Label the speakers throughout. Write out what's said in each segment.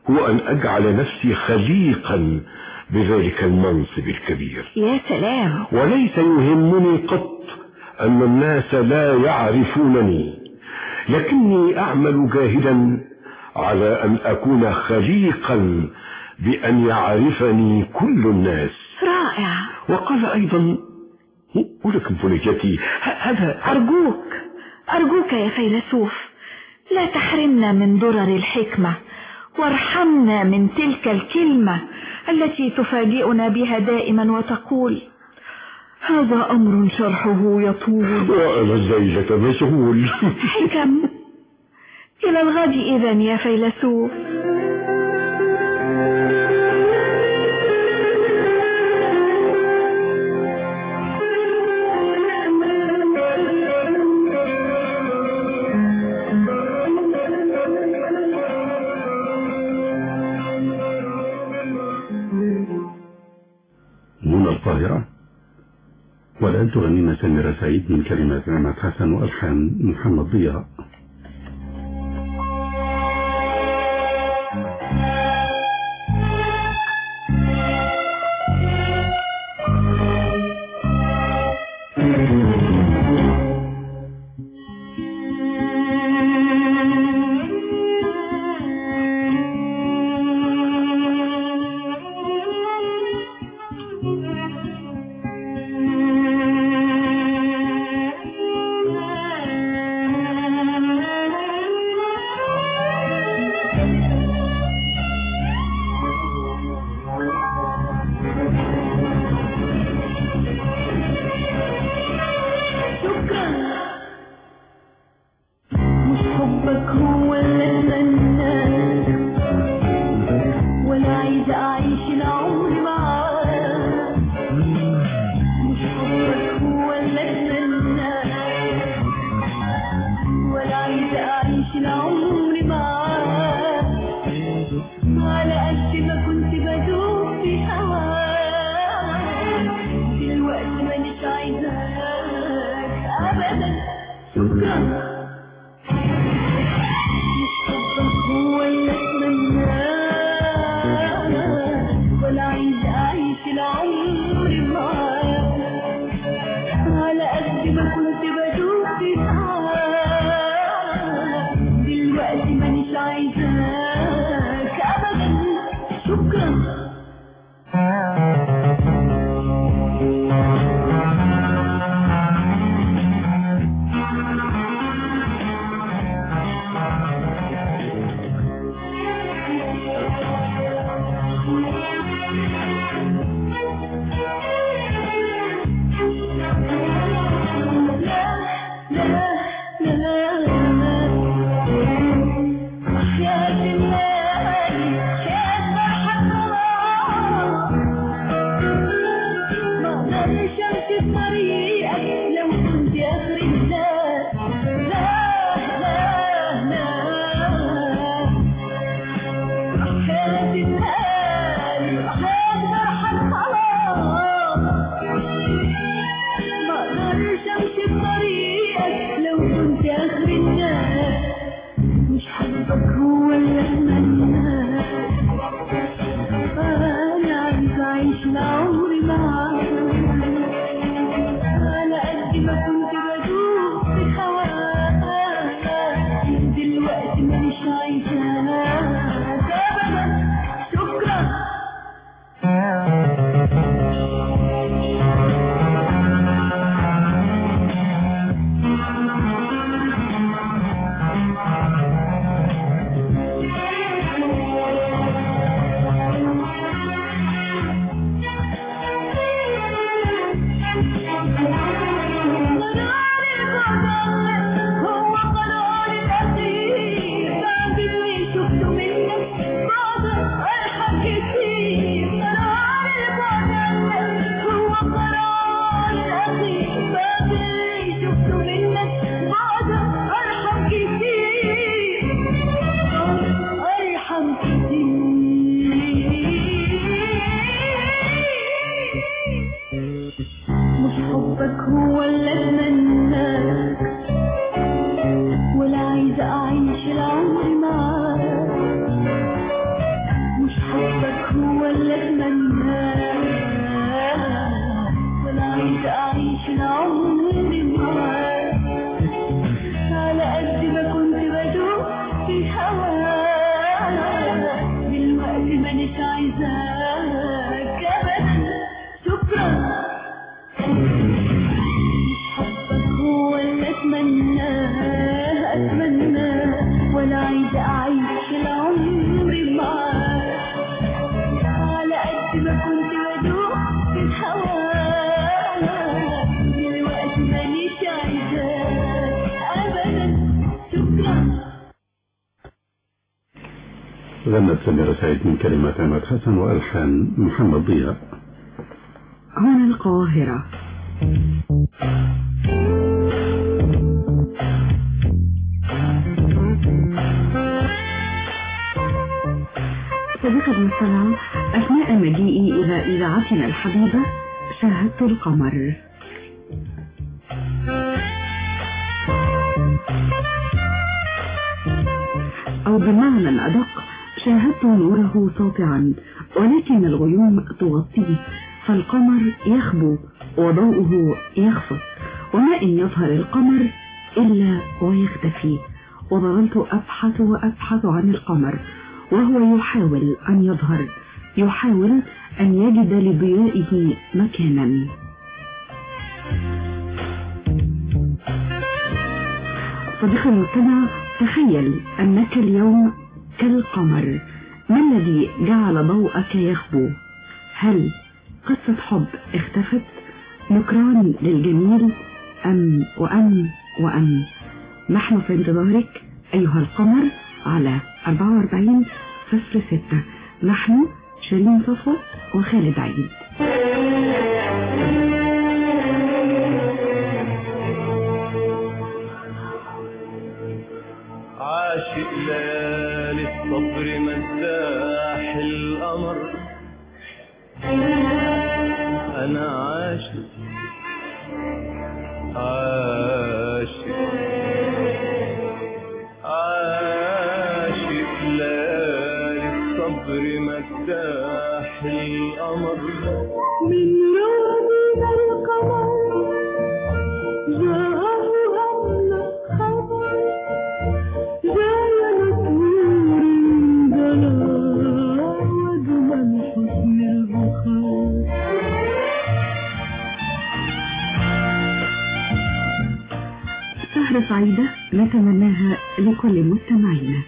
Speaker 1: هو أن أجعل نفسي خليقا بذلك المنصب الكبير
Speaker 2: يا سلام
Speaker 1: وليس يهمني قط أن الناس لا يعرفونني لكني أعمل جاهدا على أن أكون خليقا بأن يعرفني كل الناس
Speaker 2: رائع
Speaker 1: وقال أيضا ولكن فلجتي هذا
Speaker 2: أرجوك أرجوك يا فيلسوف لا تحرمنا من درر الحكمة وارحمنا من تلك الكلمة التي تفاجئنا بها دائما وتقول هذا أمر شرحه يطول
Speaker 1: وأنا الزيجة مسهول
Speaker 2: حكم إلى الغد إذا يا فيلسوف
Speaker 3: منى القاهرة والآن تغنينا سميرة سعيد من كلمات عماد حسن وألحان محمد ضياء
Speaker 4: مانيش عايزاك ابدا شكرا حبك هو اللي اتمناه اتمناه ولا عايزه اعيش العمر معاك على قد ما كنت بدوق في الهوا دلوقتي مانيش عايزاك ابدا شكرا
Speaker 3: غنت سميرة سعيد من كلمات عماد حسن وألحان محمد ضياء
Speaker 5: هنا القاهرة صديقي المستمع أثناء مجيئي إلى إذاعتنا الحبيبة شاهدت القمر أو بمعنى أدق شاهدت نوره ساطعا ولكن الغيوم تغطيه فالقمر يخبو وضوءه يخفت وما إن يظهر القمر إلا ويختفي وظللت أبحث وأبحث عن القمر وهو يحاول أن يظهر يحاول أن يجد لضيائه مكانا صديقي المستمع تخيل أنك اليوم كالقمر ما الذي جعل ضوءك يخبو هل قصة حب اختفت نكران للجميل أم وأم وأم نحن في انتظارك أيها القمر على 44 صفر ستة نحن شيرين صفوت وخالد عيد
Speaker 6: عاشق ليالي الصبر مداح القمر انا عاشق عاشق عاشق ليالي الصبر مداح القمر
Speaker 4: من يوم القمر جاءه هم خبر جاء نسور دلا وجمل حسن البخار
Speaker 5: سهرة سعيدة نتمناها لكل مستمعينا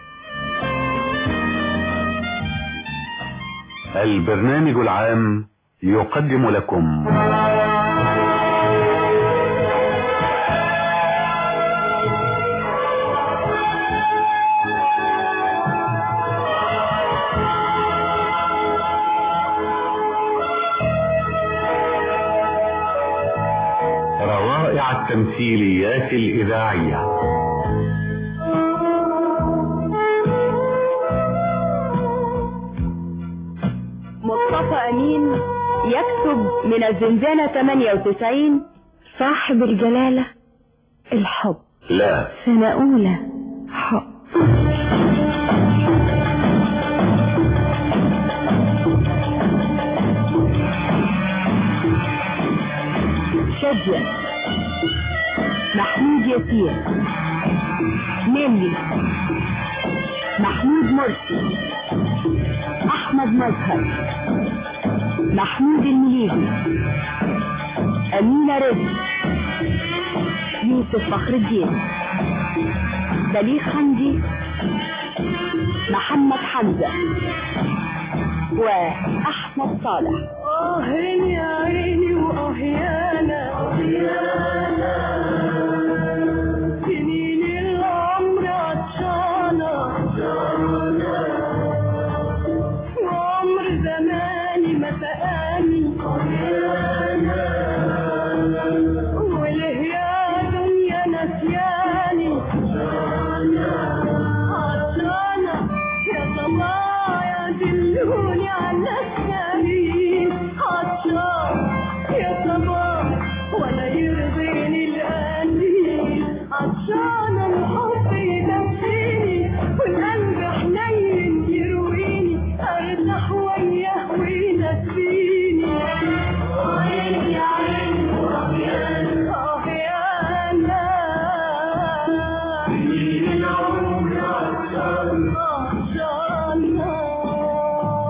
Speaker 7: البرنامج العام يقدم لكم روائع التمثيليات الإذاعية
Speaker 8: مصطفى أمين يكتب من الزنزانة 98 صاحب الجلالة الحب
Speaker 7: لا
Speaker 8: سنة أولى حب شجع محمود ياسين نيلي محمود مرسي أحمد مظهر محمود المليجي أمينة رزق يوسف فخر الدين بليغ حمدي محمد حمزة وأحمد صالح
Speaker 4: آه يا عيني وآه يانا سنين العمر عطشانة وعمر زماني ما سقاني وله يا دنيا نسياني عطشانة يا صبايا دلوني على السبيل عطشان يا صباح ولا يرضيني القليل عطشان الحب يدفيني والقلب حنين يرويني ارتاح وياه وينسيني عيني يا عيني اه يا اه يا انا سنين العمر عطشان عطشان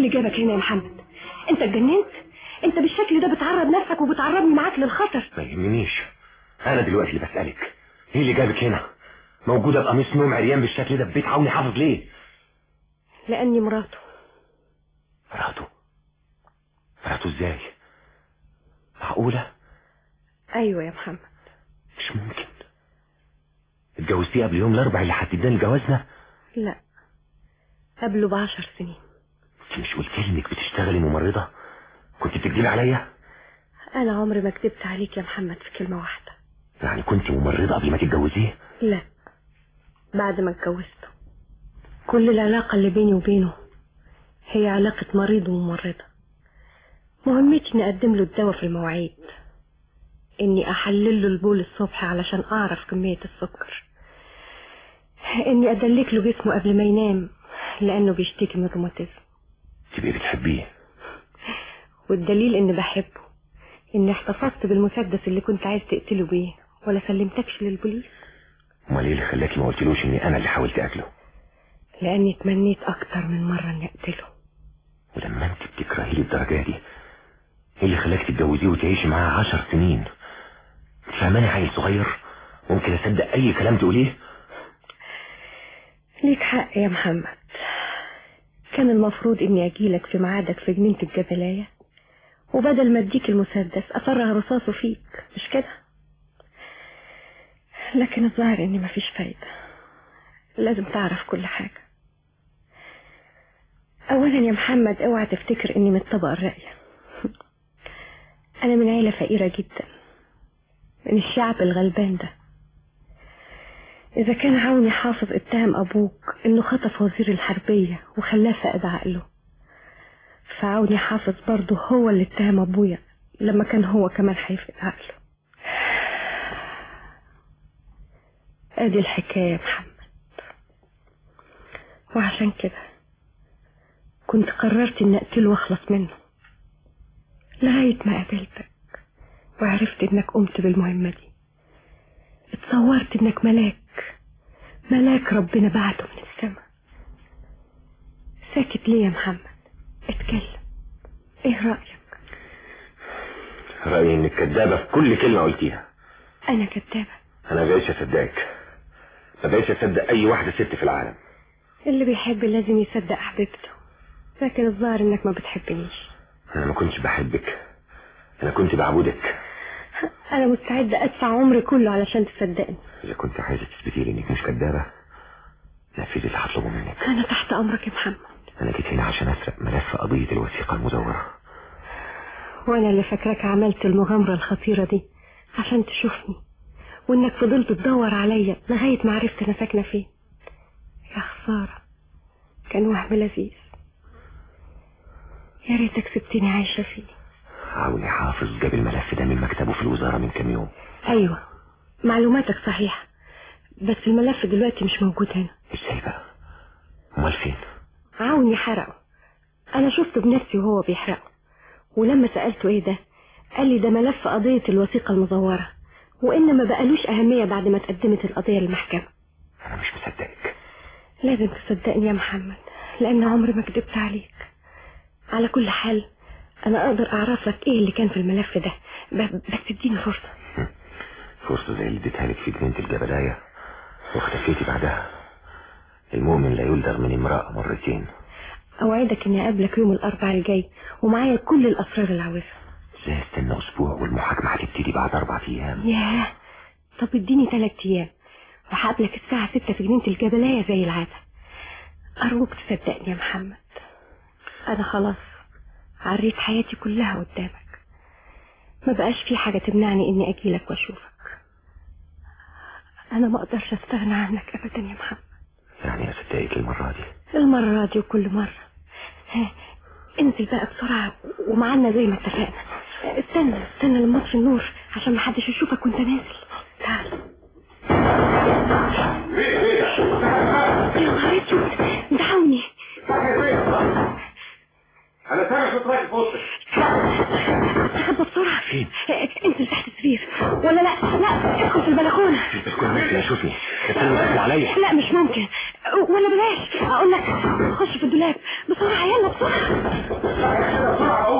Speaker 9: جابك هنا يا محمد انت اتجننت انت بالشكل ده بتعرض نفسك وبتعرضني معاك للخطر
Speaker 10: ما يهمنيش انا دلوقتي اللي بسألك ايه اللي جابك هنا موجودة بقميص نوم عريان بالشكل ده في بيت عوني حافظ ليه
Speaker 9: لاني مراته
Speaker 10: مراته مراته ازاي معقولة
Speaker 9: ايوه يا محمد
Speaker 10: مش ممكن اتجوزتيه قبل يوم الاربع اللي هتداني جوازنا
Speaker 9: لا قبله بعشر سنين
Speaker 10: انت مش قلت لي انك بتشتغلي ممرضة كنت بتكدبي عليا
Speaker 9: انا عمري ما كدبت عليك يا محمد في كلمة واحدة
Speaker 10: يعني كنت ممرضة قبل ما تتجوزيه
Speaker 9: لا بعد ما اتجوزته كل العلاقة اللي بيني وبينه هي علاقة مريض وممرضة مهمتي اني اقدم له الدواء في المواعيد اني احلل له البول الصبح علشان اعرف كمية السكر اني ادلك له جسمه قبل ما ينام لانه بيشتكي من الروماتيزم
Speaker 10: تبقي بتحبيه
Speaker 9: والدليل اني بحبه اني احتفظت بالمسدس اللي كنت عايز تقتله بيه ولا سلمتكش للبوليس
Speaker 10: امال ايه اللي خلاكي ما قلتلوش اني انا اللي حاولت اقتله
Speaker 9: لاني تمنيت اكتر من مرة اني اقتله
Speaker 10: ولما انت بتكرهيه للدرجة دي ايه اللي خلاك تتجوزيه وتعيشي معاه عشر سنين فهماني عيل صغير ممكن اصدق اي كلام تقوليه
Speaker 9: ليك حق يا محمد كان المفروض اني اجيلك في ميعادك في جنينة الجبلاية وبدل ما اديك المسدس افرغ رصاصه فيك مش كده لكن الظاهر اني مفيش فايدة لازم تعرف كل حاجة اولا يا محمد اوعى تفتكر اني من الطبقة الراقية انا من عيلة فقيرة جدا من الشعب الغلبان ده إذا كان عوني حافظ اتهم أبوك إنه خطف وزير الحربية وخلاه فقد عقله فعوني حافظ برضه هو اللي اتهم أبويا لما كان هو كمان هيفقد عقله ادي الحكاية يا محمد وعشان كده كنت قررت اني اقتله واخلص منه لغاية ما قابلتك وعرفت انك قمت بالمهمة دي اتصورت انك ملاك ملاك ربنا بعته من السماء ساكت ليه يا محمد اتكلم ايه رأيك
Speaker 10: رأيي انك كدابة في كل كلمة قلتيها
Speaker 9: انا كدابة
Speaker 10: انا بقيتش اصدقك ما بقيتش اصدق اي واحدة ست في العالم
Speaker 9: اللي بيحب لازم يصدق حبيبته لكن الظاهر انك ما بتحبنيش
Speaker 10: انا ما كنتش بحبك انا كنت بعبدك
Speaker 9: انا مستعدة ادفع عمري كله علشان تصدقني
Speaker 10: اذا كنت عايزة تثبتي لي انك مش كدابة نفذي اللي هطلبه منك
Speaker 9: انا تحت امرك يا محمد
Speaker 10: انا جيت هنا عشان اسرق ملف قضية الوثيقة المزورة
Speaker 9: وانا اللي فاكراك عملت المغامرة الخطيرة دي عشان تشوفني وانك فضلت تدور عليا لغاية ما عرفت انا ساكنة فين يا خسارة كان وهم لذيذ يا ريتك سبتني عايشة فيه
Speaker 10: عوني حافظ جاب الملف ده من مكتبه في الوزارة من كام يوم
Speaker 9: ايوه معلوماتك صحيحة بس الملف دلوقتي مش موجود هنا
Speaker 10: ازاي بقى امال فين
Speaker 9: عاوني حرقه انا شفته بنفسي وهو بيحرقه ولما سألته ايه ده قال لي ده ملف قضية الوثيقة المزورة وان ما بقالوش اهمية بعد ما تقدمت القضية للمحكمة
Speaker 10: انا مش مصدقك
Speaker 9: لازم تصدقني يا محمد لان عمري ما كدبت عليك على كل حال انا اقدر اعرف لك ايه اللي كان في الملف ده ب- بس اديني فرصة
Speaker 10: فرصة زي اللي اديتها لك في جنينة الجبلاية واختفيتي بعدها المؤمن لا يلدغ من امرأة مرتين
Speaker 9: اوعدك اني اقابلك يوم الاربعاء الجاي ومعايا كل الاسرار اللي عاوزها
Speaker 10: ازاي استنى اسبوع والمحاكمة هتبتدي بعد اربع ايام
Speaker 9: ياه طب اديني ثلاث ايام وهقابلك الساعة ستة في جنينة الجبلاية زي العادة أرجوك تصدقني يا محمد أنا خلاص عريت حياتي كلها قدامك ما بقاش في حاجة تمنعني إني أجيلك وأشوفك أنا ما أقدرش أستغنى عنك أبدا يا محمد
Speaker 10: يعني اصدقك المرة دي
Speaker 9: المرة دي وكل مرة ها، انزل بقى بسرعة ومعانا زي ما اتفقنا استنى استنى لما اطفي النور عشان محدش يشوفك وانت نازل تعال يا نهار اسود دعوني
Speaker 10: انا سامع صوت راجل في وسطك
Speaker 9: استخبى بسرعة
Speaker 10: فين؟
Speaker 9: انزل تحت السرير ولا لا لا ادخل في البلكونة
Speaker 10: البلكونه ممكن يشوفني التاني داخل عليا
Speaker 9: لا مش ممكن ولا بلاش اقول لك خش في الدولاب بسرعة يلا بسرعة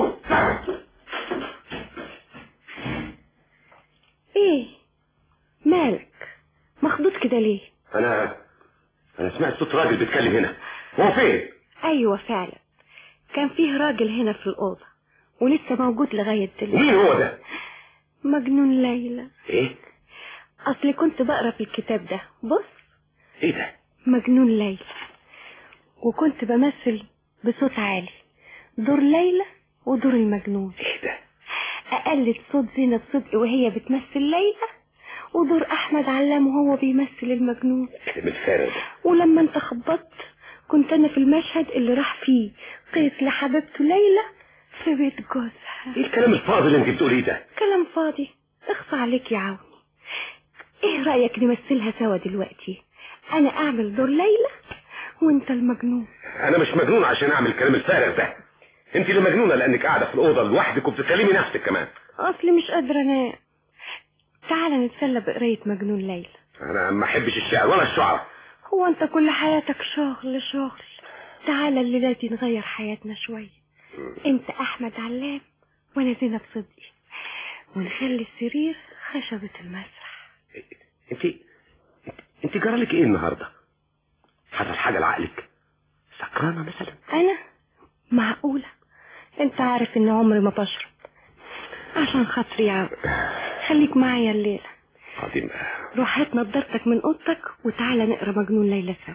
Speaker 9: ايه مالك مخضوض كده ليه
Speaker 10: انا انا سمعت صوت راجل بيتكلم هنا هو فين
Speaker 9: ايوه فعلا كان فيه راجل هنا في الأوضة ولسه موجود لغاية دلوقتي
Speaker 10: مين هو ده
Speaker 9: مجنون ليلى
Speaker 10: ايه
Speaker 9: اصلي كنت بقرا في الكتاب ده بص
Speaker 10: ايه ده
Speaker 9: مجنون ليلى وكنت بمثل بصوت عالي دور ليلى ودور المجنون
Speaker 10: ايه ده
Speaker 9: اقلد صوت زينب صدقي وهي بتمثل ليلى ودور احمد علام وهو بيمثل المجنون
Speaker 10: كلام الفارغ ده
Speaker 9: ولما انت خبطت كنت انا في المشهد اللي راح فيه قيس لحبيبته ليلى في بيت جوزها
Speaker 10: ايه الكلام الفاضي اللي انت بتقوليه ده
Speaker 9: كلام فاضي اخفى عليك يا عوني ايه رأيك نمثلها سوا دلوقتي انا اعمل دور ليلى وانت المجنون
Speaker 10: انا مش مجنون عشان اعمل الكلام الفارغ ده انت اللي مجنونه لانك قاعده في الاوضه لوحدك وبتكلمي نفسك كمان
Speaker 9: اصلي مش قادرة انام تعالى نتسلى بقراية مجنون ليلى
Speaker 10: انا ما احبش الشعر ولا الشعر
Speaker 9: هو انت كل حياتك شغل شغل تعالى الليلة دي نغير حياتنا شوية انت احمد علام وانا زينب صدقي ونخلي السرير خشبة المسرح
Speaker 10: انت انت جرالك ايه النهارده حصل حاجه لعقلك سكرانه مثلا
Speaker 9: انا معقولة انت عارف ان عمري ما بشرب عشان خاطري يا عم خليك معايا الليلة
Speaker 10: عظيم
Speaker 9: روح هات نضارتك من اوضتك وتعالى نقرا مجنون ليلى سوا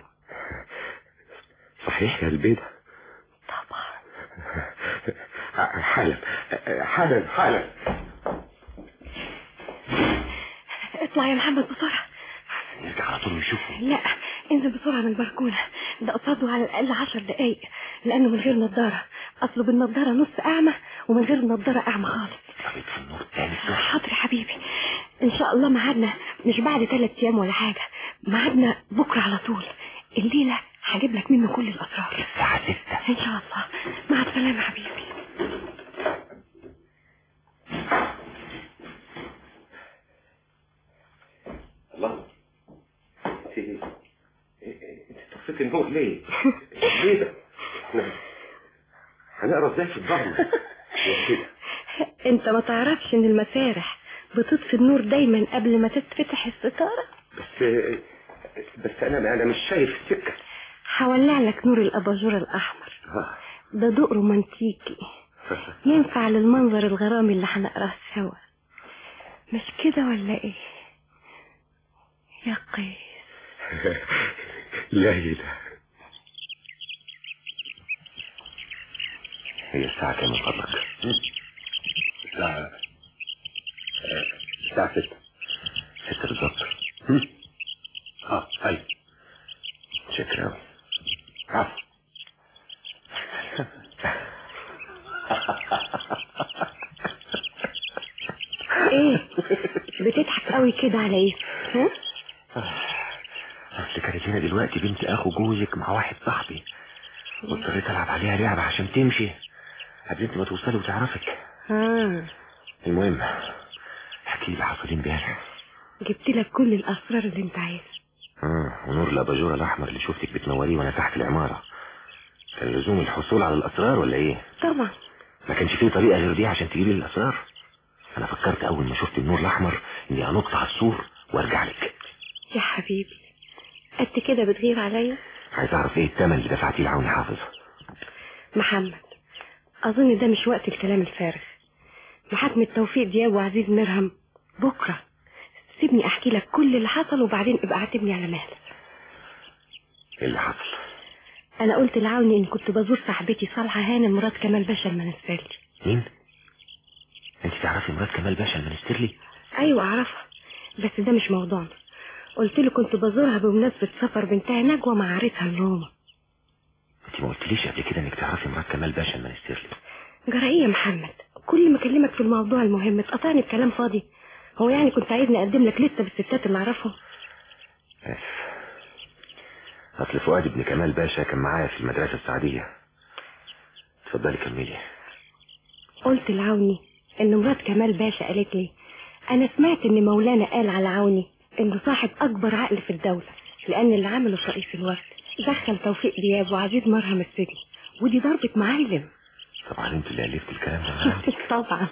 Speaker 10: صحيح يا البيضة
Speaker 9: طبعا
Speaker 10: حالا حالا حالا
Speaker 9: اطلع يا محمد بسرعة
Speaker 10: نرجع على طول نشوفه
Speaker 9: لا انزل بسرعة من البلكونة ده قصاده على الأقل عشر دقايق لأنه من غير نضارة أصله بالنضارة نص أعمى ومن غير النضارة أعمى خالص
Speaker 10: طب في النور تاني
Speaker 9: حاضر يا حبيبي إن شاء الله ميعادنا مش بعد ثلاث أيام ولا حاجة ميعادنا بكرة على طول الليلة هجيب لك منه كل الأسرار
Speaker 10: الساعة ستة
Speaker 9: إن شاء الله مع السلامة حبيبي
Speaker 10: الله انت انت طفيت النور ليه؟ ليه ده؟ احنا هنقرا ازاي في الضلمه؟ يا كده
Speaker 9: انت ما تعرفش ان المسارح بتطفي النور دايما قبل ما تتفتح الستارة
Speaker 10: بس بس انا انا مش شايف السكه
Speaker 9: هولع لك نور الأباجور الأحمر
Speaker 10: آه.
Speaker 9: ده ضوء رومانتيكي ينفع للمنظر الغرامي اللي هنقراه سوا مش كده ولا ايه يا قيس
Speaker 10: ليلى هي الساعة كام من فضلك؟ الساعة الساعة ستة ستة بالظبط هم؟ اه ايوه شكرا أوي. عفو
Speaker 9: ايه بتضحك قوي كده على ايه ها
Speaker 10: اصل كانت هنا دلوقتي بنت اخو جوزك مع واحد صاحبي واضطريت العب عليها لعبة عشان تمشي قبل انت ما توصلي وتعرفك
Speaker 9: اه
Speaker 10: المهم احكي لي حصل إيه امبارح
Speaker 9: جبت لك كل الاسرار اللي انت عايزها
Speaker 10: اه ونور الاباجوره الاحمر اللي شفتك بتنوريه وانا تحت العماره كان لزوم الحصول على الاسرار ولا ايه
Speaker 9: طبعا
Speaker 10: ما كانش فيه طريقه غير دي عشان تجيبي لي الاسرار انا فكرت اول ما شفت النور الاحمر اني انط على السور وارجع لك
Speaker 9: يا حبيبي قد كده بتغير عليا
Speaker 10: عايز اعرف ايه الثمن اللي دفعتيه لعوني حافظ
Speaker 9: محمد اظن ده مش وقت الكلام الفارغ محاكمة توفيق دياب وعزيز مرهم بكرة سيبني احكي لك كل اللي حصل وبعدين ابقى اعتبني على مهلك
Speaker 10: ايه اللي حصل
Speaker 9: انا قلت لعوني ان كنت بزور صاحبتي صالحة هانم مرات كمال باشا المنسترلي
Speaker 10: مين انت تعرفي مرات كمال باشا المنسترلي
Speaker 9: ايوه اعرفها بس ده مش موضوعنا قلت له كنت بزورها بمناسبة سفر بنتها نجوى مع عريسها لروما
Speaker 10: انت ما قلتليش قبل كده انك تعرفي مرات كمال باشا المنسترلي
Speaker 9: جرائية يا محمد كل ما اكلمك في الموضوع المهم تقطعني بكلام فاضي هو يعني كنت عايزني اقدم لك لسه بالستات اللي اعرفهم
Speaker 10: اسف اصل فؤاد ابن كمال باشا كان معايا في المدرسة السعدية اتفضلي كملي
Speaker 9: قلت لعوني ان مرات كمال باشا قالت لي انا سمعت ان مولانا قال على عوني انه صاحب اكبر عقل في الدولة لان اللي عمله في رئيس الوفد دخل توفيق دياب وعزيز مرهم السجن ودي ضربة معلم
Speaker 10: طبعا انت اللي الفت الكلام ده معايا.
Speaker 9: طبعا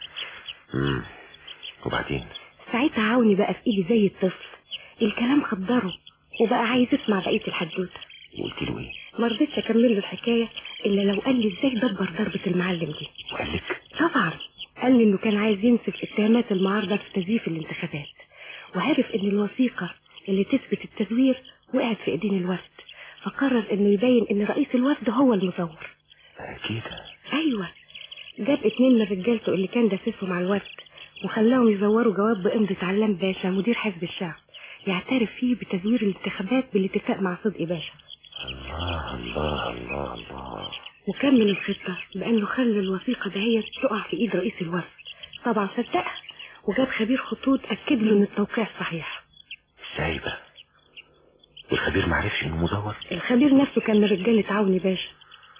Speaker 10: امم وبعدين
Speaker 9: ساعتها عوني بقى في ايدي زي الطفل الكلام خدره وبقى عايز يسمع بقية الحدوتة
Speaker 10: وقلت له ايه
Speaker 9: ما رضيتش اكمل له الحكاية الا لو قال لي ازاي دبر ضربة المعلم دي
Speaker 10: وقال لك
Speaker 9: طبعا قال لي انه كان عايز يمسك اتهامات المعارضة في تزييف الانتخابات وعرف ان الوثيقة اللي تثبت التزوير وقعت في ايدين الوفد فقرر انه يبين ان رئيس الوفد هو المزور
Speaker 10: اكيد
Speaker 9: ايوه جاب اتنين من رجالته اللي كان داسسهم على الوفد وخلاهم يزوروا جواب بإمضة علام باشا مدير حزب الشعب يعترف فيه بتزوير الانتخابات بالاتفاق مع صدقي باشا
Speaker 10: الله الله الله الله
Speaker 9: وكمل الخطة بأنه خلى الوثيقة دهيت تقع في إيد رئيس الوفد طبعا صدقها وجاب خبير خطوط أكد له إن التوقيع صحيح
Speaker 10: ازاي بقى والخبير معرفش انه مزور
Speaker 9: الخبير نفسه كان من رجالة عوني باشا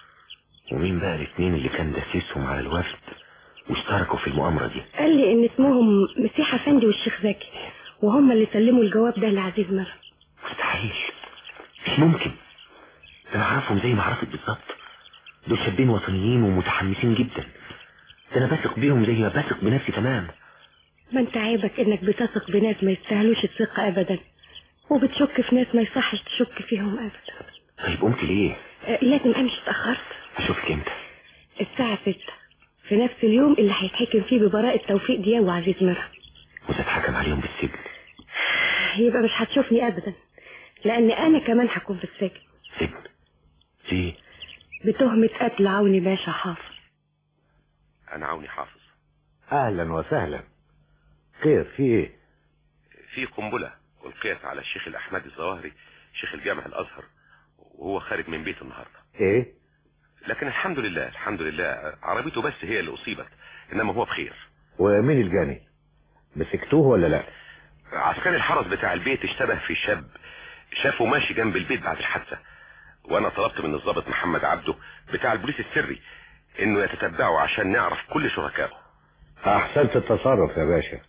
Speaker 10: ومين بقى الاثنين اللي كان دسسهم على الوفد واشتركوا في المؤامرة دي
Speaker 9: قال لي إن اسمهم مسيح أفندي والشيخ زكي وهم اللي سلموا الجواب ده لعزيز مرة
Speaker 10: مستحيل مش ممكن ده انا اعرفهم زي ما عرفت بالظبط دول شابين وطنيين ومتحمسين جدا ده انا بثق بيهم زي ما بثق بنفسي تمام
Speaker 9: ما انت عيبك انك بتثق بناس ما يستاهلوش الثقة ابدا وبتشك في ناس ما يصحش تشك فيهم ابدا
Speaker 10: طيب قمت ليه
Speaker 9: أه، لازم امشي اتأخرت
Speaker 10: اشوفك امتى
Speaker 9: الساعة ستة في نفس اليوم اللي هيتحكم فيه ببراءة توفيق دياب وعزيز مرة
Speaker 10: وتتحكم عليهم بالسجن
Speaker 9: يبقى مش هتشوفني ابدا لان انا كمان هكون في السجن
Speaker 10: سجن ليه
Speaker 9: بتهمة قتل عوني باشا حافظ
Speaker 11: انا عوني حافظ
Speaker 12: اهلا وسهلا خير في ايه
Speaker 11: في قنبلة ألقيت على الشيخ الأحمد الظواهري شيخ الجامع الأزهر وهو خارج من بيته النهاردة
Speaker 12: ايه
Speaker 11: لكن الحمد لله الحمد لله عربيته بس هي اللي أصيبت إنما هو بخير
Speaker 12: ومين الجاني مسكتوه ولا لا
Speaker 11: عسكري الحرس بتاع البيت اشتبه في شاب شافه ماشي جنب البيت بعد الحادثة وأنا طلبت من الضابط محمد عبده بتاع البوليس السري إنه يتتبعه عشان نعرف كل شركائه
Speaker 12: احسنت التصرف يا باشا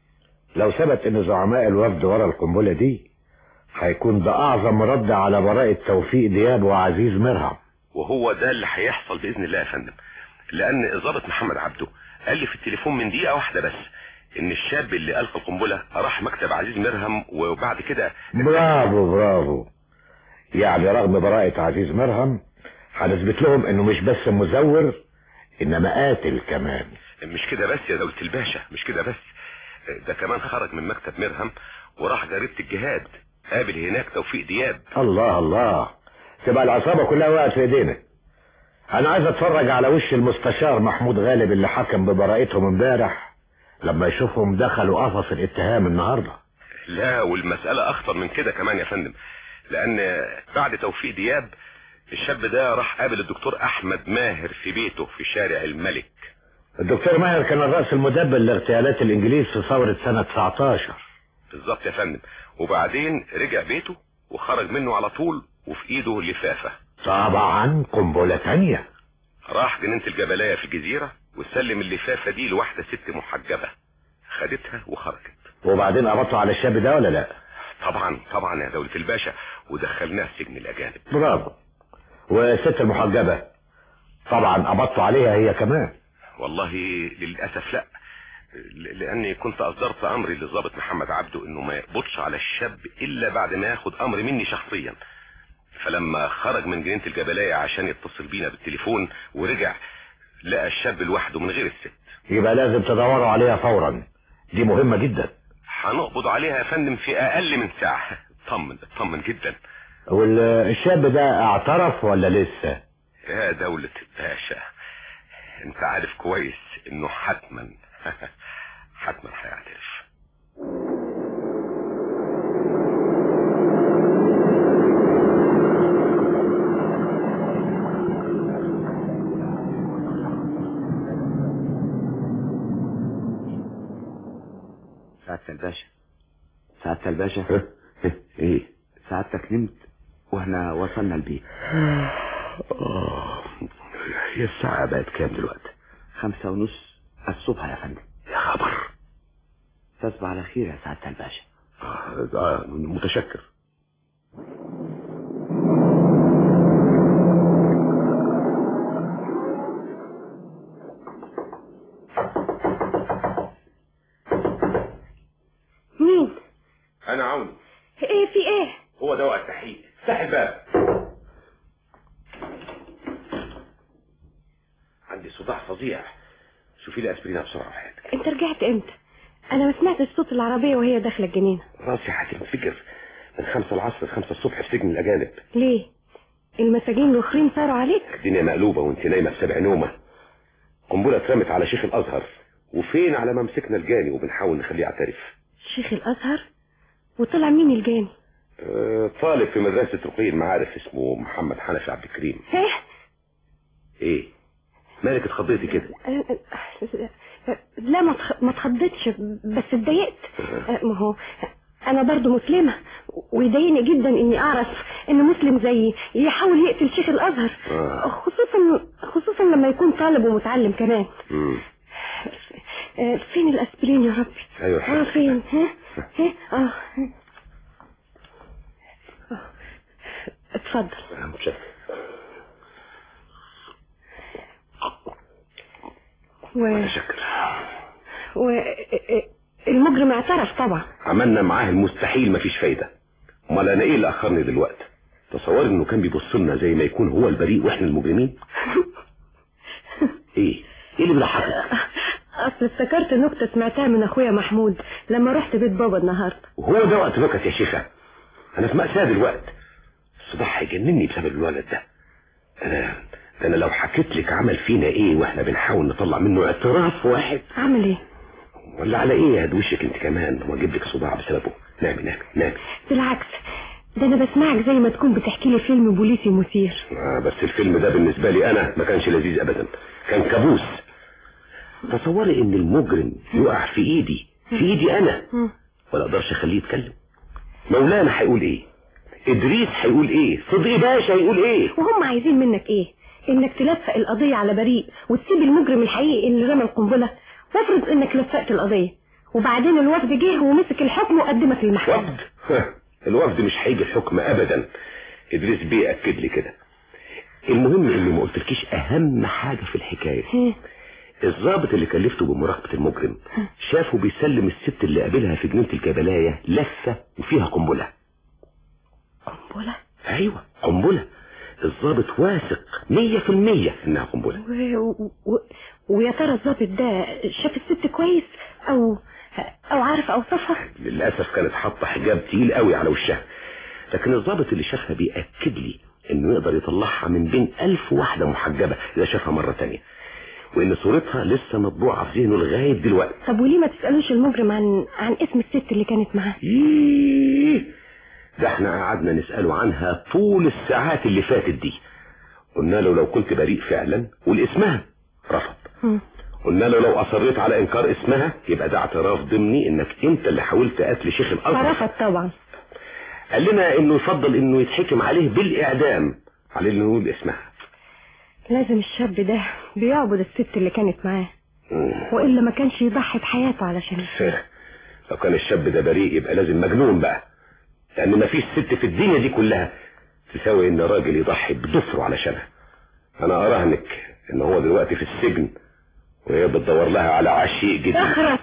Speaker 12: لو ثبت ان زعماء الوفد ورا القنبلة دي هيكون ده اعظم رد على براءة توفيق دياب وعزيز مرهم
Speaker 11: وهو ده اللي هيحصل باذن الله يا فندم لان الضابط محمد عبده قال لي في التليفون من دقيقه واحده بس ان الشاب اللي القى القنبله راح مكتب عزيز مرهم وبعد كده
Speaker 12: برافو برافو يعني رغم براءة عزيز مرهم هنثبت لهم انه مش بس مزور انما قاتل كمان
Speaker 11: مش كده بس يا دولة الباشا مش كده بس ده كمان خرج من مكتب مرهم وراح جريدة الجهاد قابل هناك توفيق دياب
Speaker 12: الله الله تبقى العصابة كلها وقعت في ايدينا انا عايز اتفرج على وش المستشار محمود غالب اللي حكم ببراءتهم امبارح لما يشوفهم دخلوا قفص الاتهام النهارده
Speaker 11: لا والمسألة اخطر من كده كمان يا فندم لان بعد توفيق دياب الشاب ده راح قابل الدكتور احمد ماهر في بيته في شارع الملك
Speaker 12: الدكتور ماهر كان الرأس المدبر لاغتيالات الانجليز في ثورة سنة 19
Speaker 11: بالظبط يا فندم وبعدين رجع بيته وخرج منه على طول وفي ايده لفافة
Speaker 12: طبعا قنبلة تانية
Speaker 11: راح جنينة الجبلاية في الجزيرة وسلم اللفافة دي لواحدة ست محجبة خدتها وخرجت
Speaker 12: وبعدين قبضتوا على الشاب ده ولا لا
Speaker 11: طبعا طبعا يا دولة الباشا ودخلناه سجن الأجانب
Speaker 12: برافو والست المحجبة طبعا قبضتوا عليها هي كمان
Speaker 11: والله للأسف لا ل- لأني كنت أصدرت أمري للضابط محمد عبده إنه ما يقبضش على الشاب إلا بعد ما ياخد أمر مني شخصيا فلما خرج من جنينة الجبلاية عشان يتصل بينا بالتليفون ورجع لقى الشاب لوحده من غير الست
Speaker 12: يبقى لازم تدوروا عليها فورا دي مهمة جدا
Speaker 11: هنقبض عليها يا فندم في أقل من ساعة اطمن اطمن جدا
Speaker 12: والشاب ده اعترف ولا لسه
Speaker 11: يا دولة الباشا انت عارف كويس انه حتما حتما هيعترف
Speaker 13: سعادة الباشا سعادة الباشا
Speaker 12: ايه
Speaker 13: سعادتك نمت واحنا وصلنا البيت
Speaker 12: اه هي الساعة بقت كام دلوقتي
Speaker 13: خمسة ونص الصبح يا فندم
Speaker 12: يا خبر
Speaker 13: تصبح على خير يا سعادة الباشا
Speaker 11: آه آه، متشكر
Speaker 9: مين
Speaker 11: انا عوني
Speaker 9: ايه في ايه
Speaker 11: هو ده وقت تحقيق افتح الباب عندي صداع فظيع شوفي لي اسبرينها بسرعه في حياتك
Speaker 9: انت رجعت امتى انا ما سمعتش صوت العربيه وهي داخله الجنينه
Speaker 11: راسي هتنفجر من خمسة العصر لخمسة الصبح في سجن الأجانب
Speaker 9: ليه المساجين الاخرين صاروا عليك
Speaker 11: الدنيا مقلوبة وانت نايمة في سبع نومة قنبلة اترمت على شيخ الأزهر وفين على ما مسكنا الجاني وبنحاول نخليه يعترف
Speaker 9: شيخ الازهر وطلع مين الجاني
Speaker 11: آه، طالب في مدرسة رقي المعارف اسمه محمد حنفي عبد الكريم
Speaker 9: ايه
Speaker 11: ايه مالك اتخضيتي كده
Speaker 9: لا ما تخ- ما اتخضيتش بس اتضايقت ما هو انا برضو مسلمة ويضايقني جدا اني اعرف ان مسلم زيي يحاول يقتل شيخ الازهر
Speaker 11: آه.
Speaker 9: خصوصا خصوصا لما يكون طالب ومتعلم كمان
Speaker 11: مم.
Speaker 9: آه، فين الاسبرين يا ربي
Speaker 11: ايوه
Speaker 9: اه
Speaker 11: حبيبتي.
Speaker 9: فين ها ها اه آه. اتفضل
Speaker 11: متشكر
Speaker 9: و...
Speaker 11: متشكر
Speaker 9: و... المجرم اعترف طبعا
Speaker 11: عملنا معاه المستحيل مفيش فايدة امال انا ايه اللي اخرني دلوقتي تصور انه كان بيبص لنا زي ما يكون هو البريء واحنا المجرمين ايه ايه اللي بيضحكك
Speaker 9: اصل افتكرت نكتة سمعتها من اخويا محمود لما رحت بيت بابا النهاردة
Speaker 11: وهو ده وقت نكت يا شيخة انا في مأساة دلوقتي الصداع هيجنني بسبب الولد ده انا ده انا لو حكيت لك عمل فينا ايه واحنا بنحاول نطلع منه اعتراف واحد
Speaker 9: عمل ايه
Speaker 11: ولا على ايه يا دوشك انت كمان واجيب لك صداع بسببه نامي نامي نامي
Speaker 9: بالعكس ده انا بسمعك زي ما تكون بتحكي لي فيلم بوليسي مثير
Speaker 11: آه بس الفيلم ده بالنسبة لي انا ما كانش لذيذ ابدا كان كابوس تصوري ان المجرم يقع في ايدي في ايدي انا ولا اقدرش اخليه يتكلم مولانا هيقول ايه ادريس هيقول ايه صدقي باشا هيقول ايه
Speaker 9: وهم عايزين منك ايه انك تلفق القضية على بريء وتسيب المجرم الحقيقي اللي رمى القنبلة وافرض انك لفقت القضية وبعدين الوفد جه ومسك الحكم وقدمك للمحكمة
Speaker 11: وفد الوفد مش هيجي الحكم ابدا ادريس بيه اكد لي كده المهم اني ما قلتلكيش اهم حاجة في الحكاية الضابط اللي كلفته بمراقبة المجرم شافه بيسلم الست اللي قابلها في جنينة الجبلاية لفة وفيها قنبلة
Speaker 9: قنبلة
Speaker 11: ايوه قنبلة الضابط واثق مية في المية انها قنبلة
Speaker 9: و... و... ويا ترى الضابط ده شاف الست كويس او او عارف اوصافها
Speaker 11: للأسف كانت حاطة حجاب تقيل قوي على وشها لكن الضابط اللي شافها بيأكد لي انه يقدر يطلعها من بين ألف واحدة محجبة اذا شافها مرة تانية وان صورتها لسه مطبوعة في ذهنه لغاية دلوقتي
Speaker 9: طب وليه ما تسألوش المجرم عن عن اسم الست اللي كانت معاه
Speaker 11: إيه ده احنا قعدنا نسأله عنها طول الساعات اللي فاتت دي قلنا له لو كنت بريء فعلا قول اسمها رفض
Speaker 9: مم.
Speaker 11: قلنا له لو اصريت على انكار اسمها يبقى ده اعتراف ضمني انك انت اللي حاولت قتل شيخ الازهر
Speaker 9: فرفض طبعا
Speaker 11: قال لنا انه يفضل انه يتحكم عليه بالاعدام عليه انه نقول اسمها
Speaker 9: لازم الشاب ده بيعبد الست اللي كانت معاه
Speaker 11: مم.
Speaker 9: والا ما كانش يضحي بحياته علشان
Speaker 11: لو كان الشاب ده بريء يبقى لازم مجنون بقى لان مفيش ست في الدنيا دي كلها تساوي ان راجل يضحي بضفره علشانها انا اراهنك ان هو دلوقتي في السجن وهي بتدور لها على عشيق جديد
Speaker 9: اخرس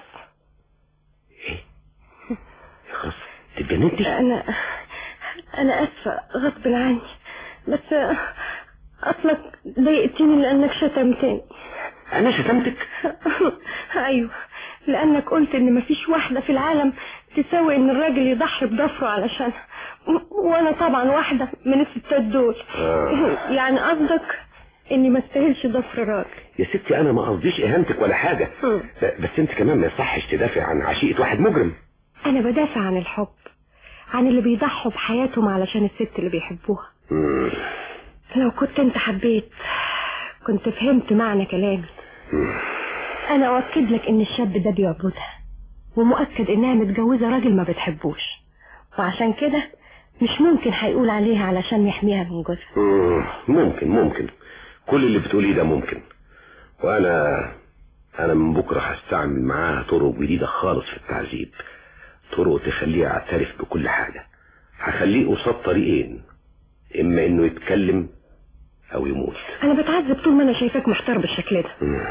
Speaker 11: خلاص اتجننتي
Speaker 9: انا انا اسفة غصب عني بس اصلك ضايقتني لانك شتمتني
Speaker 11: انا شتمتك
Speaker 9: ايوه لانك قلت ان مفيش واحدة في العالم تساوي ان الراجل يضحي بضفره علشانها و- وانا طبعا واحدة من الستات دول
Speaker 11: آه.
Speaker 9: يعني قصدك اني ما استاهلش ضفر راجل
Speaker 11: يا ستي انا ما قصديش اهانتك ولا حاجة
Speaker 9: مم.
Speaker 11: ب- بس انت كمان ما يصحش تدافع عن عشيقة واحد مجرم
Speaker 9: انا بدافع عن الحب عن اللي بيضحوا بحياتهم علشان الست اللي بيحبوها
Speaker 11: مم.
Speaker 9: لو كنت انت حبيت كنت فهمت معنى كلامي انا اؤكد لك ان الشاب ده بيعبدها ومؤكد انها متجوزة راجل ما بتحبوش وعشان كده مش ممكن هيقول عليها علشان يحميها من جوزها
Speaker 11: مم. ممكن ممكن كل اللي بتقوليه ده ممكن وانا
Speaker 12: انا من بكرة هستعمل معاها طرق جديدة خالص في التعذيب طرق تخليه يعترف بكل حاجة هخليه قصاد طريقين اما انه يتكلم او يموت
Speaker 9: انا بتعذب طول ما انا شايفاك محتار بالشكل ده
Speaker 12: مم.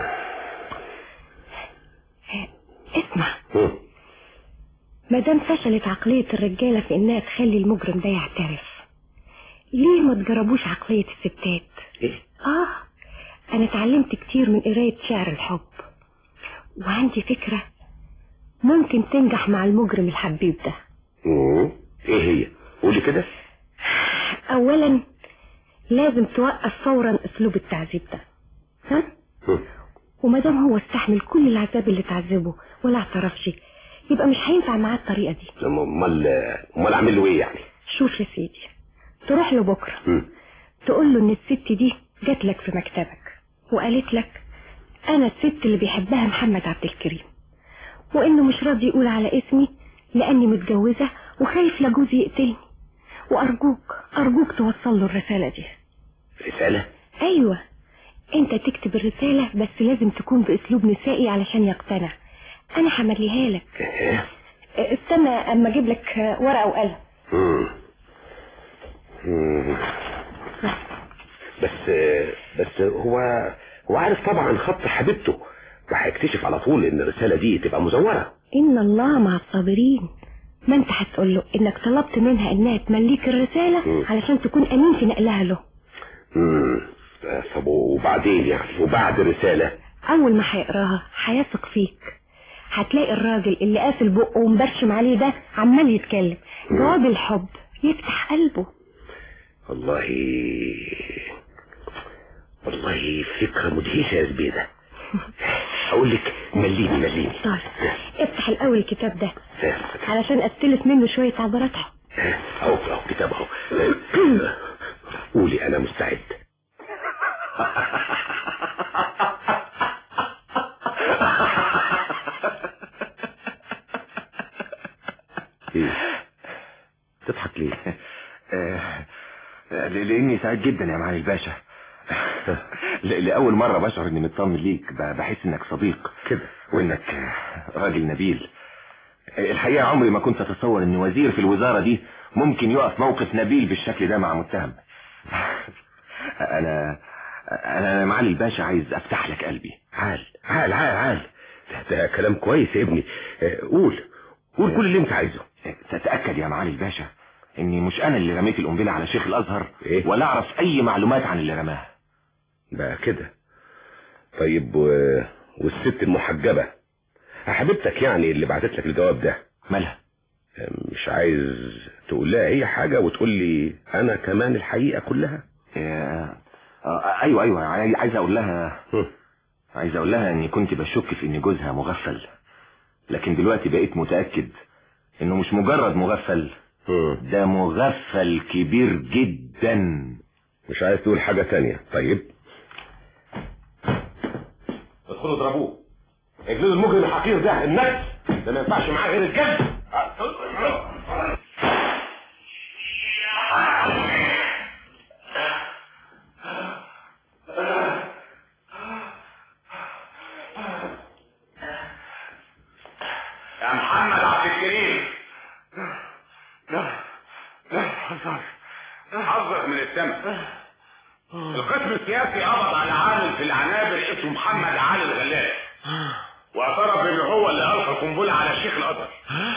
Speaker 9: اسمع
Speaker 12: مم.
Speaker 9: ما دام فشلت عقلية الرجالة في انها تخلي المجرم ده يعترف ليه ما تجربوش عقلية الستات
Speaker 12: ايه
Speaker 9: اه انا اتعلمت كتير من قراية شعر الحب وعندي فكرة ممكن تنجح مع المجرم الحبيب ده
Speaker 12: مم. ايه هي قولي كده
Speaker 9: اولا لازم توقف فورا اسلوب التعذيب ده ها
Speaker 12: مم.
Speaker 9: وما دام هو استحمل كل العذاب اللي تعذبه ولا اعترفش يبقى مش هينفع معاه الطريقة دي
Speaker 12: امال امال اعمل له ايه يعني
Speaker 9: شوف يا سيدي تروح له بكرة
Speaker 12: مم.
Speaker 9: تقول له ان الست دي جات لك في مكتبك وقالت لك انا الست اللي بيحبها محمد عبد الكريم وانه مش راضي يقول على اسمي لاني متجوزة وخايف لا جوزي يقتلني وارجوك ارجوك توصل له الرسالة دي
Speaker 12: رسالة
Speaker 9: ايوه انت تكتب الرسالة بس لازم تكون باسلوب نسائي علشان يقتنع انا همليها لك
Speaker 12: إيه؟
Speaker 9: استنى اما اجيب لك ورقة وقلم
Speaker 12: مم. مم. بس بس هو هو عارف طبعا خط حبيبته وهيكتشف على طول ان الرسالة دي تبقى مزورة
Speaker 9: ان الله مع الصابرين ما انت هتقول له انك طلبت منها انها تمليك الرسالة
Speaker 12: مم.
Speaker 9: علشان تكون امين في نقلها له
Speaker 12: مم. طب وبعدين يعني وبعد الرسالة
Speaker 9: اول ما هيقراها هيثق فيك هتلاقي الراجل اللي قافل بقه ومبرشم عليه ده عمال يتكلم جواب الحب يفتح قلبه
Speaker 12: والله والله فكرة مدهشة يا زبيدة اقول لك مليني مليني
Speaker 9: طيب افتح الاول الكتاب ده علشان استلف منه شوية عبارات حب
Speaker 12: اهو اهو كتاب اهو قولي انا مستعد
Speaker 10: ايه تضحك ليه آه، ل- لاني سعيد جدا يا معالي الباشا ل- لاول مره بشعر اني مطمن ليك ب- بحس انك صديق
Speaker 12: كده
Speaker 10: وانك آه، راجل نبيل الحقيقه عمري ما كنت اتصور ان وزير في الوزاره دي ممكن يقف موقف نبيل بالشكل ده مع متهم انا انا يا معالي الباشا عايز افتح لك قلبي
Speaker 12: عال عال عال عال ده, ده كلام كويس يا ابني آه، قول قول كل اللي انت عايزه
Speaker 10: تتاكد يا معالي الباشا اني مش انا اللي رميت القنبله على شيخ الازهر
Speaker 12: إيه؟
Speaker 10: ولا اعرف اي معلومات عن اللي رماها
Speaker 12: بقى كده طيب و... والست المحجبة حبيبتك يعني اللي بعتت لك الجواب ده
Speaker 10: مالها
Speaker 12: مش عايز تقول لها اي حاجة وتقول لي انا كمان الحقيقة كلها
Speaker 10: آه، آه، ايوه ايوه عاي- عايز اقول لها عايز اقول لها اني كنت بشك في ان جوزها مغفل لكن دلوقتي بقيت متاكد انه مش مجرد مغفل ده مغفل كبير جدا
Speaker 12: مش عايز تقول حاجة تانية طيب
Speaker 14: ادخلوا اضربوه اجلدوا المجرم الحقير ده النكس ده ما ينفعش معاه غير الجلد
Speaker 15: يا محمد عبد الكريم لا لا حذر حذر من السمع القسم السياسي قبض على عامل في العنابر اسمه محمد علي الغلاب واعترف ان هو اللي القى القنبله على شيخ الازهر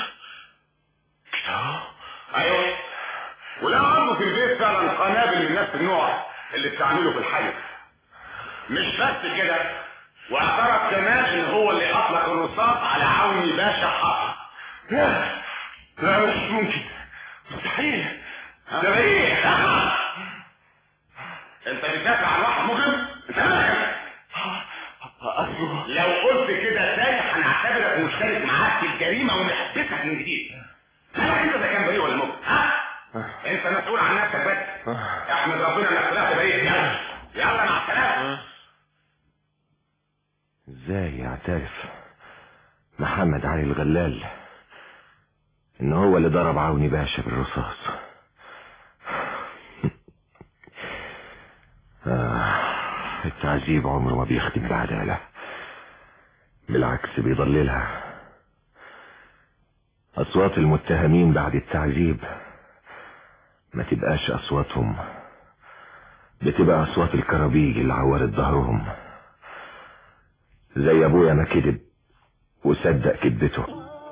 Speaker 15: ايوه ولا عنده في البيت فعلا قنابل من نفس النوع اللي بتعمله في الحي مش بس كده واعترف كمان ان هو اللي اطلق الرصاص على عوني باشا حق لا لا مش ممكن مستحيل ده بعيد انت بتدافع عن واحد مجرم انت مالك لو قلت كده تاني هنعتبرك مشترك معاك في الجريمه ونحبسك من جديد مالك انت ده كان بريء ولا مجرم ها انت مسؤول عن نفسك بس احمد ربنا انك طلعت بريء يلا يلا مع السلامه
Speaker 10: ازاي يعترف محمد علي الغلال ان هو اللي ضرب عوني باشا بالرصاص آه التعذيب عمره ما بيخدم بعدالة بالعكس بيضللها أصوات المتهمين بعد التعذيب ما تبقاش أصواتهم بتبقى أصوات الكرابيج اللي عورت ظهرهم زي أبويا ما كذب وصدق كذبته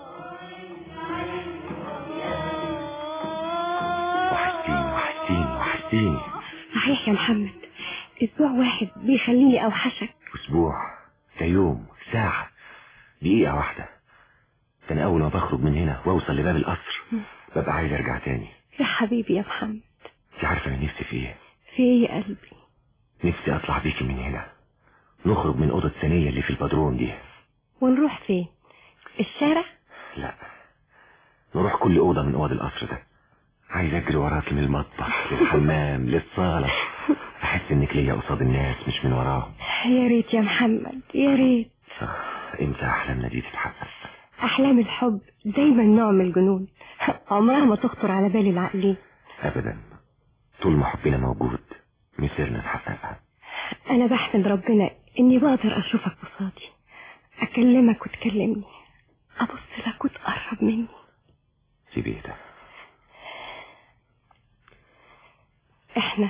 Speaker 12: وحشتيني وحشتيني وحشتيني
Speaker 9: صحيح يا محمد اسبوع واحد بيخليني اوحشك
Speaker 10: أسبوع ده يوم ساعة دقيقة واحدة ده أنا أول ما بخرج من هنا وأوصل لباب القصر ببقى عايز أرجع تاني
Speaker 9: يا حبيبي يا محمد
Speaker 10: أنت عارفة أنا نفسي في إيه؟
Speaker 9: في ايه يا قلبي
Speaker 10: نفسي أطلع بيكي من هنا نخرج من أوضة ثانية اللي في البدروم دي
Speaker 9: ونروح فين الشارع
Speaker 10: لا نروح كل أوضة من أوض القصر ده عايز أجري وراكي من المطبخ للحمام للصالة أحس إنك ليا قصاد الناس مش من وراهم
Speaker 9: يا ريت يا محمد يا ريت
Speaker 10: إمتى أحلامنا دي تتحقق
Speaker 9: احلام الحب دايما نوع من الجنون عمرها ما تخطر على بال العاقلين
Speaker 10: أبدا طول ما حبنا موجود مسيرنا نحققها
Speaker 9: انا بحمد ربنا اني بقدر اشوفك قصادي اكلمك وتكلمني ابص لك وتقرب مني
Speaker 10: سيبيه ده
Speaker 9: احنا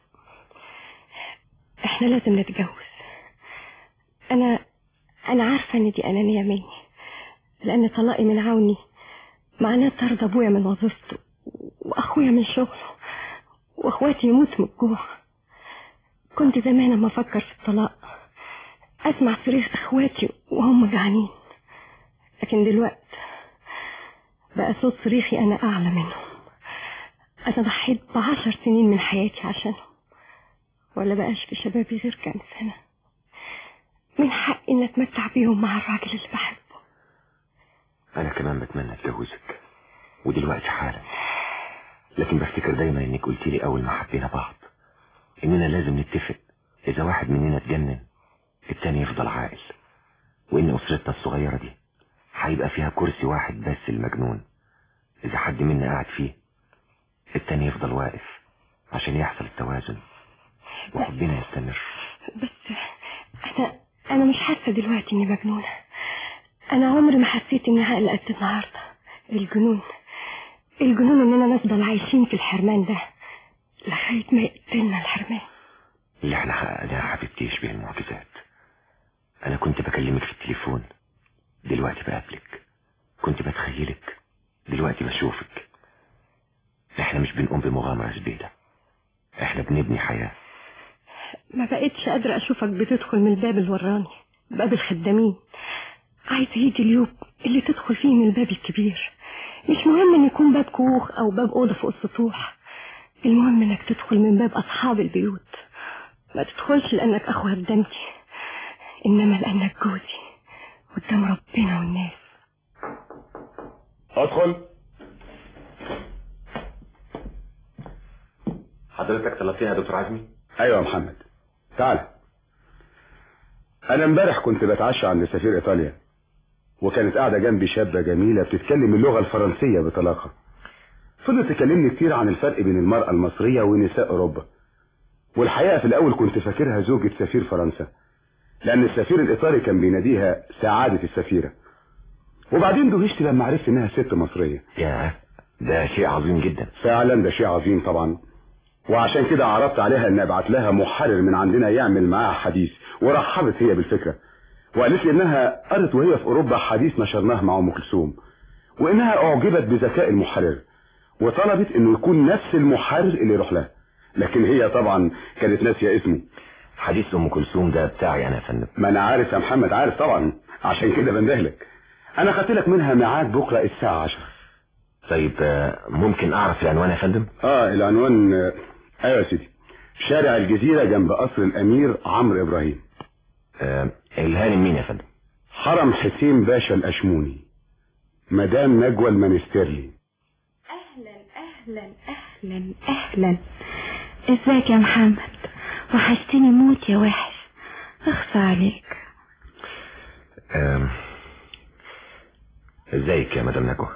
Speaker 9: احنا لازم نتجوز انا انا عارفة ان دي انانية مني لان طلاقي من عوني معناه طرد ابويا من وظيفته واخويا من شغله واخواتي يموت من الجوع كنت زمان لما افكر في الطلاق اسمع صريخ اخواتي وهم جعانين لكن دلوقتي بقى صوت صريخي انا اعلى منهم انا ضحيت بعشر سنين من حياتي عشانهم ولا بقاش في شبابي غير كام سنة من حقي ان اتمتع بيهم مع الراجل اللي بحبه
Speaker 10: أنا كمان بتمنى أتجوزك ودلوقتي حالا لكن بفتكر دايما إنك قلت لي أول ما حبينا بعض إننا لازم نتفق إذا واحد مننا اتجنن التاني يفضل عاقل وإن أسرتنا الصغيرة دي هيبقى فيها كرسي واحد بس المجنون إذا حد منا قاعد فيه التاني يفضل واقف عشان يحصل التوازن وحبنا يستمر
Speaker 9: بس انا انا مش حاسه دلوقتي اني مجنونه انا عمري ما حسيت اني عقل قد النهارده الجنون الجنون اننا نفضل عايشين في الحرمان ده لغايه ما يقتلنا الحرمان
Speaker 10: اللي احنا حققناه حبيبتي يشبه المعجزات انا كنت بكلمك في التليفون دلوقتي بقابلك كنت بتخيلك دلوقتي بشوفك احنا مش بنقوم بمغامرة زبيدة احنا بنبني حياة
Speaker 9: ما بقتش قادره اشوفك بتدخل من الباب اللي وراني باب الخدامين عايز يجي اليوم اللي تدخل فيه من الباب الكبير مش مهم ان يكون باب كوخ او باب اوضه فوق السطوح المهم انك تدخل من باب اصحاب البيوت ما تدخلش لانك اخو هدمتي انما لانك جوزي قدام ربنا والناس
Speaker 14: ادخل
Speaker 10: حضرتك طلبتني يا دكتور عزمي
Speaker 16: ايوه يا محمد تعال انا امبارح كنت بتعشى عند سفير ايطاليا وكانت قاعده جنبي شابه جميله بتتكلم اللغه الفرنسيه بطلاقه فضلت تكلمني كتير عن الفرق بين المراه المصريه ونساء اوروبا والحقيقه في الاول كنت فاكرها زوجة سفير فرنسا لان السفير الايطالي كان بيناديها سعاده السفيره وبعدين دهشت لما عرفت انها ست مصريه
Speaker 10: يا ده شيء عظيم جدا
Speaker 16: فعلا ده شيء عظيم طبعا وعشان كده عرضت عليها ان ابعت لها محرر من عندنا يعمل معاها حديث ورحبت هي بالفكره وقالت لي انها قرت وهي في اوروبا حديث نشرناه مع ام كلثوم وانها اعجبت بذكاء المحرر وطلبت انه يكون نفس المحرر اللي يروح لها لكن هي طبعا كانت ناسيه اسمه
Speaker 10: حديث ام كلثوم ده بتاعي انا يا فندم
Speaker 16: ما انا عارف يا محمد عارف طبعا عشان كده بندهلك انا خدت لك منها ميعاد بكره الساعه 10
Speaker 10: طيب آه، ممكن اعرف العنوان يا فندم
Speaker 16: اه العنوان آه، ايوه يا سيدي شارع الجزيرة جنب قصر الامير عمرو ابراهيم
Speaker 10: آه، الهانم مين يا فندم
Speaker 16: حرم حسين باشا الاشموني مدام نجوى المنسترلي
Speaker 2: اهلا اهلا اهلا اهلا ازيك يا محمد وحشتني موت يا وحش اخفى عليك
Speaker 10: آم، ازيك يا مدام نجوى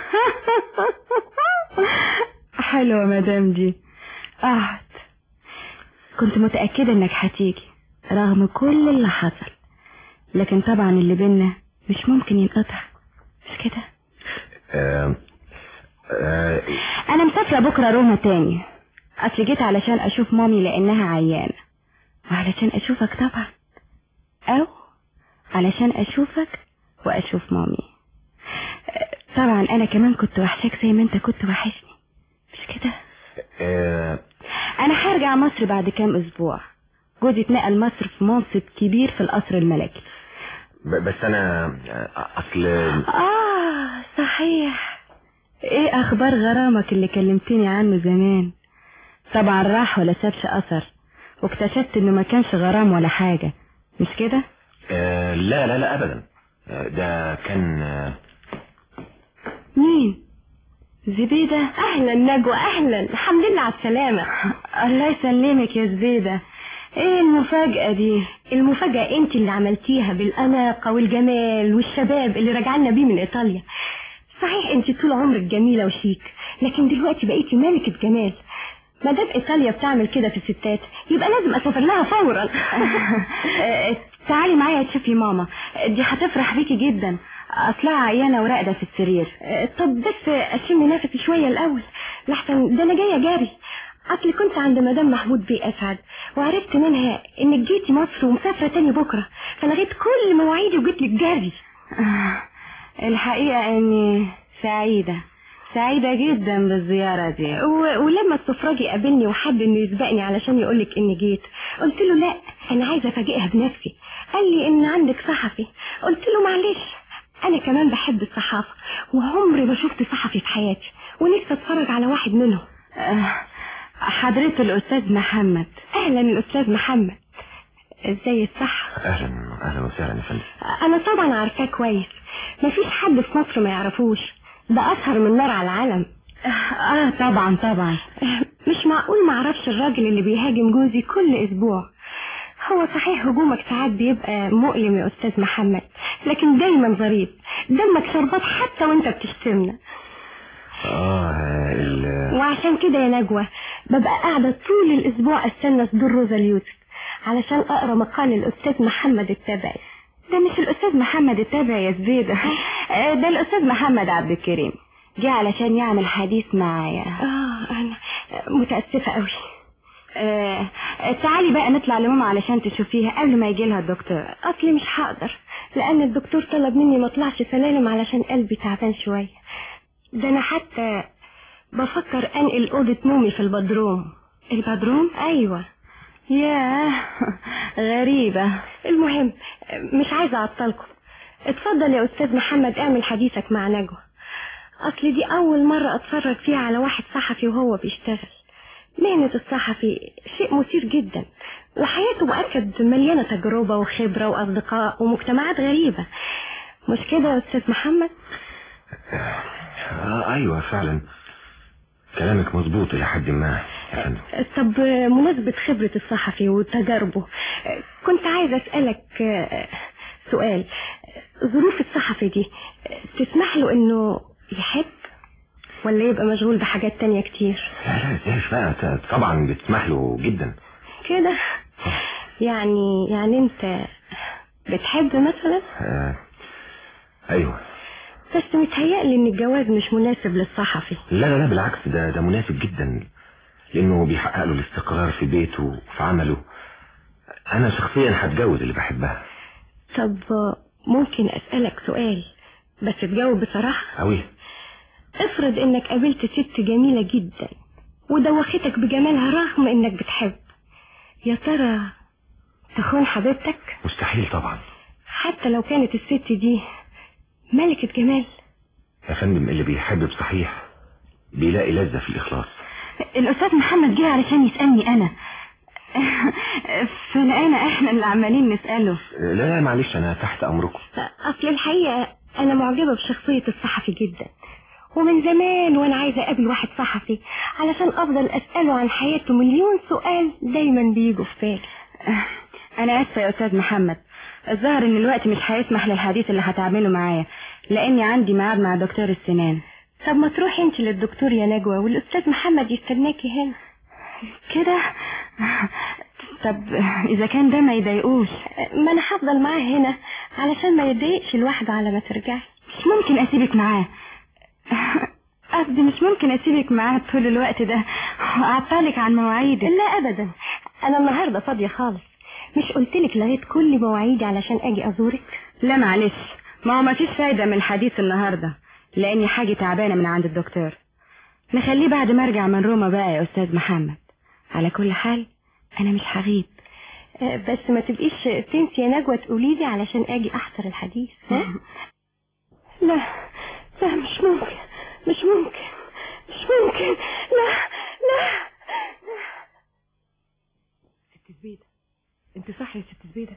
Speaker 2: حلوة مدام دي قعد كنت متأكدة انك هتيجي رغم كل اللي حصل لكن طبعا اللي بينا مش ممكن ينقطع مش كده
Speaker 10: آه آه
Speaker 2: انا مسافرة بكرة روما تاني اصل جيت علشان اشوف مامي لانها عيانة وعلشان اشوفك طبعا او علشان اشوفك واشوف مامي طبعا انا كمان كنت وحشاك زي ما انت كنت وحشني مش كده
Speaker 10: آه
Speaker 2: انا هرجع مصر بعد كام اسبوع جوزي اتنقل مصر في منصب كبير في القصر الملكي
Speaker 10: ب- بس انا آه، اصل
Speaker 2: اه صحيح ايه اخبار غرامك اللي كلمتني عنه زمان طبعا راح ولا سابش اثر واكتشفت انه ما كانش غرام ولا حاجة مش كده
Speaker 10: آه لا لا لا ابدا آه ده كان آه
Speaker 2: مين زبيدة
Speaker 9: اهلا نجوى اهلا الحمد لله على السلامة
Speaker 2: الله يسلمك يا زبيدة ايه المفاجأة دي
Speaker 9: المفاجأة انت اللي عملتيها بالاناقة والجمال والشباب اللي رجعنا بيه من ايطاليا صحيح انت طول عمرك جميلة وشيك لكن دلوقتي بقيتي ملكة جمال ما دام ايطاليا بتعمل كده في الستات يبقى لازم اسافر لها فورا
Speaker 2: آه، تعالي معايا تشوفي ماما دي هتفرح بيكي جدا اصلها عيانة وراقدة في السرير
Speaker 9: آه، طب بس اشم نفسي شوية الاول لحسن ده انا جاية جاري اصل كنت عند مدام محمود بيه اسعد وعرفت منها انك جيتي مصر ومسافرة تاني بكرة فلغيت كل مواعيدي وجيت لك جاري
Speaker 2: آه، الحقيقة اني سعيدة سعيدة جدا بالزيارة دي
Speaker 9: و... ولما السفراجي قابلني وحب انه يسبقني علشان يقولك اني جيت قلت له لا انا عايزة افاجئها بنفسي قال لي ان عندك صحفي قلت له معلش انا كمان بحب الصحافة وعمري ما شفت صحفي في حياتي ونفسي اتفرج على واحد منهم
Speaker 2: آه، حضرة الأستاذ محمد
Speaker 9: اهلا الاستاذ محمد ازاي الصح
Speaker 10: اهلا اهلا وسهلا يا فندم
Speaker 9: انا طبعا عارفاه كويس مفيش حد في مصر ما يعرفوش ده اشهر من نار على العالم
Speaker 2: اه طبعا طبعا
Speaker 9: مش معقول ما اعرفش الراجل اللي بيهاجم جوزي كل اسبوع هو صحيح هجومك ساعات بيبقى مؤلم يا استاذ محمد لكن دايما ظريف دمك شربات حتى وانت بتشتمنا
Speaker 10: اه ال
Speaker 9: وعشان كده يا نجوى ببقى قاعدة طول الاسبوع استنى صدور روزا اليوسف علشان اقرا مقال الاستاذ محمد التابعي
Speaker 2: ده مش الأستاذ محمد التابعي يا زبيدة آه، ده الأستاذ محمد عبد الكريم جه علشان يعمل حديث معايا
Speaker 9: اه انا متأسفة قوي
Speaker 2: آه، تعالي بقى نطلع لماما علشان تشوفيها قبل ما يجي لها الدكتور
Speaker 9: اصلي مش هقدر لان الدكتور طلب مني ما اطلعش سلالم علشان قلبي تعبان شوية ده انا حتى بفكر انقل اوضة نومي في البدروم
Speaker 2: البدروم
Speaker 9: ايوه
Speaker 2: ياه غريبة
Speaker 9: المهم مش عايزة اعطلكم اتفضل يا استاذ محمد اعمل حديثك مع نجوى اصل دي اول مرة اتفرج فيها على واحد صحفي وهو بيشتغل مهنة الصحفي شيء مثير جدا وحياته مؤكد مليانة تجربة وخبرة واصدقاء ومجتمعات غريبة مش كده يا استاذ محمد
Speaker 10: آه ايوه فعلا كلامك مظبوط الى حد ما يا فندم
Speaker 9: طب مناسبة خبرة الصحفي وتجاربه كنت عايزة اسألك سؤال ظروف الصحفي دي تسمح له انه يحب ولا يبقى مشغول بحاجات تانية كتير
Speaker 10: لا لا ازاي بقى ت- طبعا بتسمح له جدا
Speaker 9: كده يعني يعني انت بتحب مثلا
Speaker 10: آه ايوه
Speaker 9: بس متهيألي ان الجواز مش مناسب للصحفي
Speaker 10: لا لا لا بالعكس ده ده مناسب جدا لانه بيحقق له الاستقرار في بيته وفي عمله انا شخصيا هتجوز اللي بحبها
Speaker 9: طب ممكن اسألك سؤال بس تجاوب بصراحة
Speaker 10: اوي
Speaker 9: افرض انك قابلت ست جميلة جدا ودوختك بجمالها رغم انك بتحب يا ترى تخون حبيبتك
Speaker 10: مستحيل طبعا
Speaker 9: حتى لو كانت الست دي ملكة جمال
Speaker 10: يا فندم اللي بيحب بصحيح بيلاقي لذة في الإخلاص
Speaker 2: الأستاذ محمد جه علشان يسألني أنا فلقينا احنا اللي عمالين نسأله
Speaker 10: لا لا معلش أنا تحت أمركم
Speaker 9: اصل الحقيقة انا معجبة بشخصية الصحفي جدا ومن زمان وانا عايزة اقابل واحد صحفي علشان افضل اسأله عن حياته مليون سؤال دايما بيجوا في بالي
Speaker 2: أنا آسفة يا أستاذ محمد الظاهر إن الوقت مش هيسمح للحديث اللي هتعمله معايا لأني عندي ميعاد مع دكتور السنان
Speaker 9: طب ما تروحي انت للدكتور يا نجوى والاستاذ محمد يستناكي هنا
Speaker 2: كده طب اذا كان ده ما يضايقوش
Speaker 9: ما انا هفضل معاه هنا علشان ما يتضايقش لوحده على ما ترجعي
Speaker 2: مش ممكن اسيبك معاه قصدي مش ممكن اسيبك معاه طول الوقت ده واعطلك عن مواعيدك
Speaker 9: لا ابدا انا النهارده فاضيه خالص مش قلتلك لغيت كل مواعيدي علشان اجي ازورك
Speaker 2: لا معلش ما هو مفيش فايدة من الحديث النهاردة لاني حاجة تعبانة من عند الدكتور نخليه بعد ما ارجع من روما بقى يا استاذ محمد على كل حال انا مش هغيب
Speaker 9: آه، بس ما تبقيش تنسي يا نجوى تقولي لي علشان اجي احضر الحديث ها؟ لا لا مش ممكن مش ممكن مش ممكن لا لا
Speaker 17: ست زبيدة انت صح يا ست زبيدة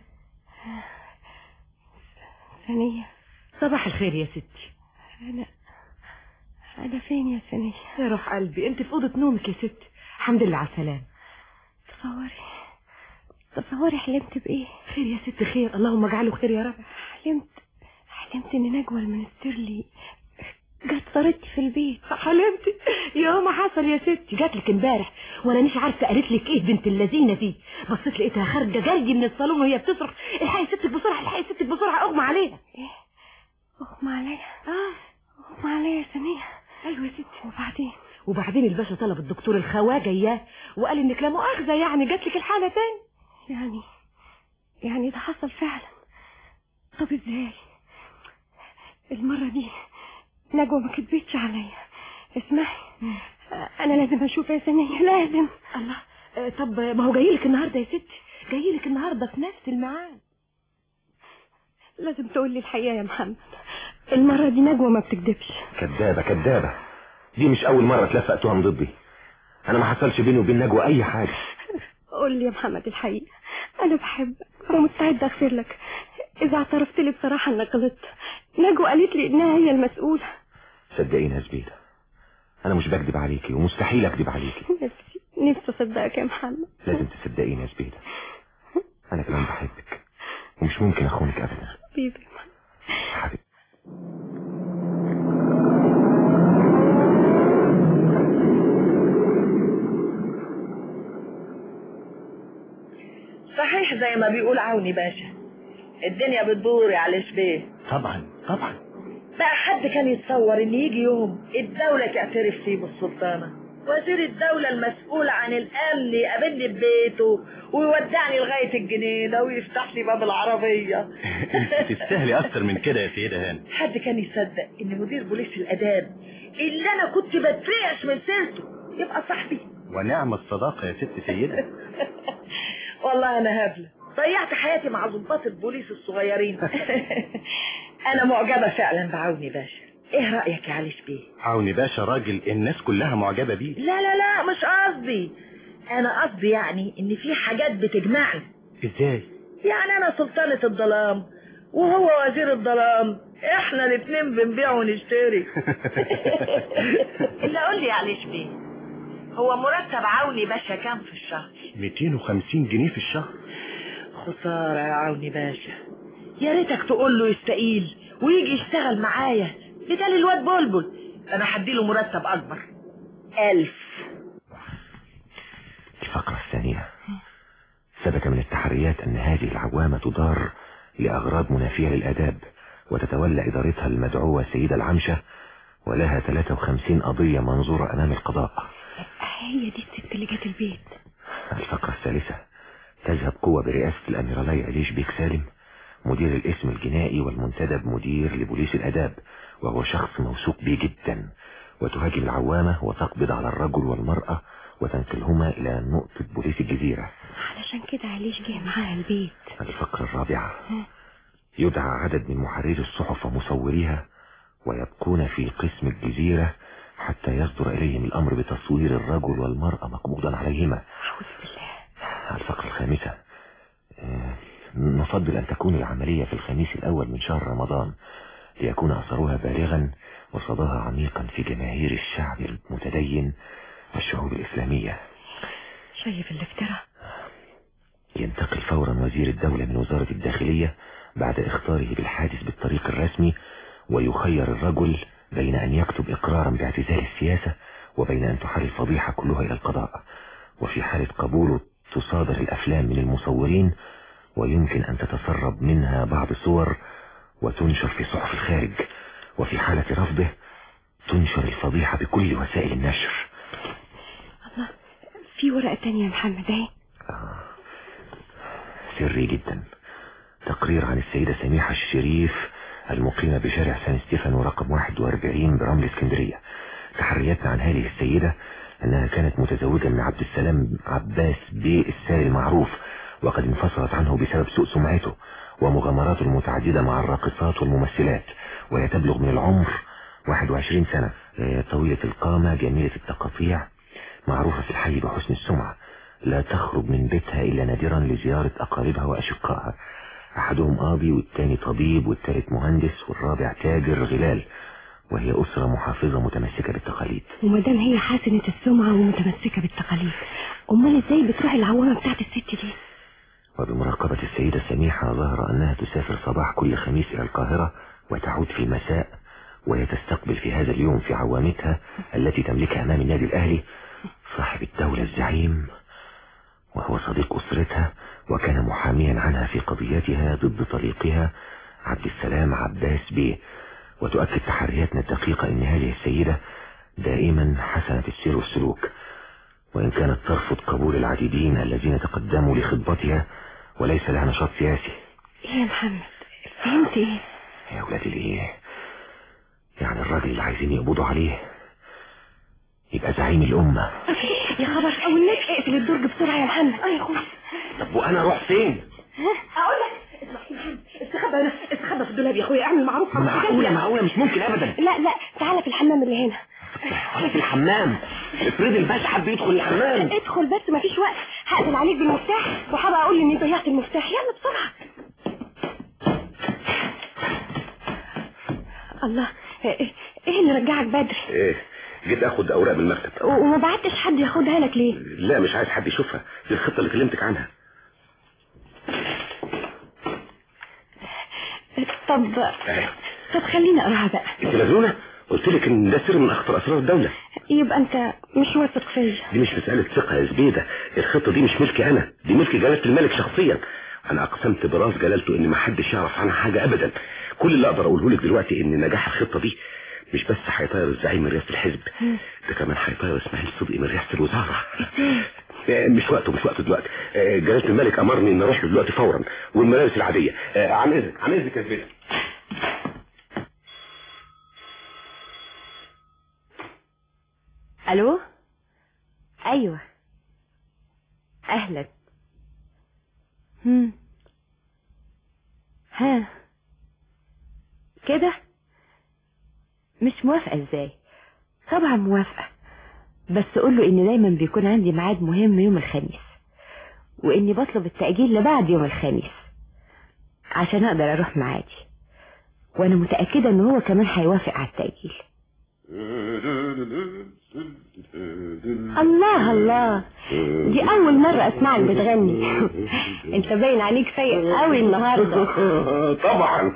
Speaker 9: ثانية
Speaker 17: صباح الخير يا ستي
Speaker 9: انا انا فين يا ثانية
Speaker 17: يا روح قلبي انت في اوضة نومك يا ستي الحمد لله على السلامة
Speaker 9: تصوري تصوري حلمت بايه
Speaker 17: خير يا ست خير اللهم اجعله خير يا رب
Speaker 9: حلمت حلمت ان نجوى المنسترلي جت طردتي في البيت
Speaker 17: حلمتي يا ما حصل يا ستي جات لك امبارح وانا مش عارفه قالت لك ايه بنت اللذينه دي بصيت لقيتها خارجه جري من الصالون وهي بتصرخ الحقي ستك بسرعه الحقي ستك بسرعه اغمى عليها
Speaker 9: ايه اغمى عليا اه اغمى عليا يا ثانية
Speaker 17: ايوه يا ستي
Speaker 9: وبعدين
Speaker 17: وبعدين الباشا طلب الدكتور الخواجه اياه وقال انك لا مؤاخذه يعني جات لك الحاله تاني
Speaker 9: يعني يعني ده حصل فعلا طب ازاي المرة دي نجوى ما كدبتش عليا اسمعي انا لازم اشوف يا ثانية لازم
Speaker 17: الله آه، طب ما هو جاي لك النهارده يا ستي جاي لك النهارده في نفس الميعاد
Speaker 9: لازم تقول لي الحقيقة يا محمد المرة دي نجوى ما بتكدبش
Speaker 10: كدابة كدابة دي مش أول مرة تلفق تهم ضدي أنا ما حصلش بيني وبين نجوى أي حاجة
Speaker 9: قول لي يا محمد الحقيقة انا بحبك ومستعدة اغفر لك اذا اعترفت لي بصراحة انك غلطت نجوى قالت لي انها هي المسؤولة
Speaker 10: صدقيني يا زبيدة أنا مش بكذب عليكي ومستحيل أكذب عليكي
Speaker 9: نفسي نفسي اصدقك يا محمد
Speaker 10: لازم تصدقيني يا زبيدة أنا كمان بحبك ومش ممكن أخونك أبدا
Speaker 9: حبيبي
Speaker 10: حبيبي
Speaker 18: صحيح زي ما بيقول عوني باشا الدنيا بتدور يا علي شبيه
Speaker 12: طبعا طبعا
Speaker 18: بقى حد كان يتصور ان يجي يوم الدولة تعترف فيه بالسلطانة وزير الدولة المسؤول عن الأمن يقابلني ببيته ويودعني لغاية الجنينة ويفتح لي باب العربية
Speaker 19: تستاهلي اكتر من كده يا سيدة هاني
Speaker 18: حد كان يصدق ان مدير بوليس الآداب اللي أنا كنت بترعش من سيرته يبقى صاحبي
Speaker 19: ونعم الصداقة يا ست سيدة
Speaker 18: والله أنا هبلة ضيعت حياتي مع ضباط البوليس الصغيرين أنا معجبة فعلا بعوني باشا إيه رأيك يا علي شبيه
Speaker 19: عوني باشا راجل الناس كلها معجبة بيه
Speaker 18: لا لا لا مش قصدي انا قصدي يعني ان في حاجات بتجمعنا
Speaker 19: ازاي
Speaker 18: يعني انا سلطانة الظلام وهو وزير الظلام احنا الاتنين بنبيع ونشتري اللي قول لي معلش بيه هو مرتب عوني باشا كام في الشهر
Speaker 19: 250 جنيه في الشهر
Speaker 18: خسارة يا عوني باشا يا ريتك تقول له يستقيل ويجي يشتغل معايا بدل الواد بلبل انا هديله مرتب اكبر الف
Speaker 10: الفقرة الثانية ثبت من التحريات أن هذه العوامة تدار لأغراض منافية للآداب وتتولى إدارتها المدعوة سيدة العمشة ولها 53 قضية منظورة أمام القضاء
Speaker 9: هي دي الست اللي جت البيت
Speaker 10: الفقرة الثالثة تذهب قوة برئاسة الأميرالي عليش بيك سالم مدير الاسم الجنائي والمنتدب مدير لبوليس الأداب وهو شخص موثوق به جدا وتهاجم العوامة وتقبض على الرجل والمرأة وتنقلهما إلى نقطة بوليس الجزيرة
Speaker 9: علشان كده عليش جه معاها البيت
Speaker 10: الفقرة الرابعة يدعى عدد من محرري الصحف ومصوريها ويبقون في قسم الجزيرة حتى يصدر إليهم الأمر بتصوير الرجل والمرأة مقبوضا عليهما
Speaker 9: أعوذ بالله
Speaker 10: الفقرة الخامسة آه، نفضل أن تكون العملية في الخميس الأول من شهر رمضان ليكون أثرها بالغا وصداها عميقا في جماهير الشعب المتدين والشعوب الإسلامية
Speaker 9: شايف الافتراء
Speaker 10: ينتقل فورا وزير الدولة من وزارة الداخلية بعد اختاره بالحادث بالطريق الرسمي ويخير الرجل بين أن يكتب إقرارا باعتزال السياسة وبين أن تحال الفضيحة كلها إلى القضاء وفي حالة قبوله تصادر الأفلام من المصورين ويمكن أن تتسرب منها بعض صور وتنشر في صحف الخارج وفي حالة رفضه تنشر الفضيحة بكل وسائل النشر
Speaker 9: الله في ورقة تانية يا محمد اهي
Speaker 10: سري جدا تقرير عن السيدة سميحة الشريف المقيمة بشارع سان ستيفانو رقم 41 برمل اسكندرية تحرياتنا عن هذه السيدة أنها كانت متزوجة من عبد السلام عباس بيه الساري المعروف وقد انفصلت عنه بسبب سوء سمعته ومغامراته المتعددة مع الراقصات والممثلات وهي تبلغ من العمر 21 سنة آه، طويلة القامة جميلة التقاطيع معروفة في الحي بحسن السمعة لا تخرج من بيتها إلا نادرا لزيارة أقاربها وأشقائها أحدهم قاضي والتاني طبيب والتالت مهندس والرابع تاجر غلال وهي أسرة محافظة متمسكة بالتقاليد
Speaker 9: ومادام هي حسنة السمعة ومتمسكة بالتقاليد امال ازاي بتروح العوامة بتاعت الست دي
Speaker 10: وبمراقبة السيدة سميحة ظهر أنها تسافر صباح كل خميس إلى القاهرة وتعود في المساء وهي تستقبل في هذا اليوم في عوامتها التي تملكها أمام النادي الأهلي صاحب الدولة الزعيم وهو صديق أسرتها وكان محاميا عنها في قضيتها ضد طليقها عبد السلام عباس بيه وتؤكد تحرياتنا الدقيقة أن هذه السيدة دائما حسنة السير والسلوك وإن كانت ترفض قبول العديدين الذين تقدموا لخطبتها وليس لها نشاط سياسي
Speaker 9: ايه يا محمد فهمت ايه
Speaker 10: يا ولادي الايه يعني الراجل اللي عايزين يقبضوا عليه يبقى زعيم الأمة
Speaker 9: يا خبر او الناس اقفل الدرج بسرعة يا محمد اه يا اخوي
Speaker 14: طب وانا اروح فين
Speaker 17: اقول لك استخبى هنا استخبى في الدولاب يا اخويا اعمل معروف
Speaker 14: معقولة معقولة مش ممكن ابدا
Speaker 9: لا لا تعالى في الحمام اللي هنا
Speaker 14: ولا في الحمام افرض الباشا حب يدخل الحمام
Speaker 9: ادخل بس مفيش وقت هقفل عليك بالمفتاح وهبقى اقول اني ضيعت المفتاح يلا بسرعة الله ايه إيه اللي رجعك بدري
Speaker 14: ايه جيت اخد اوراق من المكتب
Speaker 9: و- وما بعتش حد ياخدها لك ليه
Speaker 14: لا مش عايز حد يشوفها دي الخطة اللي كلمتك عنها
Speaker 9: طب
Speaker 14: ايه
Speaker 9: طب خليني اقراها بقى
Speaker 14: انت مجنونة قلت لك ان ده سر من اخطر اسرار الدولة
Speaker 9: يبقى انت مش واثق فيا
Speaker 14: دي مش مسألة ثقة يا زبيدة الخطة دي مش ملكي انا دي ملك جلالة الملك شخصيا انا اقسمت براس جلالته ان ما حدش يعرف عنها حاجة ابدا كل اللي اقدر اقوله لك دلوقتي ان نجاح الخطة دي مش بس هيطير الزعيم من رئاسة الحزب ده كمان هيطير اسماعيل صدقي من رئاسة الوزارة آه، مش وقته مش وقته دلوقتي آه، جلالة الملك امرني ان اروح له دلوقتي فورا والملابس العادية آه، عن اذنك عن اذنك يا زبيدة
Speaker 2: الو ايوه اهلا هم ها كده مش موافقة ازاي طبعا موافقة بس قول له ان دايما بيكون عندي ميعاد مهم يوم الخميس واني بطلب التأجيل لبعد يوم الخميس عشان اقدر اروح معادي وانا متأكدة ان هو كمان هيوافق على التأجيل الله الله دي اول مرة اسمعك بتغني انت باين عليك سيء قوي النهاردة
Speaker 14: طبعا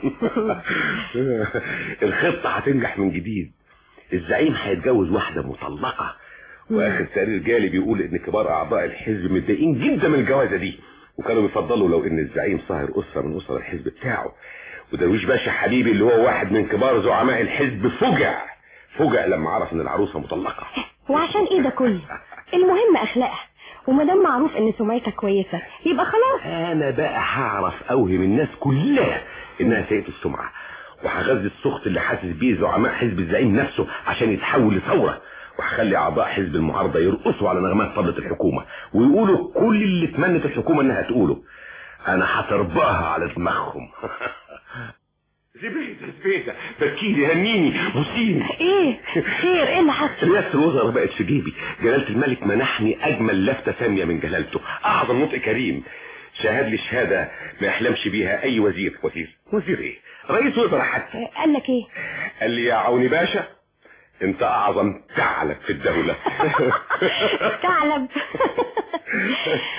Speaker 14: الخطة هتنجح من جديد الزعيم هيتجوز واحدة مطلقة واخر تقرير جالي بيقول ان كبار اعضاء الحزب متضايقين جدا من الجوازة دي وكانوا بيفضلوا لو ان الزعيم صاهر اسرة من اسر الحزب بتاعه ودرويش باشا حبيبي اللي هو واحد من كبار زعماء الحزب فجع فجع لما عرف ان العروسة مطلقة
Speaker 9: وعشان ايه ده كله المهم اخلاقها ومادام معروف ان سمعتها كويسة يبقى خلاص
Speaker 14: انا بقى هعرف اوهم الناس كلها انها سيئة السمعة وهغذي السخط اللي حاسس بيه زعماء حزب الزعيم نفسه عشان يتحول لثورة وهخلي اعضاء حزب المعارضة يرقصوا على نغمات طبلة الحكومة ويقولوا كل اللي تمنت الحكومة انها تقوله انا هترباها على دماغهم زبيدة زبيدة بكيلي هنيني بوسيني
Speaker 9: ايه خير ايه اللي حصل
Speaker 14: رئاسة الوزراء بقت في جيبي جلالة الملك منحني اجمل لفتة سامية من جلالته اعظم نطق كريم شهد لي شهادة ما يحلمش بيها اي وزير وزير وزير ايه رئيس وزراء حتى
Speaker 9: قال لك ايه
Speaker 14: قال لي يا عوني باشا انت اعظم ثعلب في الدولة
Speaker 9: ثعلب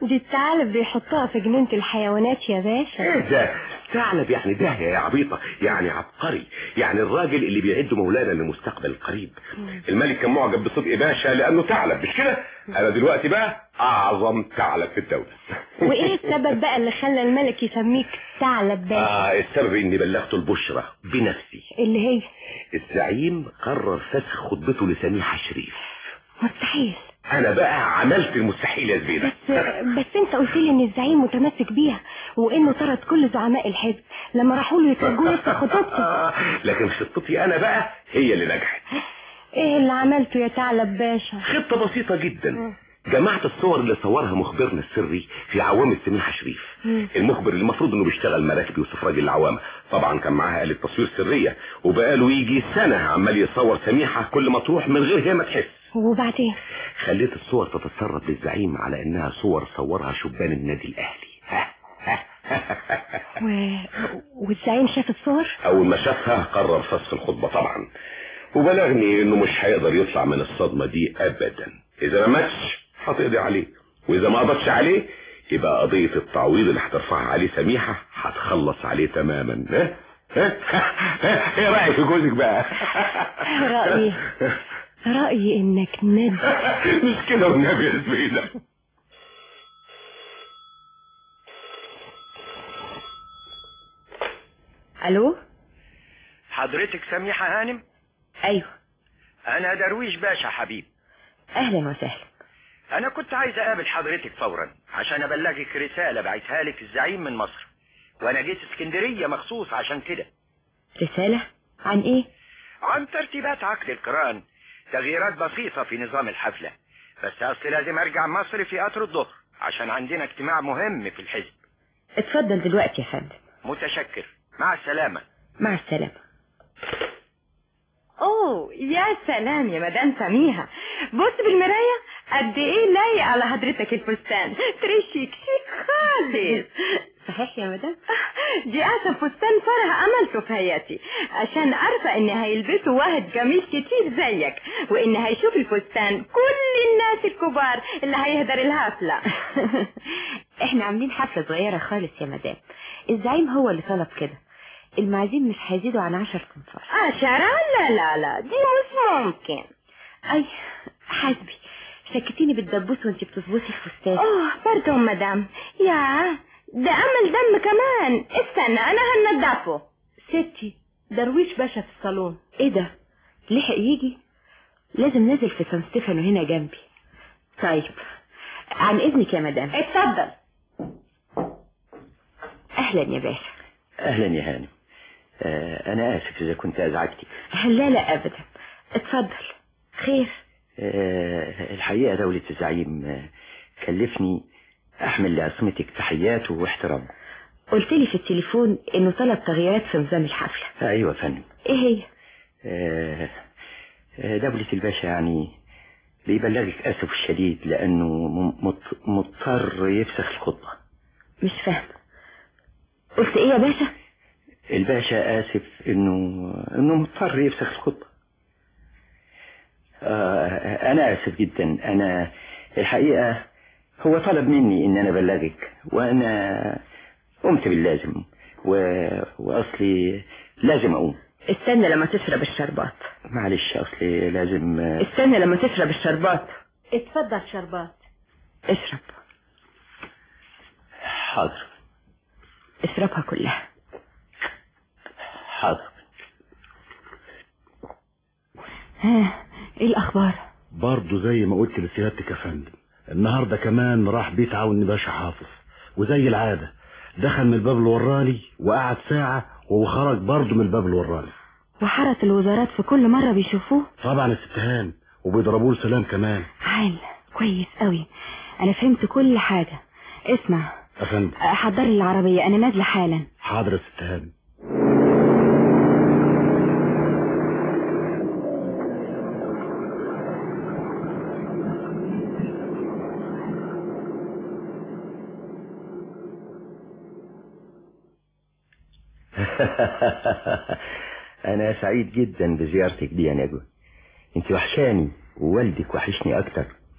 Speaker 9: دي الثعلب بيحطوها في جنينة الحيوانات يا باشا
Speaker 14: ايه ده ثعلب يعني ده يا عبيطة يعني عبقري يعني الراجل اللي بيعد مولانا للمستقبل القريب الملك كان معجب بصدق باشا لانه ثعلب مش كده انا دلوقتي بقى اعظم ثعلب في الدولة
Speaker 9: وايه السبب بقى اللي خلى الملك يسميك ثعلب باشا
Speaker 14: اه السبب اني بلغته البشرى بنفسي
Speaker 9: اللي هي
Speaker 14: الزعيم قرر فسخ خطبته لسميحة شريف
Speaker 9: مستحيل
Speaker 14: انا بقى عملت المستحيل يا زبيدة
Speaker 9: بس بس انت قلت لي ان الزعيم متمسك بيها وانه طرد كل زعماء الحزب لما راحوا له يترجوه يفتح خطوبته
Speaker 14: لكن خطتي انا بقى هي اللي نجحت
Speaker 9: ايه اللي عملته يا ثعلب باشا
Speaker 14: خطة بسيطة جدا جمعت الصور اللي صورها مخبرنا السري في عوامة سميحة شريف
Speaker 9: مم.
Speaker 14: المخبر اللي المفروض انه بيشتغل مراكب يوسف راجل العوامة طبعا كان معاها آلة تصوير سرية وبقاله يجي سنة عمال يصور سميحة كل ما تروح من غير هي ما تحس
Speaker 9: وبعدين
Speaker 14: خليت الصور تتسرب للزعيم على انها صور صورها شبان النادي الاهلي
Speaker 9: و... والزعيم شاف الصور
Speaker 14: اول ما شافها قرر فسخ الخطبة طبعا وبلغني انه مش هيقدر يطلع من الصدمة دي ابدا اذا ما ماتش هتقضي عليه واذا ما قضتش عليه يبقى قضية التعويض اللي هترفعها عليه سميحة هتخلص عليه تماما ها ها ايه رأيك في جوزك بقى
Speaker 9: رأيي رأيي انك ند
Speaker 14: مش كده والنبي يا زميلة
Speaker 2: الو
Speaker 20: حضرتك سميحة هانم
Speaker 2: ايوه
Speaker 20: انا درويش باشا حبيب
Speaker 2: اهلا وسهلا
Speaker 20: انا كنت عايز اقابل حضرتك فورا عشان ابلغك رسالة بعتها لك الزعيم من مصر وانا جيت اسكندرية مخصوص عشان كده
Speaker 2: رسالة عن ايه
Speaker 20: عن ترتيبات عقد القران تغييرات بسيطة في نظام الحفلة بس اصل لازم ارجع مصر في قطر الظهر عشان عندنا اجتماع مهم في الحزب
Speaker 2: اتفضل دلوقتي يا فندم
Speaker 20: متشكر مع السلامة
Speaker 2: مع السلامة
Speaker 21: اوه يا سلام يا مدام سميحة بص بالمراية قد ايه لايق على حضرتك الفستان تريشيك شيك خالص
Speaker 2: صحيح يا مدام
Speaker 21: دي احسن فستان فرح عملته في حياتي عشان عارفة ان هيلبسه واحد جميل كتير زيك وان هيشوف الفستان كل الناس الكبار اللي هيهدر الحفلة
Speaker 2: احنا عاملين حفلة صغيرة خالص يا مدام الزعيم هو اللي طلب كده المعازيم مش هيزيدوا عن عشر تنفار
Speaker 21: عشرة لا لا لا دي مش ممكن
Speaker 2: اي حاسبي شكتيني بالدبوس وانت بتظبطي الفستان
Speaker 21: اوه باردون مدام يا ده عمل دم كمان استنى انا هنضفه
Speaker 17: ستي درويش باشا في الصالون
Speaker 2: ايه ده لحق يجي لازم نازل في سان ستيفانو هنا جنبي طيب عن اذنك يا مدام
Speaker 21: اتفضل
Speaker 2: اهلا يا باشا
Speaker 20: اهلا يا هانم آه انا اسف اذا كنت ازعجتك
Speaker 2: لا لا ابدا اتفضل خير
Speaker 20: آه الحقيقة دولة الزعيم آه كلفني احمل لعصمتك تحياته واحترامه
Speaker 2: قلت لي في التليفون انه طلب تغييرات في نظام الحفلة
Speaker 20: ايوه يا فندم
Speaker 2: ايه هي
Speaker 20: آه آه دولة الباشا يعني بيبلغك اسف الشديد لانه مط- مضطر يفسخ الخطبة
Speaker 2: مش فاهم قلت ايه يا باشا
Speaker 20: الباشا اسف انه انه مضطر يفسخ الخطبة آه انا اسف جدا انا الحقيقة هو طلب مني ان انا ابلغك وانا قمت باللازم و... واصلي لازم اقوم
Speaker 2: استنى لما تشرب الشربات
Speaker 20: معلش اصلي لازم
Speaker 2: استنى لما تشرب الشربات
Speaker 17: اتفضل شربات
Speaker 2: اشرب
Speaker 20: حاضر
Speaker 2: اشربها كلها
Speaker 20: حاضر
Speaker 2: ها ايه الاخبار
Speaker 3: برضه زي ما قلت لسيادتك يا فندم النهارده كمان راح بيت عون باشا حافظ وزي العادة دخل من الباب الوراني وقعد ساعة وخرج برضه من الباب الوراني
Speaker 2: وحرس الوزارات في كل مرة بيشوفوه
Speaker 3: طبعا يا ست هان وبيضربوه سلام كمان
Speaker 2: عال كويس قوي انا فهمت كل حاجة اسمع
Speaker 3: يا فندم
Speaker 2: حضر لي العربية انا نازلة حالا
Speaker 3: حاضر يا ست هان
Speaker 20: انا سعيد جدا بزيارتك دي يا نجوى انت وحشاني ووالدك وحشني اكتر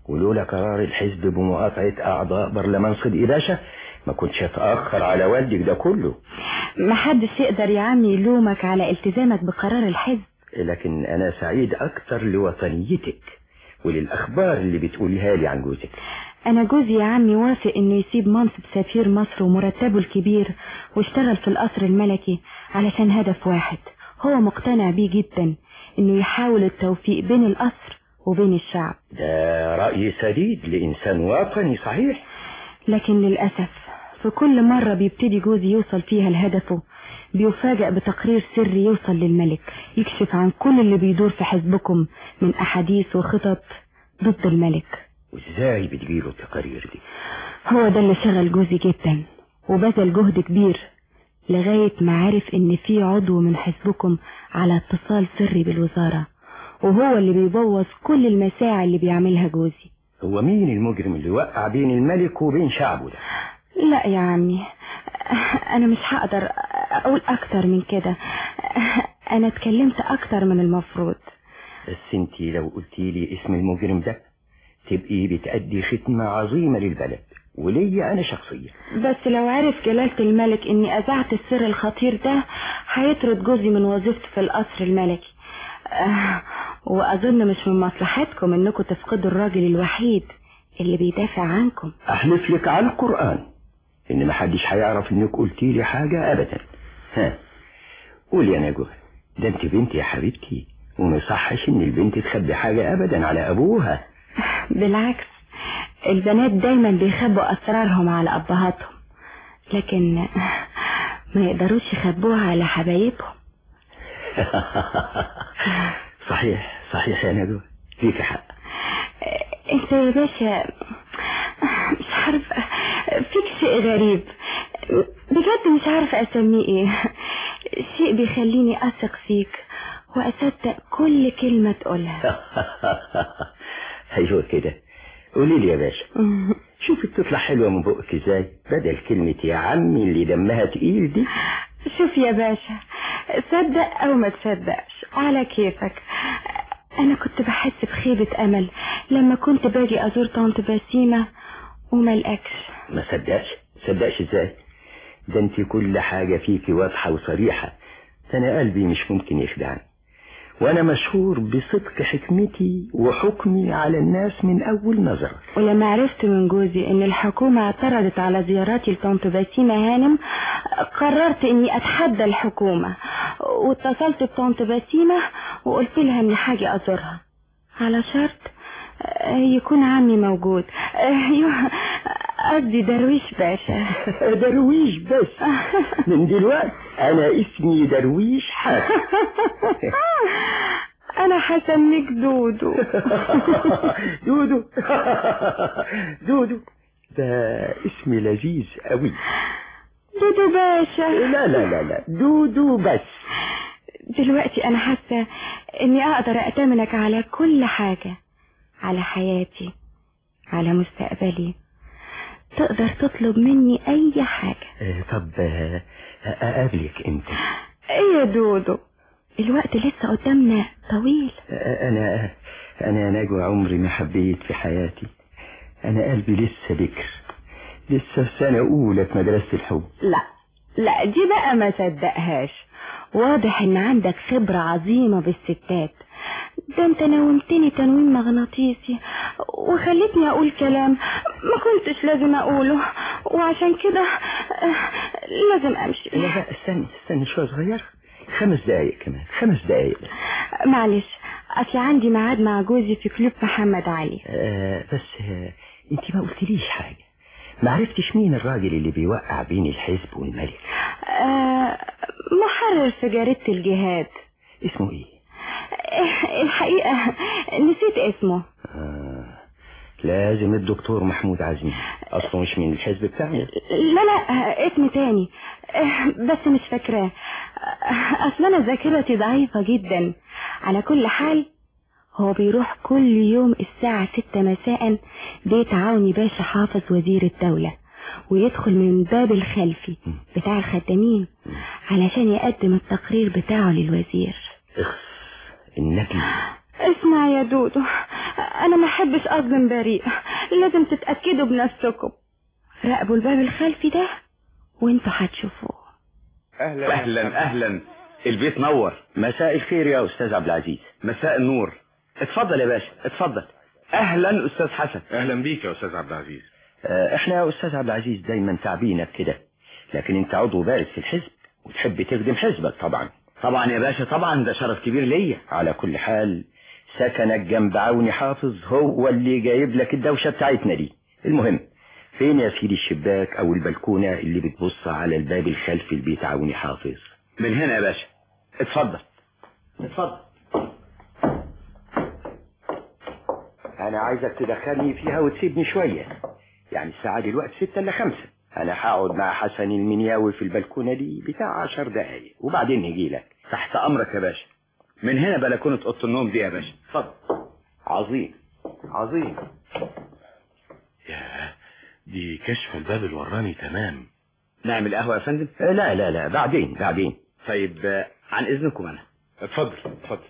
Speaker 20: ولولا قرار الحزب بمقاطعة أعضاء برلمان صدقي باشا ما كنتش أتأخر على والدك ده كله
Speaker 2: محدش يقدر يا عمي يلومك على التزامك بقرار الحزب
Speaker 20: لكن أنا سعيد أكتر لوطنيتك وللأخبار اللي بتقوليها لي عن جوزك
Speaker 2: انا جوزي يا عمي وافق انه يسيب منصب سفير مصر ومرتبه الكبير واشتغل في القصر الملكي علشان هدف واحد هو مقتنع بيه جدا انه يحاول التوفيق بين القصر وبين الشعب
Speaker 20: ده رأي سديد لإنسان وطني صحيح
Speaker 2: لكن للأسف في كل مرة بيبتدي جوزي يوصل فيها لهدفه بيفاجأ بتقرير سري يوصل للملك يكشف عن كل اللي بيدور في حزبكم من أحاديث وخطط ضد الملك
Speaker 20: وإزاي بتجيله التقارير دي
Speaker 2: هو ده اللي شغل جوزي جدا وبذل جهد كبير لغاية ما عرف ان في عضو من حزبكم على اتصال سري بالوزارة وهو اللي بيبوظ كل المساعي اللي بيعملها جوزي
Speaker 20: هو مين المجرم اللي وقع بين الملك وبين شعبه ده
Speaker 2: لا يا عمي انا مش هقدر اقول اكتر من كده انا اتكلمت اكتر من المفروض
Speaker 20: بس انتي لو قلتي لي اسم المجرم ده تبقي بتأدي خدمة عظيمة للبلد وليا أنا شخصيا
Speaker 2: بس لو عرف جلالة الملك اني اذعت السر الخطير ده هيطرد جوزي من وظيفته في القصر الملكي آه واظن مش من مصلحتكم انكم تفقدوا الراجل الوحيد اللي بيدافع عنكم
Speaker 20: أحلف لك على القرآن إن محدش هيعرف إنك قلتي لي حاجة أبدا ها قولي يا نجوى ده انت بنتي يا حبيبتي وما يصحش إن البنت تخبي حاجة أبدا على أبوها
Speaker 2: بالعكس البنات دايما بيخبوا اسرارهم على ابهاتهم لكن ما يقدروش يخبوها على حبايبهم
Speaker 20: صحيح صحيح يا نجوى ليك حق
Speaker 2: انت يا باشا مش عارفه فيك شيء غريب بجد مش عارفه اسميه ايه شيء بيخليني اثق فيك واصدق كل كلمه تقولها
Speaker 20: ايوه كده قولي لي يا باشا شوفي بتطلع حلوه من بقك ازاي بدل كلمه يا عمي اللي دمها تقيل دي
Speaker 2: شوف يا باشا صدق او ما تصدقش على كيفك انا كنت بحس بخيبة امل لما كنت باجي ازور طنط بسيمة وملقكش
Speaker 20: ما صدقش صدقش ازاي ده انت كل حاجة فيكي واضحة وصريحة ده انا قلبي مش ممكن يخدعني وانا مشهور بصدق حكمتي وحكمي على الناس من اول نظرة
Speaker 2: ولما عرفت من جوزي ان الحكومة اعترضت على زياراتي لطنط بسيمة هانم قررت اني اتحدى الحكومة واتصلت بطنط بسيمة وقلت لها اني حاجة ازورها على شرط يكون عمي موجود ايوه قصدي درويش باشا
Speaker 20: درويش بس من دلوقتي انا اسمي درويش حاج
Speaker 2: انا هسميك دودو
Speaker 20: دودو دودو ده اسم لذيذ قوي
Speaker 2: دودو باشا
Speaker 20: لا لا لا لا دودو بس
Speaker 2: دلوقتي انا حاسه اني اقدر اتمنك على كل حاجه على حياتي على مستقبلي تقدر تطلب مني اي حاجه
Speaker 20: آه، طب آه، اقابلك امتى
Speaker 2: ايه يا دودو الوقت لسه قدامنا طويل
Speaker 20: آه، انا انا نجوى عمري ما حبيت في حياتي انا قلبي لسه بكر لسه في سنه اولى في مدرسه الحب
Speaker 2: لا لا دي بقى ما صدقهاش واضح ان عندك خبرة عظيمة بالستات ده انت نومتني تنويم مغناطيسي وخلتني اقول كلام ما كنتش لازم اقوله وعشان كده آه، لازم امشي
Speaker 20: لا لا استني استني شويه صغير خمس دقايق كمان خمس دقايق بس
Speaker 2: معلش اصل عندي ميعاد مع جوزي في كلوب محمد علي
Speaker 20: آه بس آه انت ما قلتليش حاجه ما عرفتش مين الراجل اللي بيوقع بين الحزب والملك
Speaker 2: آه محرر في جريدة الجهاد
Speaker 20: اسمه ايه
Speaker 2: آه، الحقيقة نسيت اسمه
Speaker 20: آه لازم الدكتور محمود عزمي اصله مش من الحزب بتاعنا
Speaker 2: لا لا اسم تاني آه، بس مش فاكراه آه، اصل انا ذاكرتي ضعيفة جدا على كل حال هو بيروح كل يوم الساعة ستة مساء بيت عوني باشا حافظ وزير الدولة ويدخل من الباب الخلفي بتاع الخدامين علشان يقدم التقرير بتاعه للوزير
Speaker 20: اخ النبي
Speaker 2: اسمع يا دودو انا ما احبش اظلم بريء لازم تتاكدوا بنفسكم راقبوا الباب الخلفي ده وانتوا هتشوفوه
Speaker 13: اهلا اهلا اهلا البيت نور
Speaker 20: مساء الخير يا استاذ عبد العزيز
Speaker 13: مساء النور اتفضل يا باشا اتفضل اهلا استاذ حسن
Speaker 14: اهلا بيك يا استاذ عبد العزيز
Speaker 20: آه، احنا يا استاذ عبد العزيز دايما تعبينك كده لكن انت عضو بارز في الحزب وتحب تخدم حزبك طبعا
Speaker 13: طبعا يا باشا طبعا ده شرف كبير ليا
Speaker 20: على كل حال سكنك جنب عوني حافظ هو اللي جايب لك الدوشة بتاعتنا دي المهم فين يا سيدي الشباك او البلكونة اللي بتبص على الباب الخلفي لبيت عوني حافظ
Speaker 13: من هنا يا باشا اتفضل اتفضل
Speaker 20: انا عايزك تدخلني فيها وتسيبني شوية يعني الساعة دلوقتي ستة الا خمسة انا هقعد مع حسن المنياوي في البلكونة دي بتاع عشر دقايق وبعدين نجي لك
Speaker 13: تحت امرك يا باشا من هنا بلكونة اوضه النوم دي يا باشا اتفضل
Speaker 20: عظيم عظيم
Speaker 14: يا دي كشف الباب الوراني تمام
Speaker 13: نعمل قهوة يا فندم
Speaker 20: لا لا لا بعدين بعدين
Speaker 13: طيب آه، عن اذنكم انا
Speaker 14: اتفضل اتفضل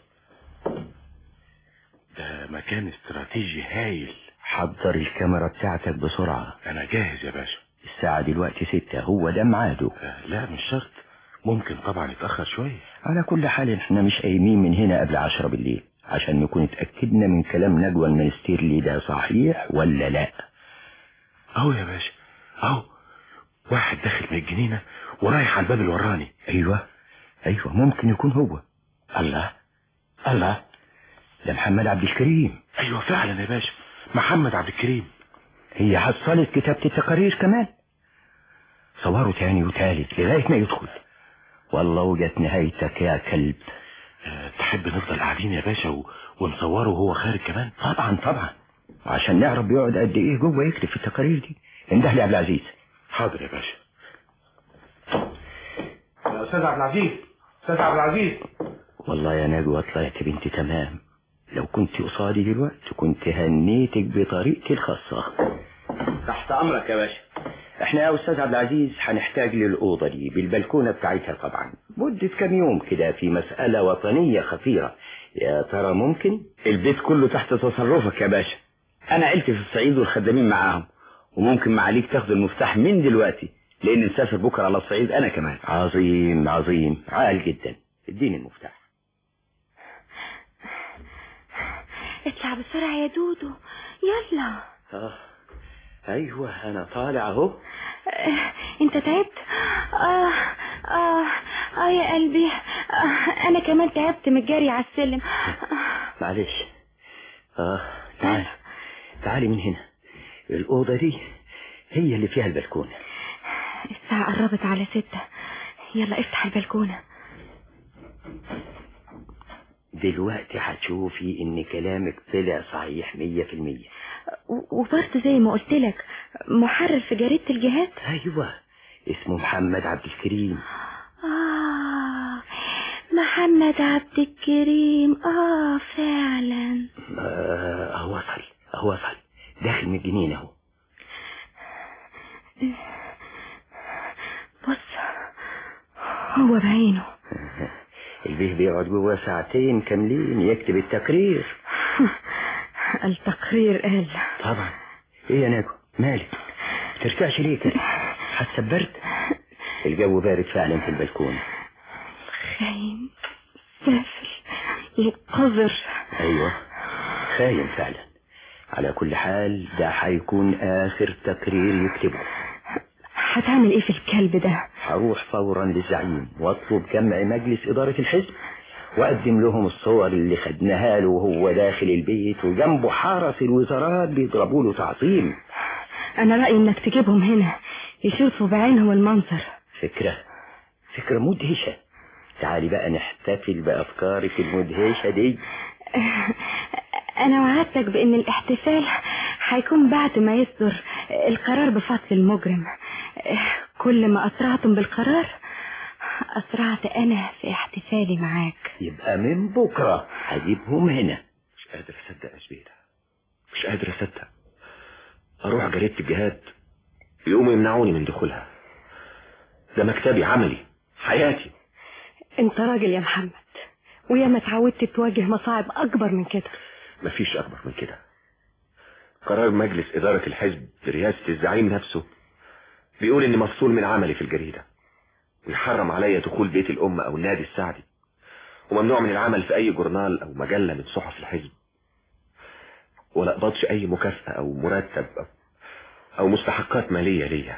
Speaker 14: ده مكان استراتيجي هايل
Speaker 20: حضر الكاميرا بتاعتك بسرعة
Speaker 14: انا جاهز يا باشا
Speaker 20: الساعة دلوقتي ستة هو ده ميعاده
Speaker 14: آه، لا مش شرط ممكن طبعا يتأخر شوية
Speaker 20: على كل حال احنا مش قايمين من هنا قبل عشرة بالليل عشان نكون اتأكدنا من كلام نجوى المنستيرلي ده صحيح ولا لا
Speaker 14: اهو يا باشا اهو واحد داخل من الجنينة ورايح على الباب الوراني
Speaker 20: ايوه ايوه ممكن يكون هو الله الله ده محمد عبد الكريم
Speaker 14: ايوه فعلا يا باشا محمد عبد الكريم
Speaker 20: هي حصلت كتابة التقارير كمان صوروا تاني وتالت لغاية ما يدخل والله وجت نهايتك يا كلب
Speaker 14: أه تحب نفضل قاعدين يا باشا و... ونصوره وهو خارج كمان
Speaker 20: طبعا طبعا عشان نعرف بيقعد قد ايه جوه يكتب في التقارير دي انده لي يا عبد العزيز
Speaker 14: حاضر يا باشا
Speaker 19: يا استاذ عبد العزيز استاذ عبد العزيز
Speaker 20: والله يا نجوى طلعت بنتي تمام لو كنت قصادي دلوقتي كنت هنيتك بطريقتي الخاصة
Speaker 13: تحت امرك يا باشا
Speaker 20: احنا يا استاذ عبد العزيز هنحتاج للأوضة دي بالبلكونة بتاعتها طبعا مدة كام يوم كده في مسألة وطنية خطيرة يا ترى ممكن
Speaker 13: البيت كله تحت تصرفك يا باشا انا عيلتي في الصعيد والخدامين معاهم وممكن معاليك تاخد المفتاح من دلوقتي لان مسافر بكره على الصعيد انا كمان
Speaker 20: عظيم عظيم عال جدا اديني المفتاح
Speaker 2: اطلع بسرعة يا دودو يلا
Speaker 20: اه ايوه انا طالع اهو
Speaker 2: آه، انت تعبت اه اه اه يا قلبي آه انا كمان تعبت من الجري على السلم
Speaker 20: معلش اه تعال تعالي من هنا الأوضة دي هي اللي فيها البلكونة
Speaker 2: الساعة قربت على ستة يلا افتح البلكونة
Speaker 20: دلوقتي هتشوفي ان كلامك طلع صحيح مية في المية
Speaker 2: و- وبرضه زي ما قلت لك محرر في جريدة الجهاد
Speaker 20: ايوه اسمه محمد عبد الكريم
Speaker 2: آه محمد عبد الكريم اه فعلا
Speaker 20: آه اهو وصل اهو وصل داخل من الجنينة اهو
Speaker 2: بص هو بعينه
Speaker 20: البيه بيقعد جوه ساعتين كاملين يكتب التقرير
Speaker 2: التقرير قال
Speaker 20: طبعا ايه يا ناجو مالك ترتعش ليه كده حاسه ببرد الجو بارد فعلا في البلكونه
Speaker 2: خاين سافر يقذر
Speaker 20: ايوه خاين فعلا على كل حال ده هيكون اخر تقرير يكتبه
Speaker 2: هتعمل ايه في الكلب ده
Speaker 20: هروح فورا للزعيم واطلب جمع مجلس اداره الحزب واقدم لهم الصور اللي خدناها له وهو داخل البيت وجنبه حرس الوزارات بيضربوا له تعظيم
Speaker 2: انا رأيي انك تجيبهم هنا يشوفوا بعينهم المنظر
Speaker 20: فكرة فكرة مدهشة تعالي بقى نحتفل بأفكارك المدهشة دي
Speaker 2: انا وعدتك بان الاحتفال هيكون بعد ما يصدر القرار بفصل المجرم كل ما اسرعتم بالقرار اسرعت انا في احتفالي معاك
Speaker 20: يبقى من بكرة هجيبهم هنا
Speaker 14: مش قادر اصدق يا زبيدة مش قادر اصدق اروح جريدة الجهاد يقوموا يمنعوني من دخولها ده مكتبي عملي حياتي
Speaker 9: انت راجل يا محمد وياما اتعودت تواجه مصاعب اكبر من كده
Speaker 10: مفيش اكبر من كده قرار مجلس ادارة الحزب برئاسة الزعيم نفسه بيقول اني مفصول من عملي في الجريدة ويحرم عليا دخول بيت الأمة أو النادي السعدي وممنوع من العمل في أي جورنال أو مجلة من صحف الحزب ولا أقبضش أي مكافأة أو مرتب أو, أو مستحقات مالية ليا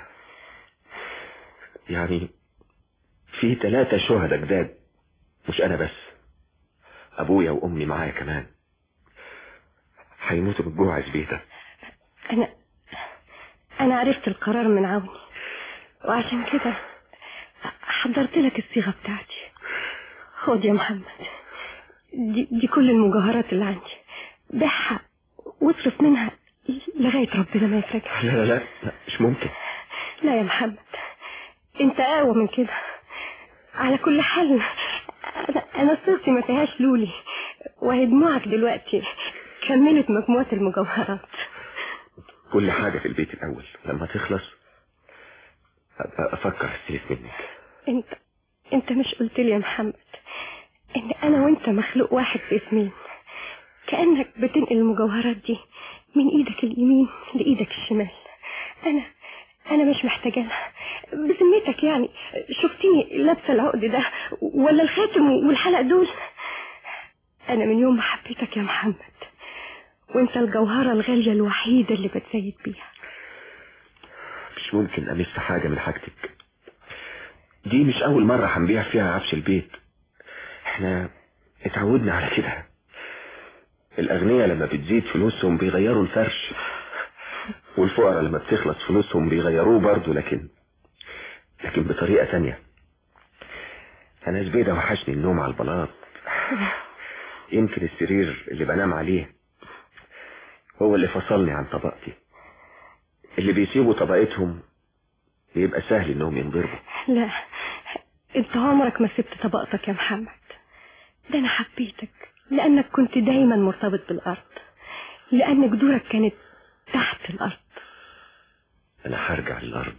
Speaker 10: يعني في ثلاثة شهداء جداد مش أنا بس أبويا وأمي معايا كمان هيموتوا من الجوع يا زبيدة
Speaker 9: انا انا عرفت القرار من عوني وعشان كده حضرت لك الصيغة بتاعتي خد يا محمد دي, دي كل المجوهرات اللي عندي بيعها واصرف منها لغاية ربنا ما يفرجها
Speaker 10: لا لا لا, لا مش ممكن
Speaker 9: لا يا محمد انت اقوى من كده على كل حال انا انا صرتي ما فيهاش لولي وهي دموعك دلوقتي كملت مجموعة المجوهرات
Speaker 10: كل حاجة في البيت الأول لما تخلص أبقى أفكر استلف منك
Speaker 9: انت انت مش قلت لي يا محمد ان انا وانت مخلوق واحد في اسمين كأنك بتنقل المجوهرات دي من ايدك اليمين لايدك الشمال انا انا مش محتاجة لها بذمتك يعني شفتيني لابسه العقد ده ولا الخاتم والحلق دول انا من يوم ما حبيتك يا محمد وانت الجوهرة الغالية الوحيدة اللي بتزيد بيها
Speaker 10: مش ممكن أمس حاجة من حاجتك دي مش أول مرة هنبيع فيها عفش البيت احنا اتعودنا على كده الأغنياء لما بتزيد فلوسهم بيغيروا الفرش والفقراء لما بتخلص فلوسهم بيغيروه برضه لكن لكن بطريقة تانية أنا زبيدة وحشني النوم على البلاط يمكن السرير اللي بنام عليه هو اللي فصلني عن طبقتي اللي بيسيبوا طبقتهم بيبقى سهل انهم ينضربوا
Speaker 9: لا انت عمرك ما سبت طبقتك يا محمد ده انا حبيتك لانك كنت دايما مرتبط بالارض لان جذورك كانت تحت الارض
Speaker 10: انا هرجع للارض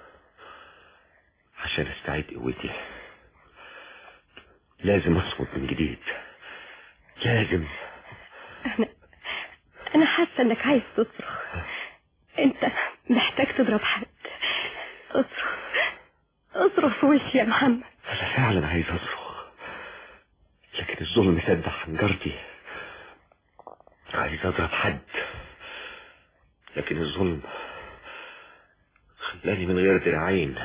Speaker 10: عشان استعيد قوتي لازم اصمد من جديد لازم
Speaker 9: انا انا حاسه انك عايز تصرخ انت محتاج تضرب حد اصرخ اصرخ في وشي يا محمد
Speaker 10: انا فعلا عايز اصرخ لكن الظلم سد حنجرتي عايز اضرب حد لكن الظلم خلاني من غير دراعين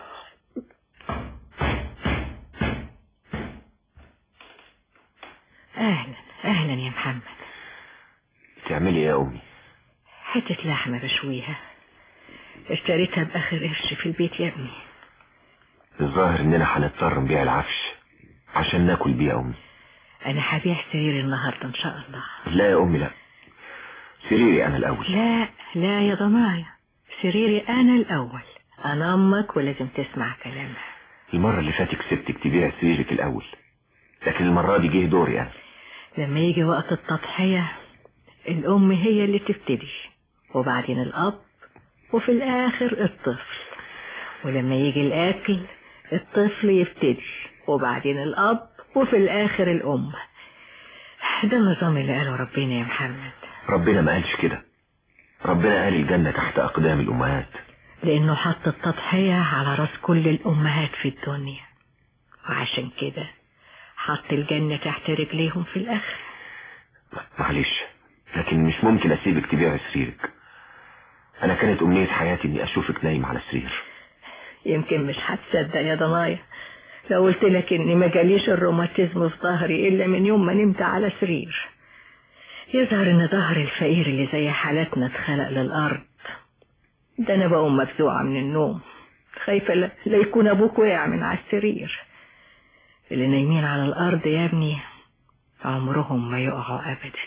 Speaker 17: اهلا اهلا يا محمد
Speaker 10: تعملي ايه يا امي
Speaker 17: حتة لحمة بشويها اشتريتها باخر قرش في البيت يا ابني
Speaker 10: الظاهر اننا هنضطر نبيع العفش عشان ناكل بيه يا امي
Speaker 17: انا هبيع سريري النهاردة ان شاء الله
Speaker 10: لا يا امي لا سريري انا الاول
Speaker 17: لا لا يا ضنايا سريري انا الاول انا امك ولازم تسمع كلامها
Speaker 10: المرة اللي فاتت كسبتك تبيع سريرك الاول لكن المرة دي جه دوري انا
Speaker 17: لما يجي وقت التضحية الام هي اللي تبتدي وبعدين الاب وفي الاخر الطفل ولما يجي الاكل الطفل يبتدي وبعدين الاب وفي الاخر الام ده النظام اللي قاله ربنا يا محمد
Speaker 10: ربنا ما قالش كده ربنا قال الجنة تحت اقدام الامهات
Speaker 17: لانه حط التضحية على راس كل الامهات في الدنيا وعشان كده حط الجنة تحت رجليهم في الاخر
Speaker 10: معلش لكن مش ممكن اسيبك تبيع سريرك انا كانت امنية حياتي اني اشوفك نايم على سرير
Speaker 17: يمكن مش هتصدق يا ضنايا لو قلت لك اني ما جاليش الروماتيزم في ظهري الا من يوم ما نمت على سرير يظهر ان ظهر الفقير اللي زي حالتنا اتخلق للارض ده انا بقوم مفزوعة من النوم خايفة لا لا يكون ابوك وقع من على السرير اللي نايمين على الارض يا ابني عمرهم ما يقعوا ابدا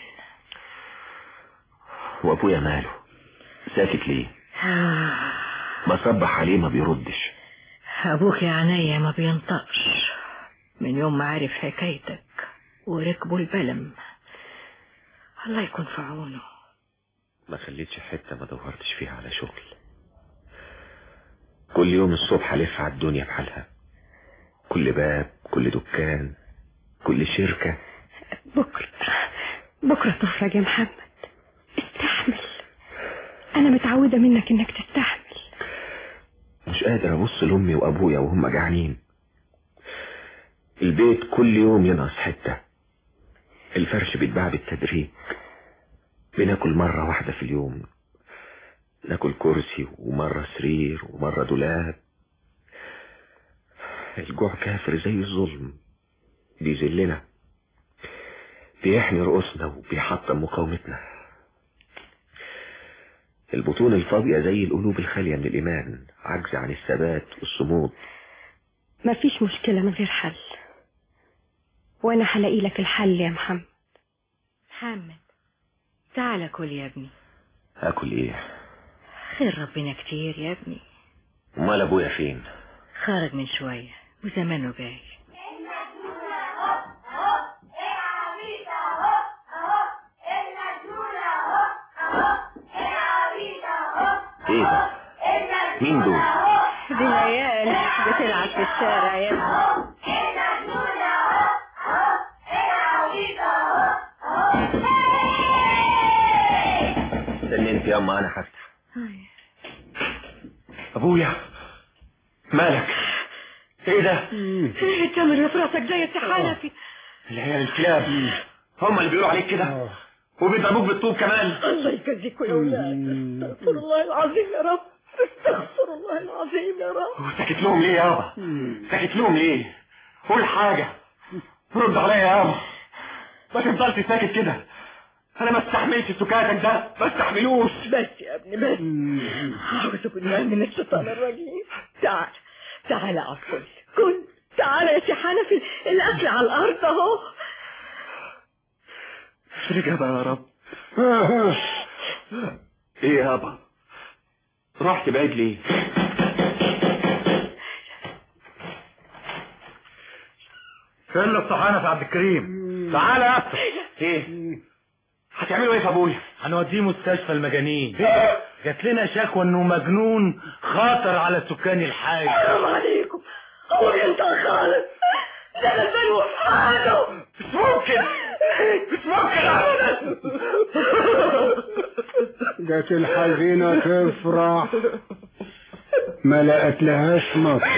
Speaker 10: وابويا ماله ساكت ليه بصبح عليه ما بيردش
Speaker 17: ابوك يا عينيا ما بينطقش من يوم ما عرف حكايتك وركبوا البلم الله يكون في عونه
Speaker 10: ما خليتش حتة ما دورتش فيها على شغل كل يوم الصبح ألف على الدنيا بحالها كل باب كل دكان
Speaker 14: كل شركة
Speaker 9: بكرة بكرة تخرج يا محمد استحمل أنا متعودة منك إنك تستحمل
Speaker 14: مش قادر ابص لامي وابويا وهم جعانين البيت كل يوم ينقص حتة الفرش بيتباع بالتدريج بناكل مرة واحدة في اليوم ناكل كرسي ومرة سرير ومرة دولاب الجوع كافر زي الظلم بيذلنا بيحني رؤوسنا وبيحطم مقاومتنا البطون الفاضية زي القلوب الخالية من الإيمان عجز عن الثبات والصمود
Speaker 9: مفيش مشكلة من غير حل وأنا هلاقي لك الحل يا محمد
Speaker 17: محمد تعال كل يا ابني
Speaker 14: هاكل ايه
Speaker 17: خير ربنا كتير يا ابني
Speaker 14: امال ابويا فين
Speaker 17: خرج من شوية وزمانه جاي
Speaker 14: ايه ده مين دول
Speaker 17: دي العيال بتلعب في الشارع يا ابني
Speaker 14: استني انت ياما انا هفتح
Speaker 13: ابويا مالك ايه ده
Speaker 17: ايه التمر اللي في راسك ده يا سي حنفي
Speaker 13: العيال الكلاب هم اللي بيقولوا عليك كده وبيضربوك بالطوب كمان
Speaker 17: الله يجزيكوا يا ولاد استغفر الله العظيم يا رب استغفر الله العظيم يا رب
Speaker 13: سكت لهم ليه يابا سكت لهم ليه قول حاجة رد عليا يابا ما تفضلش ساكت كده انا ما استحملش سكاتك ده ما استحملوش
Speaker 17: بس يا ابني بس اعوذ بالله من الشيطان الرجيم تعال تعال اقعد كل كل تعال يا سي حنفي الاكل على الارض اهو
Speaker 13: افرجها بقى يا رب ايه يابا رحت بعيد ليه
Speaker 12: فين الصحانة في عبد الكريم تعالى يا اسطى
Speaker 13: ايه هتعملوا ايه في ابويا
Speaker 12: هنوديه مستشفى المجانين جات لنا شكوى انه مجنون خاطر على سكان الحي
Speaker 17: حرام عليكم هو انت خالص ده غلبان وفي حاله
Speaker 13: مش ممكن مش ممكن ابدا
Speaker 1: جات الحزينة تفرح ما لقت لهاش مطر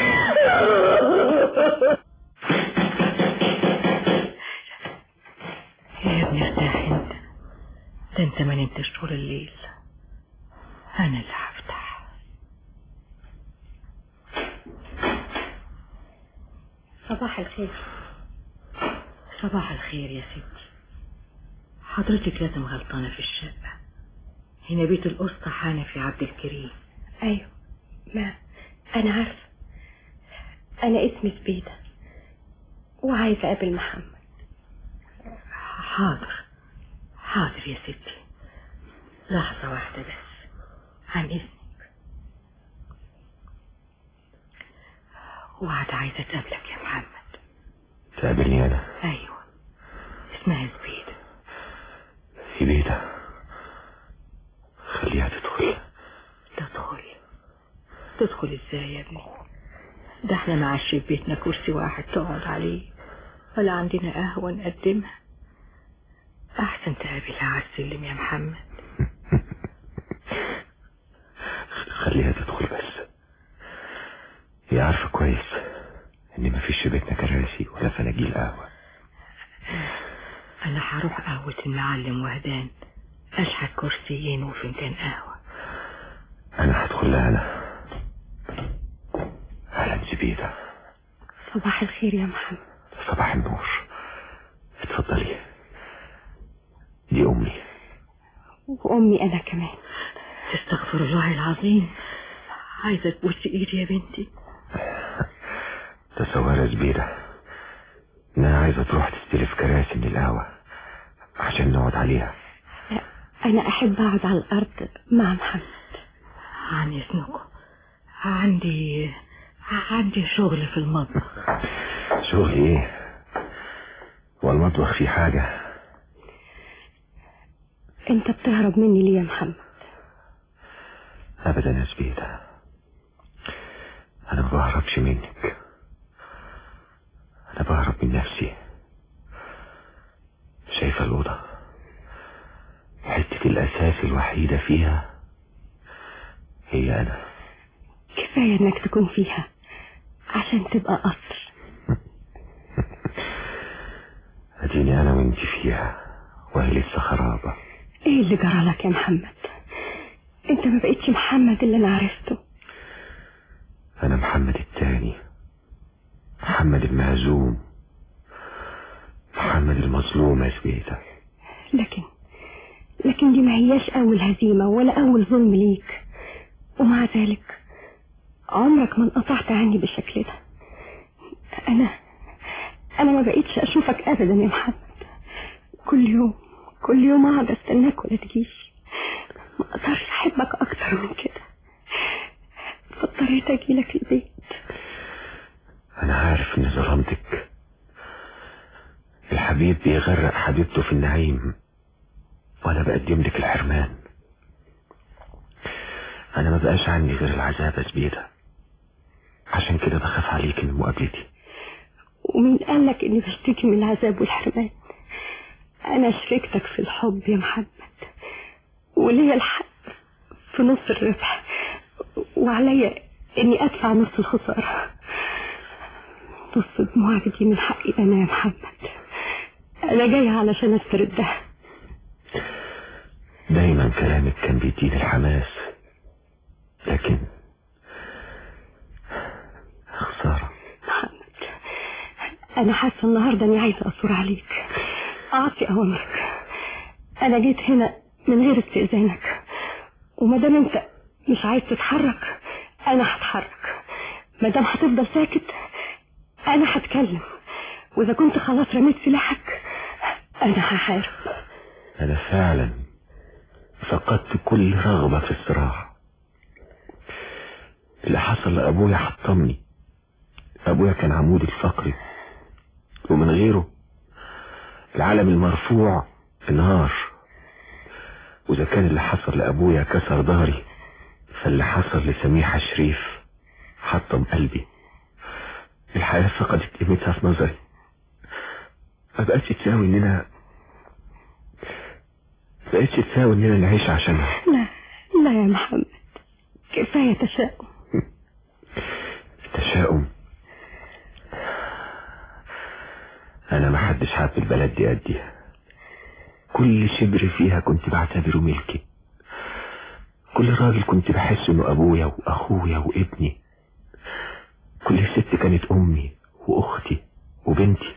Speaker 17: يا ابني ارتاح انت ده انت ما نمتش طول الليل انا اللي هفتح
Speaker 9: صباح الخير
Speaker 17: صباح الخير يا ستي حضرتك لازم غلطانة في الشقة هنا بيت القسطى حنفي عبد الكريم
Speaker 9: أيوة ما أنا عارفة أنا اسمي زبيدة وعايزة أقابل محمد
Speaker 17: حاضر حاضر يا ستي لحظة واحدة بس عن إذنك وعد عايزة تقابلك يا محمد
Speaker 14: تقابلني انا
Speaker 17: أيوة اسمها زبيدة
Speaker 14: في بيتها خليها تدخل
Speaker 17: تدخل تدخل ازاي يا ابني ده احنا معاش في بيتنا كرسي واحد تقعد عليه ولا عندنا قهوة نقدمها احسن تقابلها على السلم يا محمد
Speaker 14: خليها تدخل بس هي عارفة كويس ان مفيش في بيتنا كراسي ولا فناجيل قهوة
Speaker 17: انا هروح قهوة المعلم وهدان اشحت كرسيين وفنجان قهوة
Speaker 14: انا هدخل لها انا اهلا زبيدة
Speaker 9: صباح الخير يا محمد
Speaker 14: صباح النور اتفضلي دي امي
Speaker 9: وأمي أنا كمان
Speaker 17: استغفر الله العظيم عايزة تبوسي ايدي يا بنتي
Speaker 14: تصور زبيدة انها عايزة تروح تستلف كراسي من القهوة عشان نقعد عليها
Speaker 9: أنا أحب أقعد على الأرض مع محمد
Speaker 17: عن اذنكم عندي عندي شغل في المطبخ
Speaker 14: شغل ايه والمطبخ فيه حاجة
Speaker 9: أنت بتهرب مني ليه يا محمد
Speaker 14: ابدا يا زبيدة انا ما بهربش منك انا بهرب من نفسي
Speaker 10: شايفة الأوضة حتة الأساس الوحيدة فيها هي أنا
Speaker 9: كفاية انك تكون فيها عشان تبقى قصر
Speaker 10: أديني أنا وأنت فيها وهي لسه خرابة
Speaker 9: ايه اللي جرى لك يا محمد انت ما بقيتش محمد اللي انا عرفته
Speaker 10: أنا محمد التاني محمد المهزوم محمد المظلوم يا زبيدة
Speaker 9: لكن لكن دي ما هياش اول هزيمة ولا اول ظلم ليك ومع ذلك عمرك ما انقطعت عني بالشكل ده انا انا ما بقيتش اشوفك ابدا يا محمد كل يوم كل يوم اقعد استناك ولا تجيش ما اقدرش احبك اكتر من كده فاضطريت اجيلك البيت
Speaker 10: أنا عارف إني ظلمتك الحبيب بيغرق حبيبته في النعيم وأنا بقدم لك الحرمان أنا ما بقاش عندي غير العذاب يا زبيدة عشان كده بخاف عليك من مقابلتي
Speaker 9: ومين قالك اني بشتكي من العذاب والحرمان انا شريكتك في الحب يا محمد وليا الحق في نص الربح وعليا اني ادفع نص الخسارة نص دموعك دي من حقي انا يا محمد انا جاية علشان استردها
Speaker 10: دايما كلامك كان بيديني الحماس لكن خسارة
Speaker 9: انا حاسة النهاردة اني عايزة اثور عليك اعطي اوامرك انا جيت هنا من غير استئذانك وما دام انت مش عايز تتحرك انا هتحرك ما دام هتفضل ساكت انا هتكلم واذا كنت خلاص رميت سلاحك انا هحارب
Speaker 10: أنا فعلا فقدت كل رغبة في الصراع اللي حصل لأبويا حطمني أبويا كان عمودي الفقري ومن غيره العالم المرفوع انهار وإذا كان اللي حصل لأبويا كسر ظهري فاللي حصل لسميحة شريف حطم قلبي الحياة فقدت قيمتها في نظري ما بقتش تساوي اننا ما بقتش تساوي اننا نعيش عشانها
Speaker 9: لا لا يا محمد كفاية تشاؤم
Speaker 10: التشاؤم انا ما حدش حاب البلد دي قدي كل شبر فيها كنت بعتبره ملكي كل راجل كنت بحس انه ابويا واخويا وابني كل ست كانت امي واختي وبنتي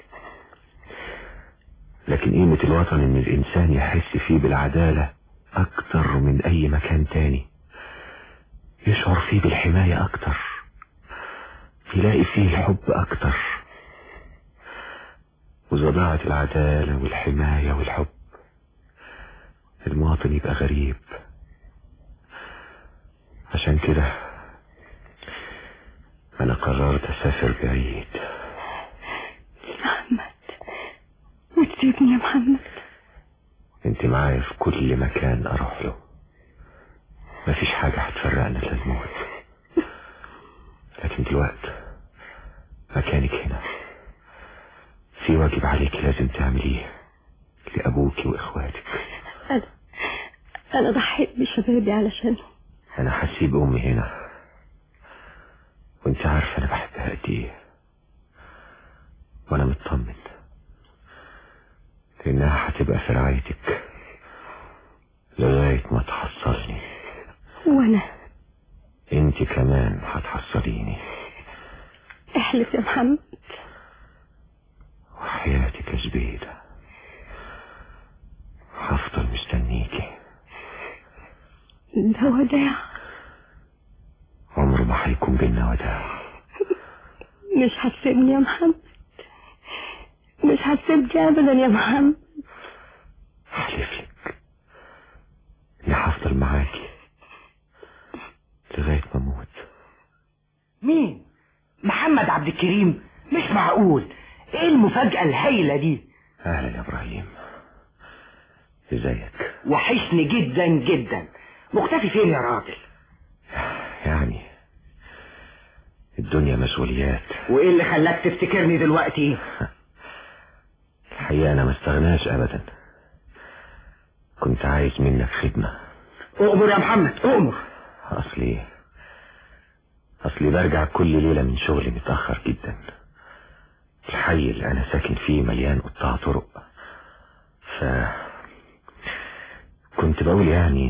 Speaker 10: لكن قيمة الوطن ان الانسان يحس فيه بالعدالة اكتر من اي مكان تاني يشعر فيه بالحماية اكتر يلاقي فيه الحب اكتر وإذا ضاعت العدالة والحماية والحب المواطن يبقى غريب عشان كده أنا قررت أسافر بعيد
Speaker 9: محمد وتسيبني يا محمد
Speaker 10: انت معايا في كل مكان أروح له مفيش حاجة هتفرقنا إلا الموت لكن دلوقتي مكانك هنا في واجب عليك لازم تعمليه لأبوك وإخواتك
Speaker 9: أنا أنا ضحيت بشبابي علشانه
Speaker 10: أنا هسيب أمي هنا وانت عارفة أنا بحبها قد إيه وأنا مطمن لأنها هتبقى في رعايتك لغاية ما تحصلني
Speaker 9: وأنا
Speaker 10: انت كمان هتحصليني
Speaker 9: احلف يا محمد
Speaker 10: وحياتك يا زبيدة هفضل مستنيكي
Speaker 9: ده وداع
Speaker 10: عمره ما هيكون بينا وداع
Speaker 9: مش هتسيبني يا محمد مش هتسيبني أبدا يا محمد
Speaker 10: احلف لك اني هفضل معاكي لغاية ما اموت
Speaker 6: مين محمد عبد الكريم مش معقول ايه المفاجأة الهايلة دي
Speaker 10: اهلا يا ابراهيم ازيك
Speaker 6: وحشني جدا جدا مختفي فين يا راجل
Speaker 10: يعني الدنيا مسؤوليات
Speaker 6: وايه اللي خلاك تفتكرني دلوقتي
Speaker 10: الحقيقة انا ما استغناش ابدا كنت عايز منك خدمة
Speaker 6: اؤمر يا محمد اؤمر
Speaker 10: اصلي اصلي برجع كل ليلة من شغلي متأخر جدا الحي اللي انا ساكن فيه مليان قطاع طرق ف كنت بقول يعني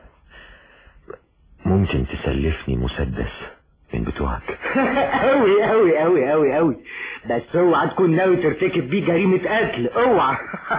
Speaker 10: ممكن تسلفني مسدس من بتوعك
Speaker 6: قوي قوي قوي قوي قوي بس اوعى تكون ناوي ترتكب بيه جريمة قتل اوعى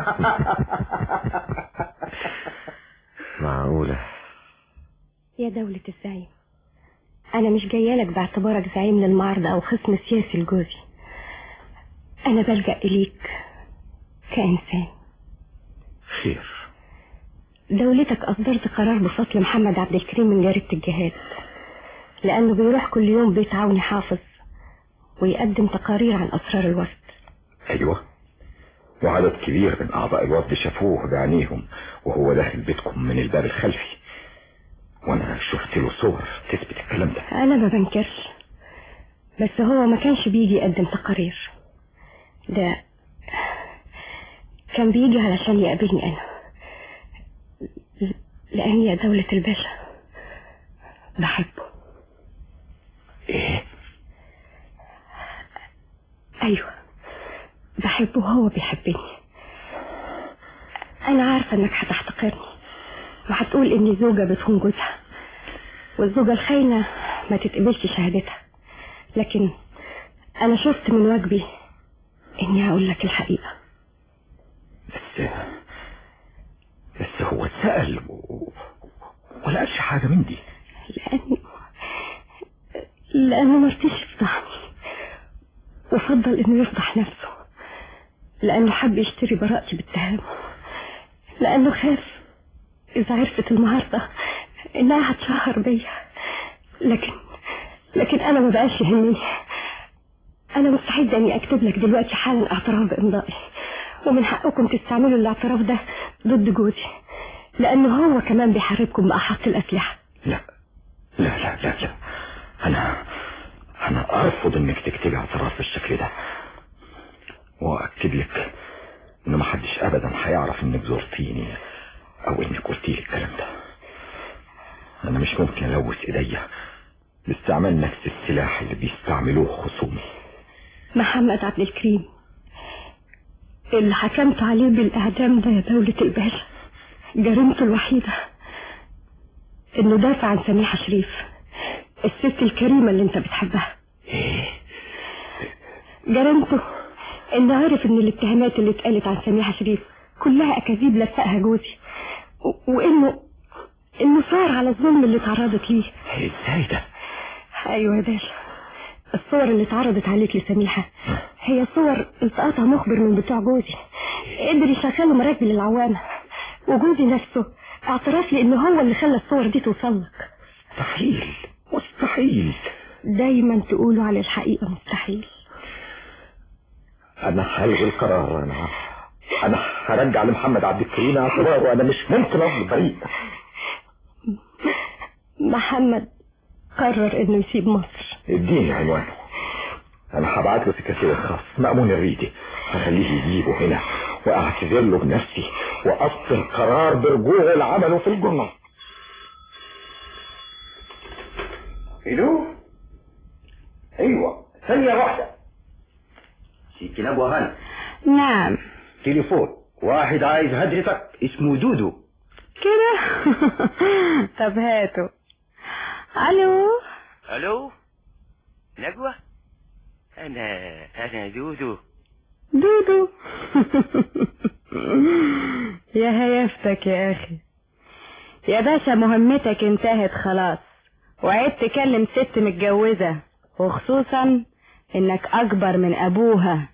Speaker 10: معقولة
Speaker 9: يا دولة الزعيم أنا مش جاية لك باعتبارك زعيم للمعارضة أو خصم سياسي لجوزي أنا بلجأ إليك كإنسان
Speaker 10: خير
Speaker 9: دولتك أصدرت قرار بفصل محمد عبد الكريم من جريدة الجهاد لأنه بيروح كل يوم بيت عوني حافظ ويقدم تقارير عن أسرار الوفد
Speaker 5: ايوه وعدد كبير من اعضاء الوفد شافوه بعينيهم وهو داخل بيتكم من الباب الخلفي وانا شفت له صور تثبت الكلام ده
Speaker 9: أنا ما بنكرش بس هو ما كانش بيجي يقدم تقارير ده كان بيجي علشان يقابلني أنا لأني يا دولة الباشا بحبه
Speaker 5: ايه
Speaker 9: أيوة بحبه وهو بيحبني أنا عارفة إنك هتحتقرني وهتقول إني زوجة بتخون جوزها والزوجة الخاينة ما تتقبلش شهادتها لكن أنا شفت من واجبي إني هقول لك الحقيقة
Speaker 5: بس بس هو اتسأل و... ولا قالش حاجة من دي
Speaker 9: لأنه لأنه مرتيش يفضحني وفضل إنه يفضح نفسه لأنه حب يشتري براءتي بالتهام لأنه خاف إذا عرفت المعارضة إنها هتشهر بيا لكن لكن أنا ما بقاش يهمني أنا مستعدة إني أكتب لك دلوقتي حالا اعتراف بإمضائي ومن حقكم تستعملوا الاعتراف ده ضد جوزي لأنه هو كمان بيحاربكم بأحط الأسلحة
Speaker 5: لا لا لا لا لا انا انا ارفض انك تكتبي اعتراف بالشكل ده واكد لك ان محدش ابدا هيعرف انك زرتيني او انك قلتي لي الكلام ده انا مش ممكن الوث ايديا باستعمال نفس السلاح اللي بيستعملوه خصومي
Speaker 9: محمد عبد الكريم اللي حكمت عليه بالإعدام ده يا دولة الباشا جريمته الوحيدة إنه دافع عن سميحة شريف الست الكريمة اللي أنت بتحبها جريمته إنه عرف إن الاتهامات اللي اتقالت عن سميحة شريف كلها أكاذيب لفقها جوزي و- وإنه إنه صار على الظلم اللي اتعرضت ليه
Speaker 5: ازاي ده
Speaker 9: ايوه يا باشا الصور اللي اتعرضت عليك لسميحة هي صور التقاطها مخبر من بتوع جوزي قدر يشغله مراكب للعوامة وجوزي نفسه اعترف لي انه هو اللي خلى الصور دي توصل لك
Speaker 5: مستحيل مستحيل
Speaker 9: دايما تقولوا على الحقيقة مستحيل
Speaker 5: انا هلغي القرار انا انا هرجع لمحمد عبد الكريم اعتباره انا مش ممكن افضل بريء
Speaker 9: محمد قرر انه يسيب مصر
Speaker 5: اديني عنوانه انا هبعت له سكرتير خاص مأمون الريدي هخليه يجيبه هنا واعتذر له بنفسي واصدر قرار برجوعه لعمله في الجنة
Speaker 20: الو ايوه ثانية واحدة ست نجوى هنا
Speaker 2: نعم
Speaker 20: تليفون واحد عايز هدرتك اسمه دودو
Speaker 2: كده طب هاتوا الو
Speaker 22: الو نجوى انا انا دودو
Speaker 2: دودو يا هيفتك يا اخي يا باشا مهمتك انتهت خلاص وعيد تكلم ست متجوزة وخصوصا انك اكبر من ابوها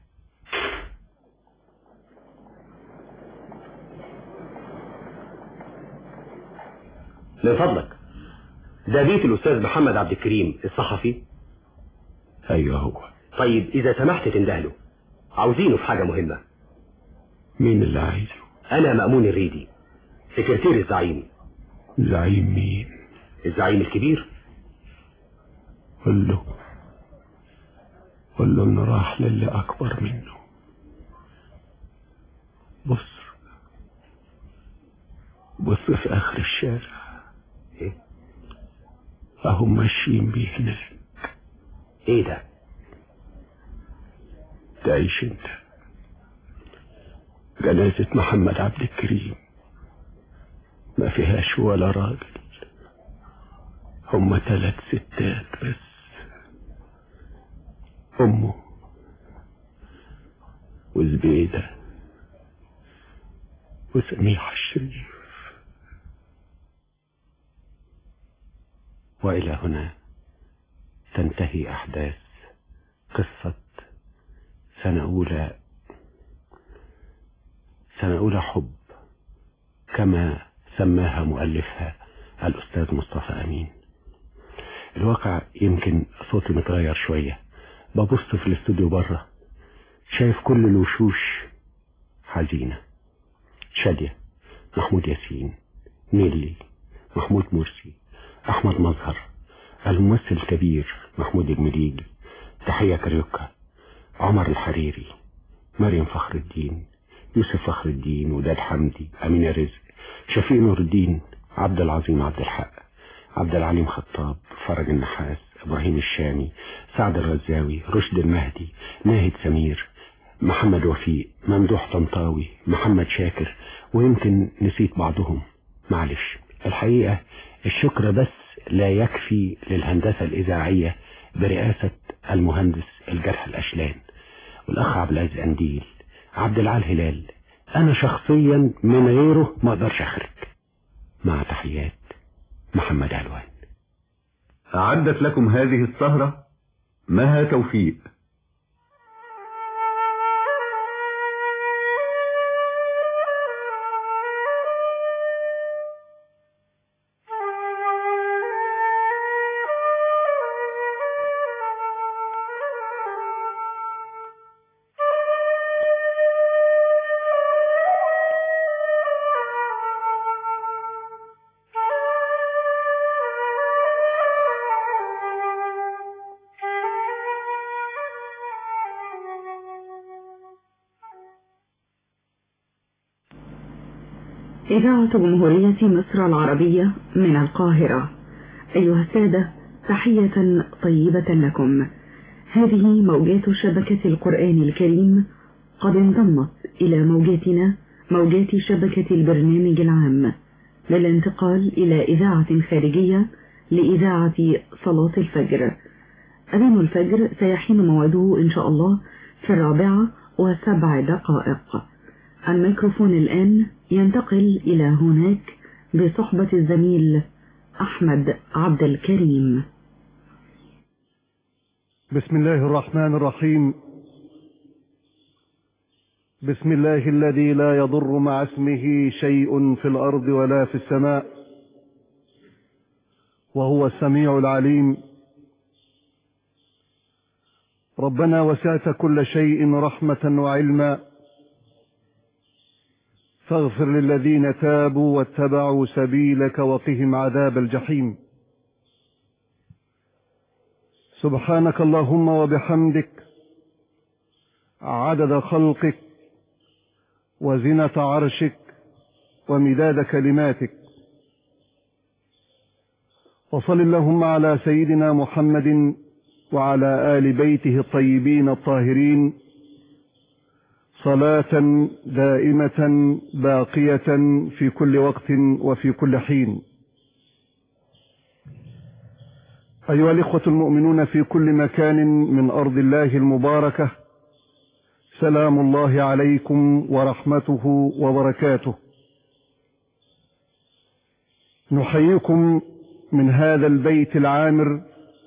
Speaker 23: من فضلك ده بيت الأستاذ محمد عبد الكريم الصحفي
Speaker 16: ايوه هو
Speaker 23: طيب إذا سمحت تندهله عاوزينه في حاجة مهمة
Speaker 16: مين اللي عايزه
Speaker 23: أنا مأمون الريدي سكرتير الزعيم
Speaker 16: زعيم مين
Speaker 23: الزعيم الكبير
Speaker 16: قول له قول له انه راح للي اكبر منه
Speaker 1: بص بص في اخر الشارع
Speaker 23: ايه
Speaker 1: اهم ماشيين بيه هناك
Speaker 23: ايه ده
Speaker 1: تعيش انت جنازة محمد عبد الكريم ما فيهاش ولا راجل هم ثلاث ستات بس أمه وزبيدة وسميحة الشريف
Speaker 23: وإلى هنا تنتهي أحداث قصة سنة أولى سنة أولى حب كما سماها مؤلفها الأستاذ مصطفى أمين الواقع يمكن صوتي متغير شوية ببص في الاستوديو بره شايف كل الوشوش حزينة شادية محمود ياسين نيلي محمود مرسي أحمد مظهر الممثل الكبير محمود المليجي تحية كاريوكا عمر الحريري مريم فخر الدين يوسف فخر الدين وداد حمدي أمينة رزق شفيق نور الدين عبد العظيم عبد الحق عبد العليم خطاب فرج النحاس إبراهيم الشامي سعد الغزاوي رشد المهدي ناهد سمير محمد وفيق ممدوح طنطاوي محمد شاكر ويمكن نسيت بعضهم معلش الحقيقة الشكر بس لا يكفي للهندسة الإذاعية برئاسة المهندس الجرح الأشلان والأخ عبد العزيز أنديل عبد العال هلال أنا شخصيا من غيره ما أقدرش أخرج مع تحيات محمد علوان
Speaker 4: أعدت لكم هذه السهرة مها توفيق
Speaker 7: إذاعة جمهورية مصر العربية من القاهرة أيها السادة تحية طيبة لكم هذه موجات شبكة القرآن الكريم قد انضمت إلى موجاتنا موجات شبكة البرنامج العام للانتقال إلى إذاعة خارجية لإذاعة صلاة الفجر أذان الفجر سيحين موعده إن شاء الله في الرابعة وسبع دقائق الميكروفون الآن ينتقل إلى هناك بصحبة الزميل أحمد عبد الكريم
Speaker 8: بسم الله الرحمن الرحيم بسم الله الذي لا يضر مع اسمه شيء في الأرض ولا في السماء وهو السميع العليم ربنا وسعت كل شيء رحمة وعلما فاغفر للذين تابوا واتبعوا سبيلك وقهم عذاب الجحيم سبحانك اللهم وبحمدك عدد خلقك وزنة عرشك ومداد كلماتك وصل اللهم على سيدنا محمد وعلى آل بيته الطيبين الطاهرين صلاة دائمة باقية في كل وقت وفي كل حين أيها الإخوة المؤمنون في كل مكان من أرض الله المباركة سلام الله عليكم ورحمته وبركاته نحييكم من هذا البيت العامر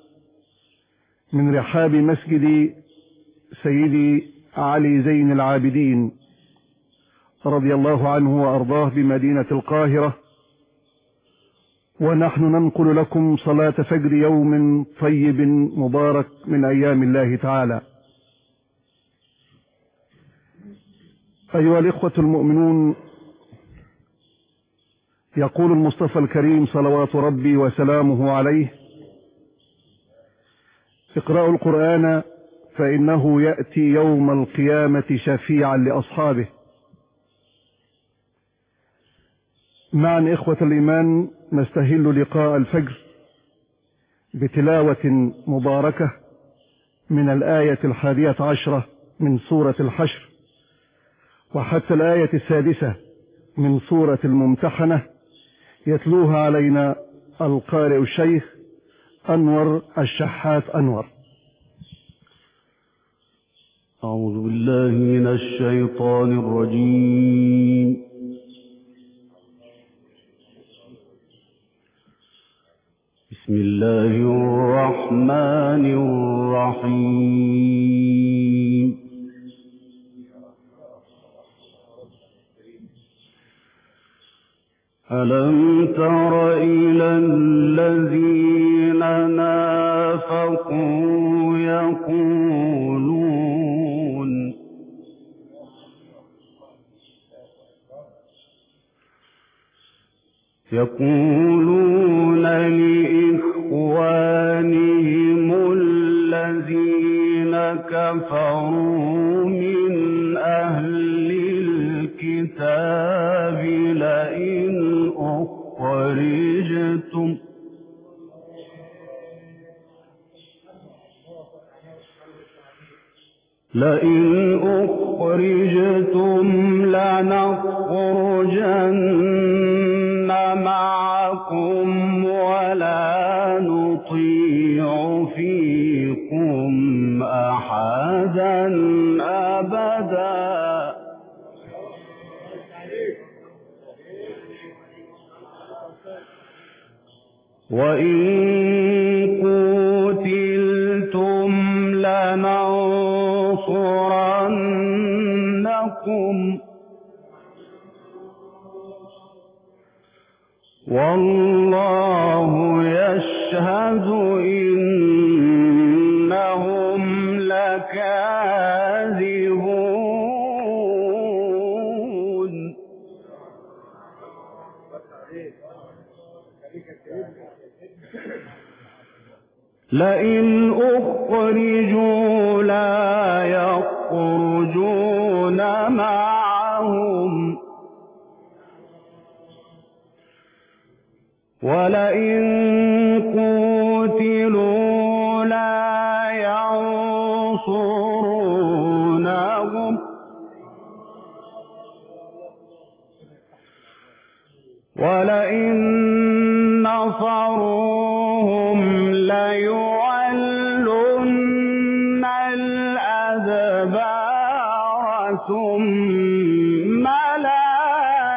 Speaker 8: من رحاب مسجد سيدي علي زين العابدين رضي الله عنه وأرضاه بمدينة القاهرة ونحن ننقل لكم صلاة فجر يوم طيب مبارك من أيام الله تعالى أيها الإخوة المؤمنون يقول المصطفى الكريم صلوات ربي وسلامه عليه اقرأوا القرآن فإنه يأتي يوم القيامة شفيعا لأصحابه معا إخوة الإيمان نستهل لقاء الفجر بتلاوة مباركة من الآية الحادية عشرة من سورة الحشر وحتى الآية السادسة من سورة الممتحنة يتلوها علينا القارئ الشيخ أنور الشحات أنور
Speaker 11: أعوذ بالله من الشيطان الرجيم بسم الله الرحمن الرحيم ألم تر إلى الذين نافقوا يقولون يقولون لإخوانهم الذين كفروا من أهل الكتاب لئن أخرجتم لئن أخرجتم لنخرجن معكم ولا نطيع فيكم أحدا أبدا وإن قتلتم لننصرنكم والله يشهد إنهم لكاذبون لئن أخرجوا لا يخرجون معهم ولئن قتلوا لا ينصرونهم ولئن نصروهم ليولن الأدبار ثم لا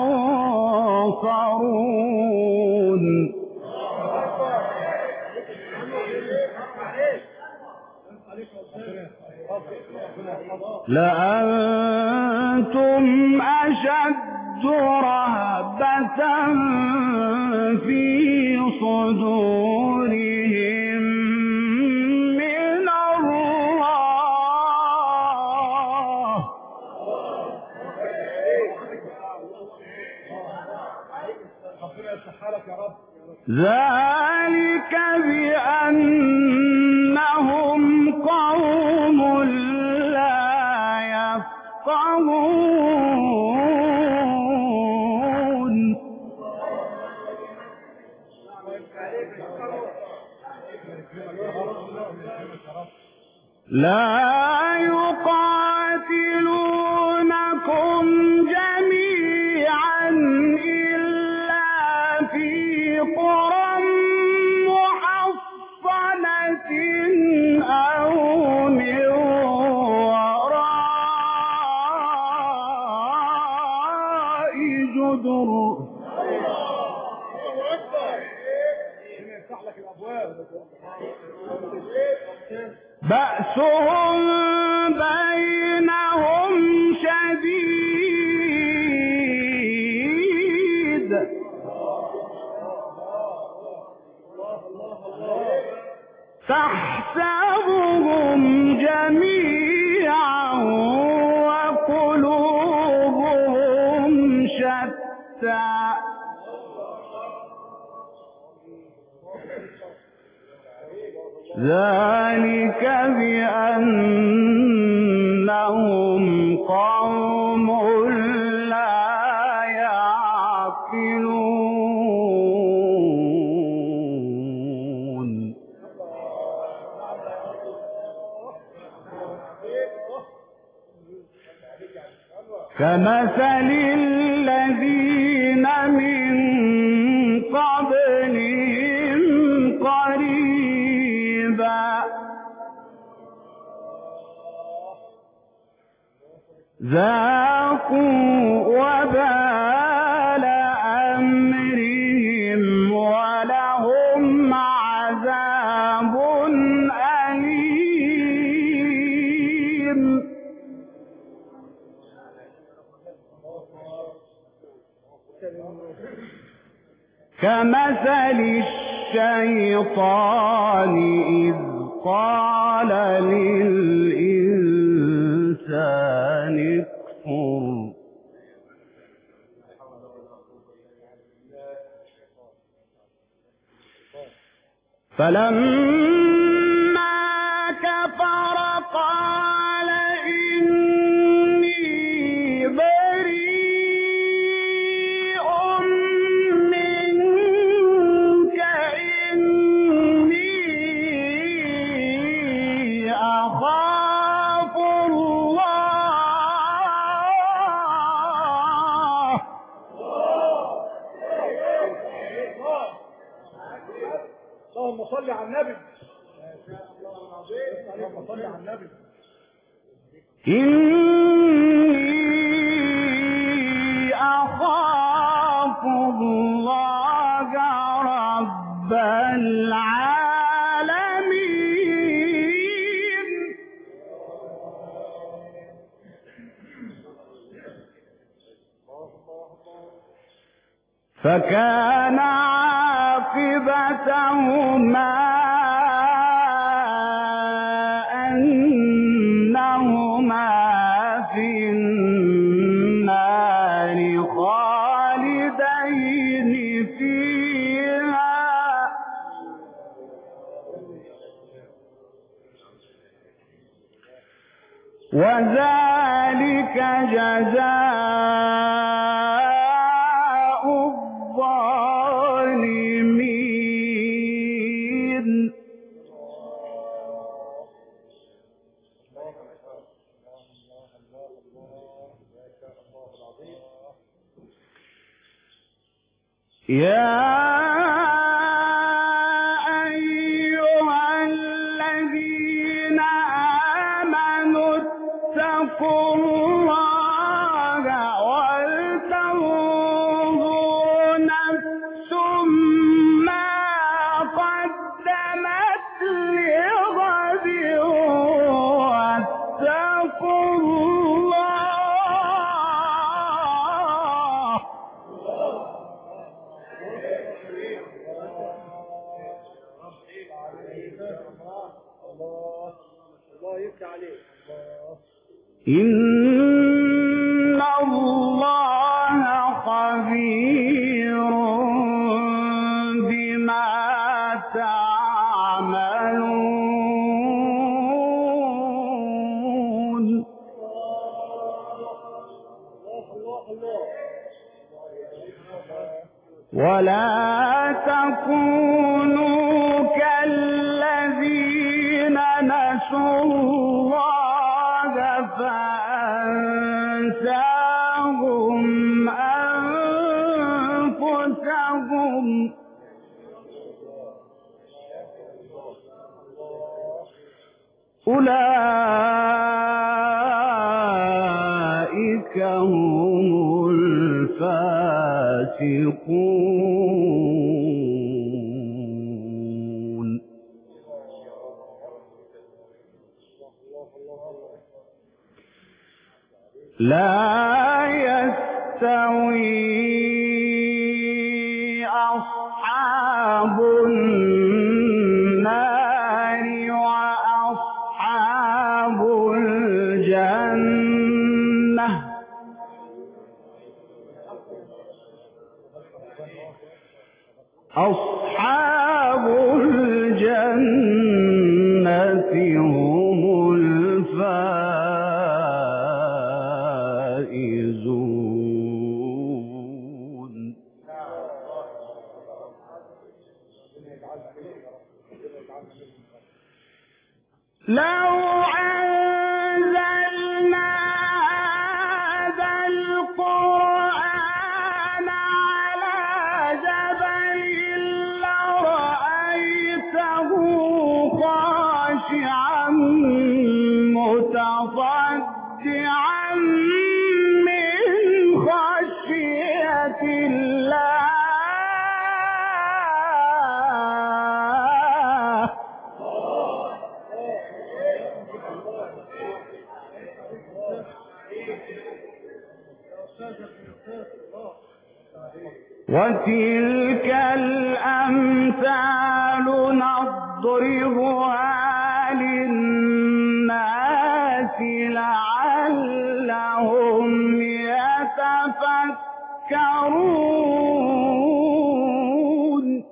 Speaker 11: ينصرون لأنتم أشد رهبة في صدورهم من الله ذلك بأنهم قوم لا يفقهون لا يقاتلونكم جميعا إلا في قرى محصنة أو من وراء جدر بأسهم بينهم شديد تحسبهم جميعا وقلوبهم شتى ذلك بأنهم قوم لا يعقلون كمثل الذين من قبلهم قريبا ذاقوا وبال أمرهم ولهم عذاب أليم كمثل الشيطان إذ قال للإنسان اكفر فلما كفر قال إني بريء منك إني أخاف الله
Speaker 19: اللهم صل على النبي اللهم صل على النبي
Speaker 11: إني أخاف الله رب العالمين فكان عاقبتهما أنهما في النار خالدين فيها وذلك جزاء الظالمين يا أيها الذين آمنوا اتقوا الله ولتنظر نفس ما قدمت لغد واتقوا الله
Speaker 19: الله يفتح عليك
Speaker 11: إن الله خبير بما تعملون ولا تكونوا كالذين نسوا الله فأنساهم أنفسهم أولئك هم الفاسقون لا يستوي أصحاب النار وأصحاب الجنة أصحاب الجنة هم الفائزون لو أنزلنا هذا وتلك الأمثال نضربها للناس لعلهم يتفكرون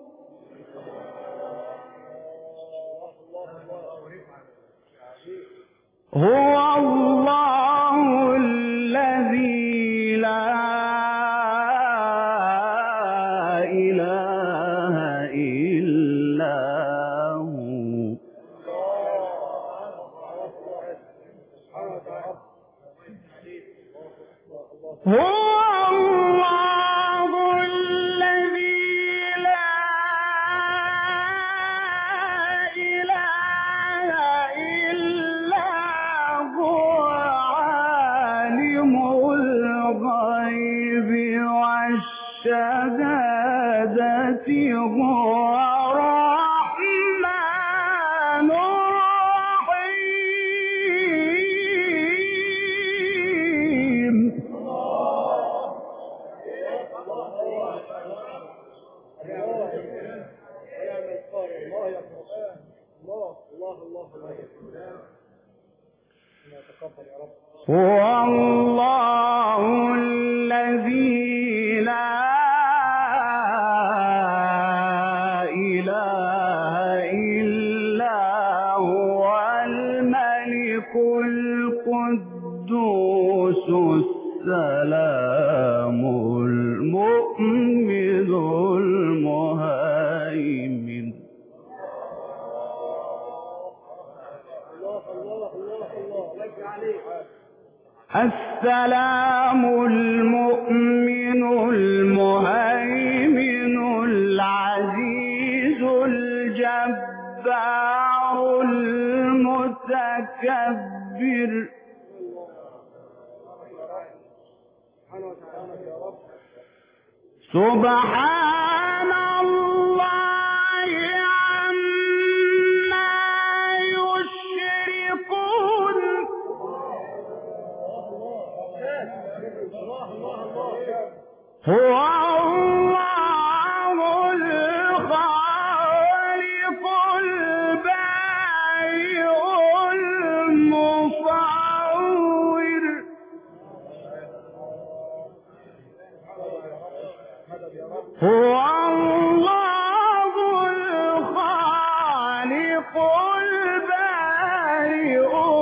Speaker 11: هو الله الذي لا إله إلا هو هو الله الذي لا إله إلا هو عالم الغيب والشهادة هو الرحمن الرحيم هو الله الذي لا إله إلا هو الملك القدوس السلام المؤمن المهيمن السلام المؤمن المهيمن العزيز الجبار المتكبر سبحان الله عما يشركون هو الله الخالق البارئ المصور هو الله الخالق البارئ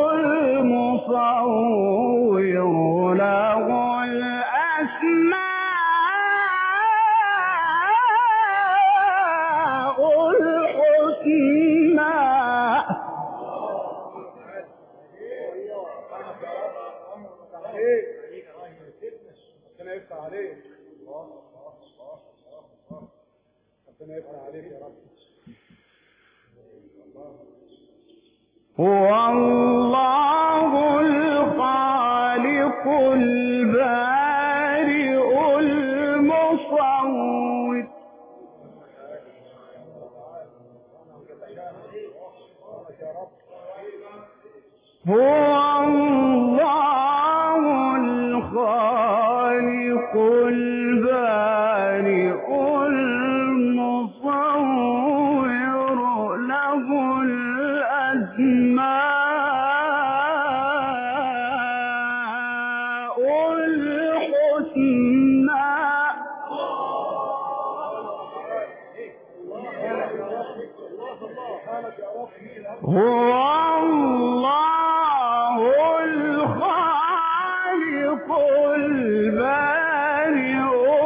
Speaker 11: المصور له الأسماء الحسنى
Speaker 19: ربنا يفتح عليك ربنا يفتح عليك يا رب
Speaker 11: هو الله الخالق البارئ المصور هو الله الخالق البارئ المصور له الأسماء الحسنى هو الله الخالق البارئ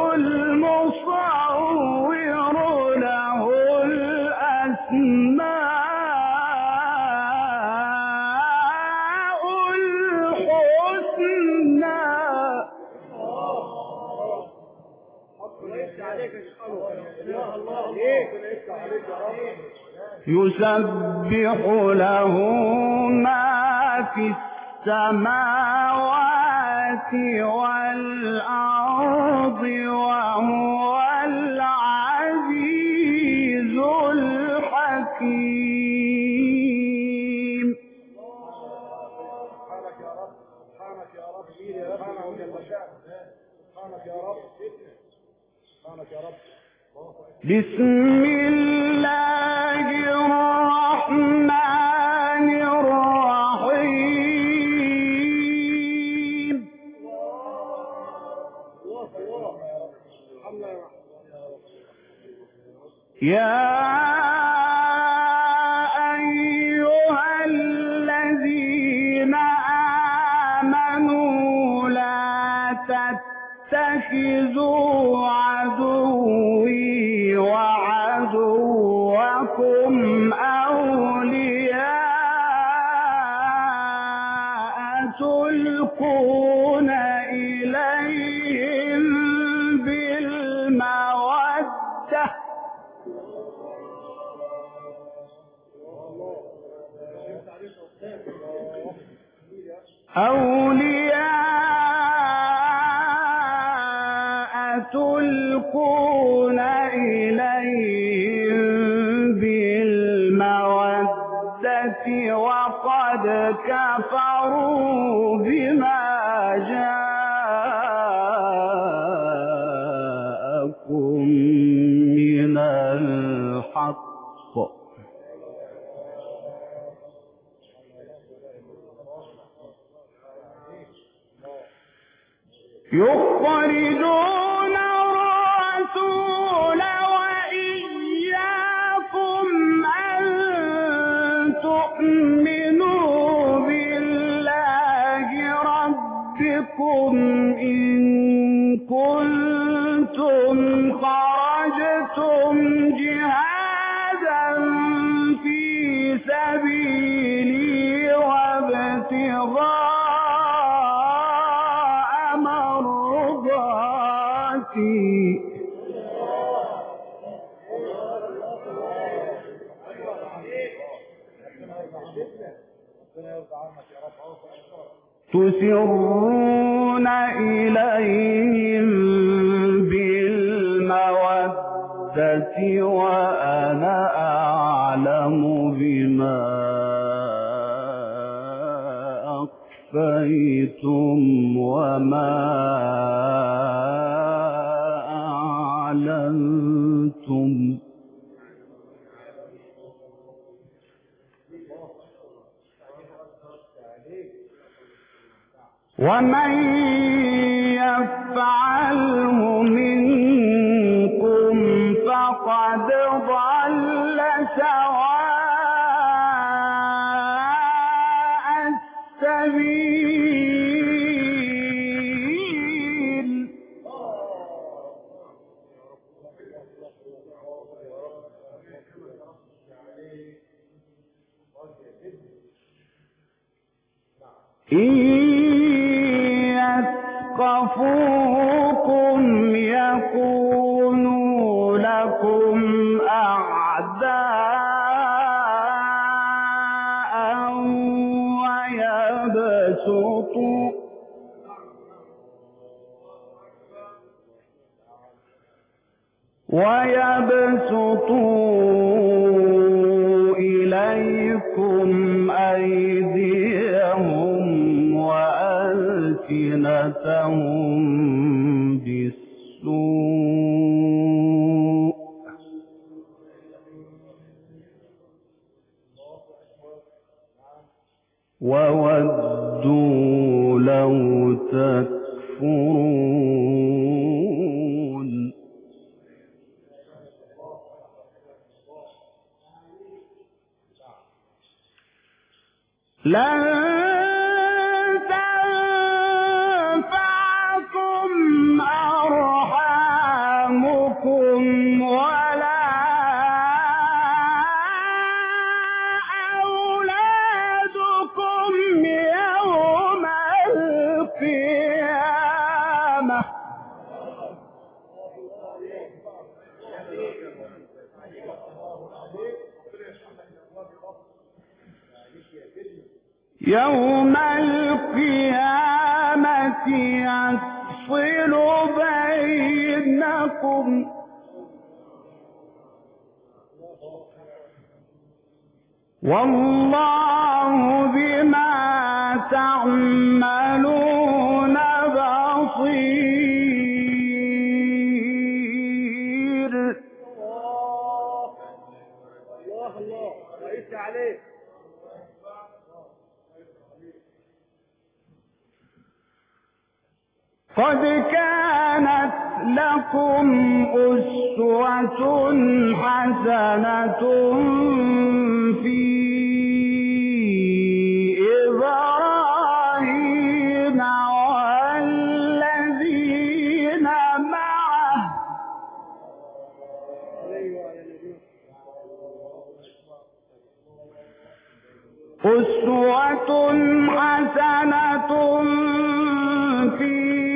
Speaker 11: المصور له الأسماء الحسنى يسبح له ما في السماوات والأرض وهو العزيز الحكيم
Speaker 19: سبحانك يا رب سبحانك يا رب جل شأنك سبحانك يا رب
Speaker 11: بسم الله الرحمن الرحيم يا أيها الذين آمنوا لا تتخذوا عدوي وعدوكم أولياء تلقون إليهم بالمودة أولياء تلقون إليهم بالمودة وقد كفروا بما جاءكم من الحق يخرجون الرسول وإياكم أن تؤمنوا بالله ربكم إن كنتم خرجتم جهادا في سبيلي وابتغاء مرضاتي تسرون إليهم بالمودة وأنا أعلم بما أخفيتم وما أعلنتم ومن يفعله منكم فقد ضل سواء السبيل إن يثقفوكم يكونوا لكم أعداء ويبسطوا ويبسطوا إليكم أيديهم وألسنتهم بالسوء وودوا لو تكفرون لن تنفعكم أرحامكم ولا أولادكم يوم القيامة يوم القيامة يفصل بينكم والله بما تعملون
Speaker 19: الله الله رئيس عليك
Speaker 11: قد كانت لكم أسوة حسنة في إبراهيم والذين معه أسوة حسنة في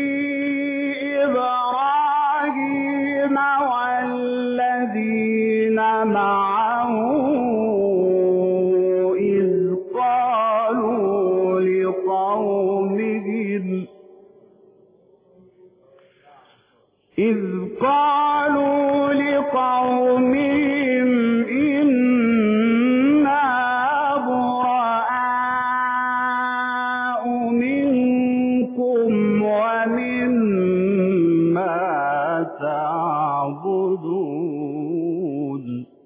Speaker 11: إبراهيم والذين معه إذ قالوا لقومهم إذ قالوا لقومهم إنا براء منكم ومما تعبدون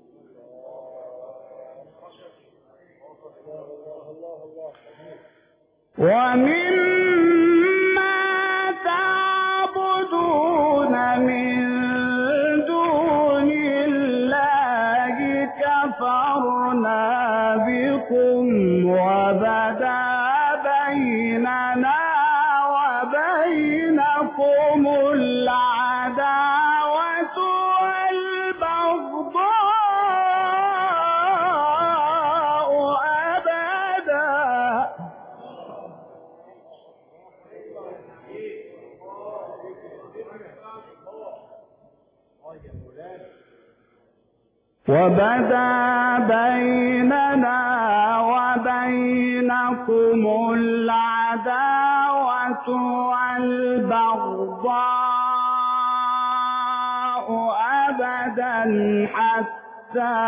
Speaker 11: ومما تعبدون من دون الله كفرنا بكم وبدا بيننا وبينكم العداوة والبغضاء أبدا وبدا بيننا وبينكم العداوة والبغضاء أبدا حتى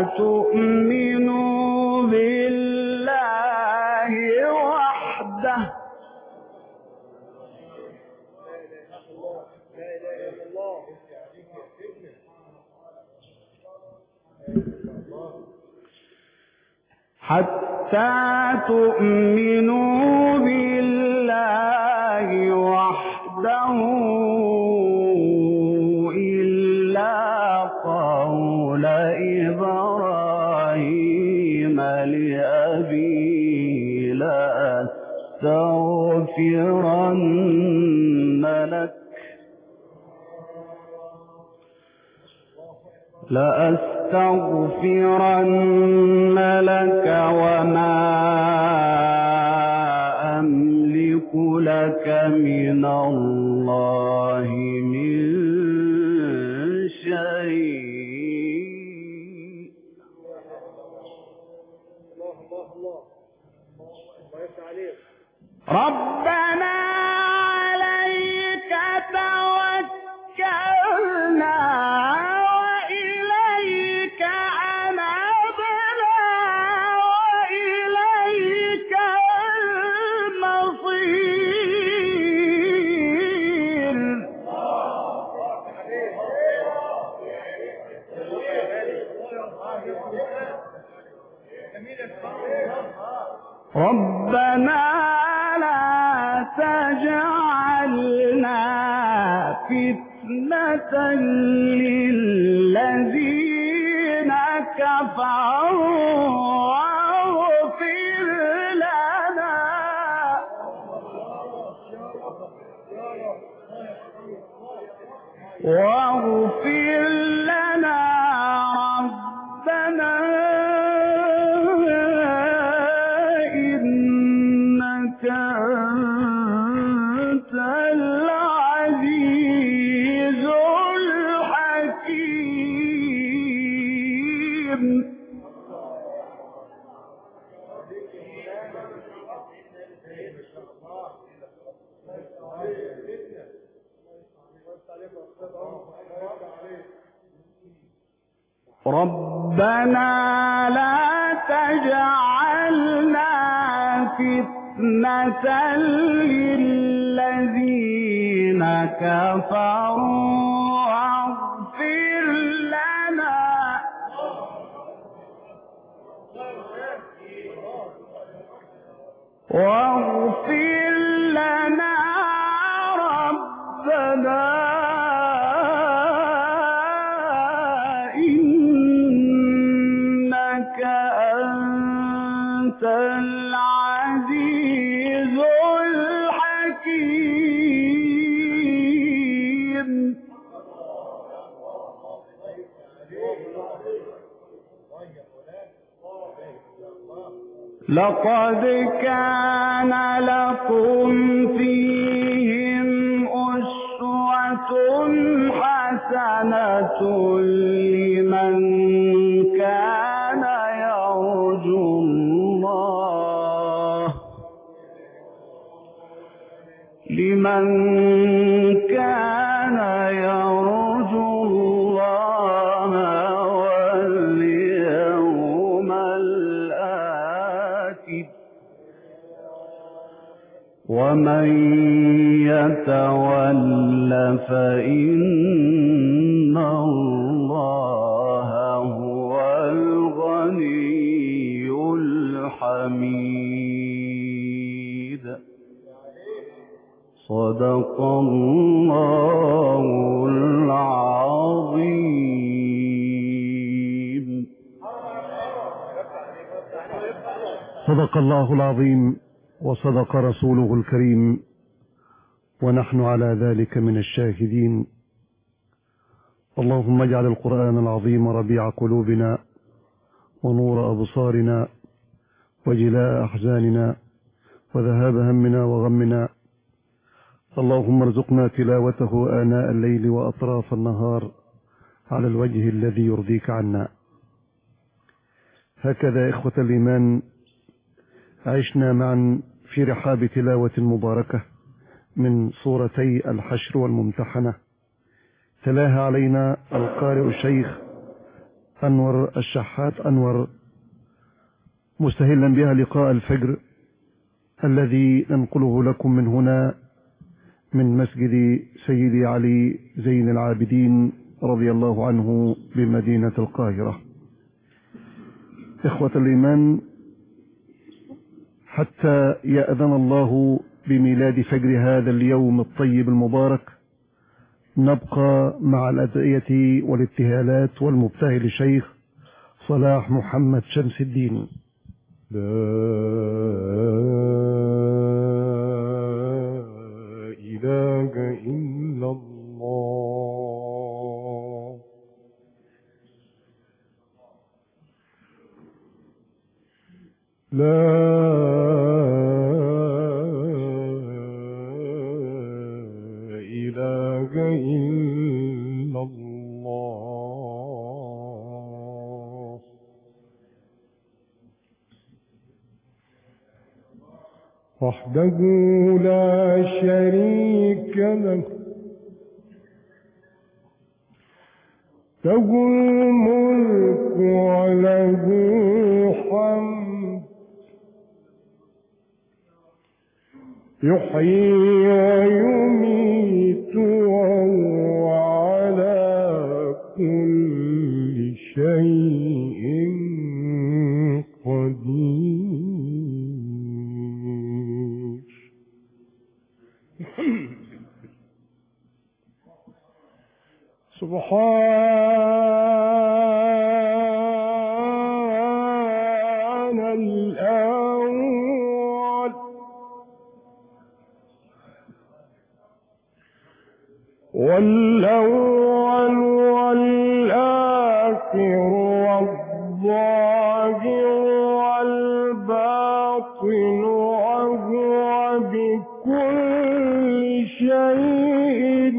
Speaker 11: تؤمنوا بالله وحده حتى تؤمنوا بالله وحده إلا قول إبراهيم لأبيه لأستغفرن لك لأستغفرن لك وما أملك لك من الله من شيء ربنا عليك توكلنا وإليك أنبنا وإليك المصير ربنا لا تجعلنا فتنة للذين كفروا واغفر لنا واغفر لنا ربنا إنك أنت العزيز الحكيم ربنا لا تجعلنا فتنة للذين كفروا واغفر لنا واغفر لنا ربنا إنك أنت العزيز الحكيم لقد كان لكم فيهم أسوة حسنة لمن كان يرجو الله لمن كان يرجو الله واليوم الآخر ومن يتول فإن الله هو الغني الحميد صدق الله العظيم
Speaker 8: صدق الله العظيم وصدق رسوله الكريم ونحن على ذلك من الشاهدين اللهم اجعل القرآن العظيم ربيع قلوبنا ونور أبصارنا وجلاء أحزاننا وذهاب همنا وغمنا اللهم ارزقنا تلاوته آناء الليل وأطراف النهار على الوجه الذي يرضيك عنا هكذا إخوة الإيمان عشنا معا في رحاب تلاوة مباركة من سورتي الحشر والممتحنة تلاها علينا القارئ الشيخ أنور الشحات أنور مستهلا بها لقاء الفجر الذي ننقله لكم من هنا من مسجد سيدي علي زين العابدين رضي الله عنه بمدينة القاهرة إخوة الإيمان حتى يأذن الله بميلاد فجر هذا اليوم الطيب المبارك نبقى مع الأدعية والابتهالات والمبتهل الشيخ صلاح محمد شمس الدين
Speaker 11: لا إله إلا الله لا إله إلا الله وحده لا شريك له له الملك وله الحمد يحيي ويميت وهو على كل شيء قدير سبحان الأول والأول والآخر والظاهر والباطن وهو بكل شيء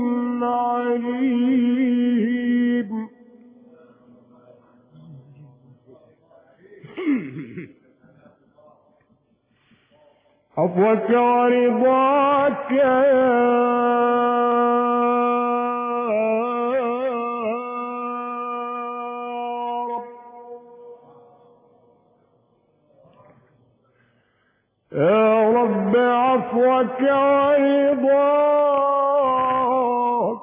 Speaker 11: عليم عفوك ورضاك يا رب يا رب عفوك ورضاك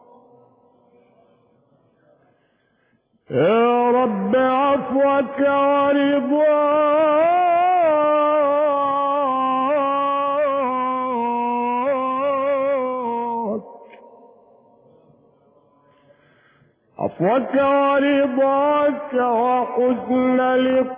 Speaker 11: يا رب عفوك عفوك ورضاك وحسن لقاءك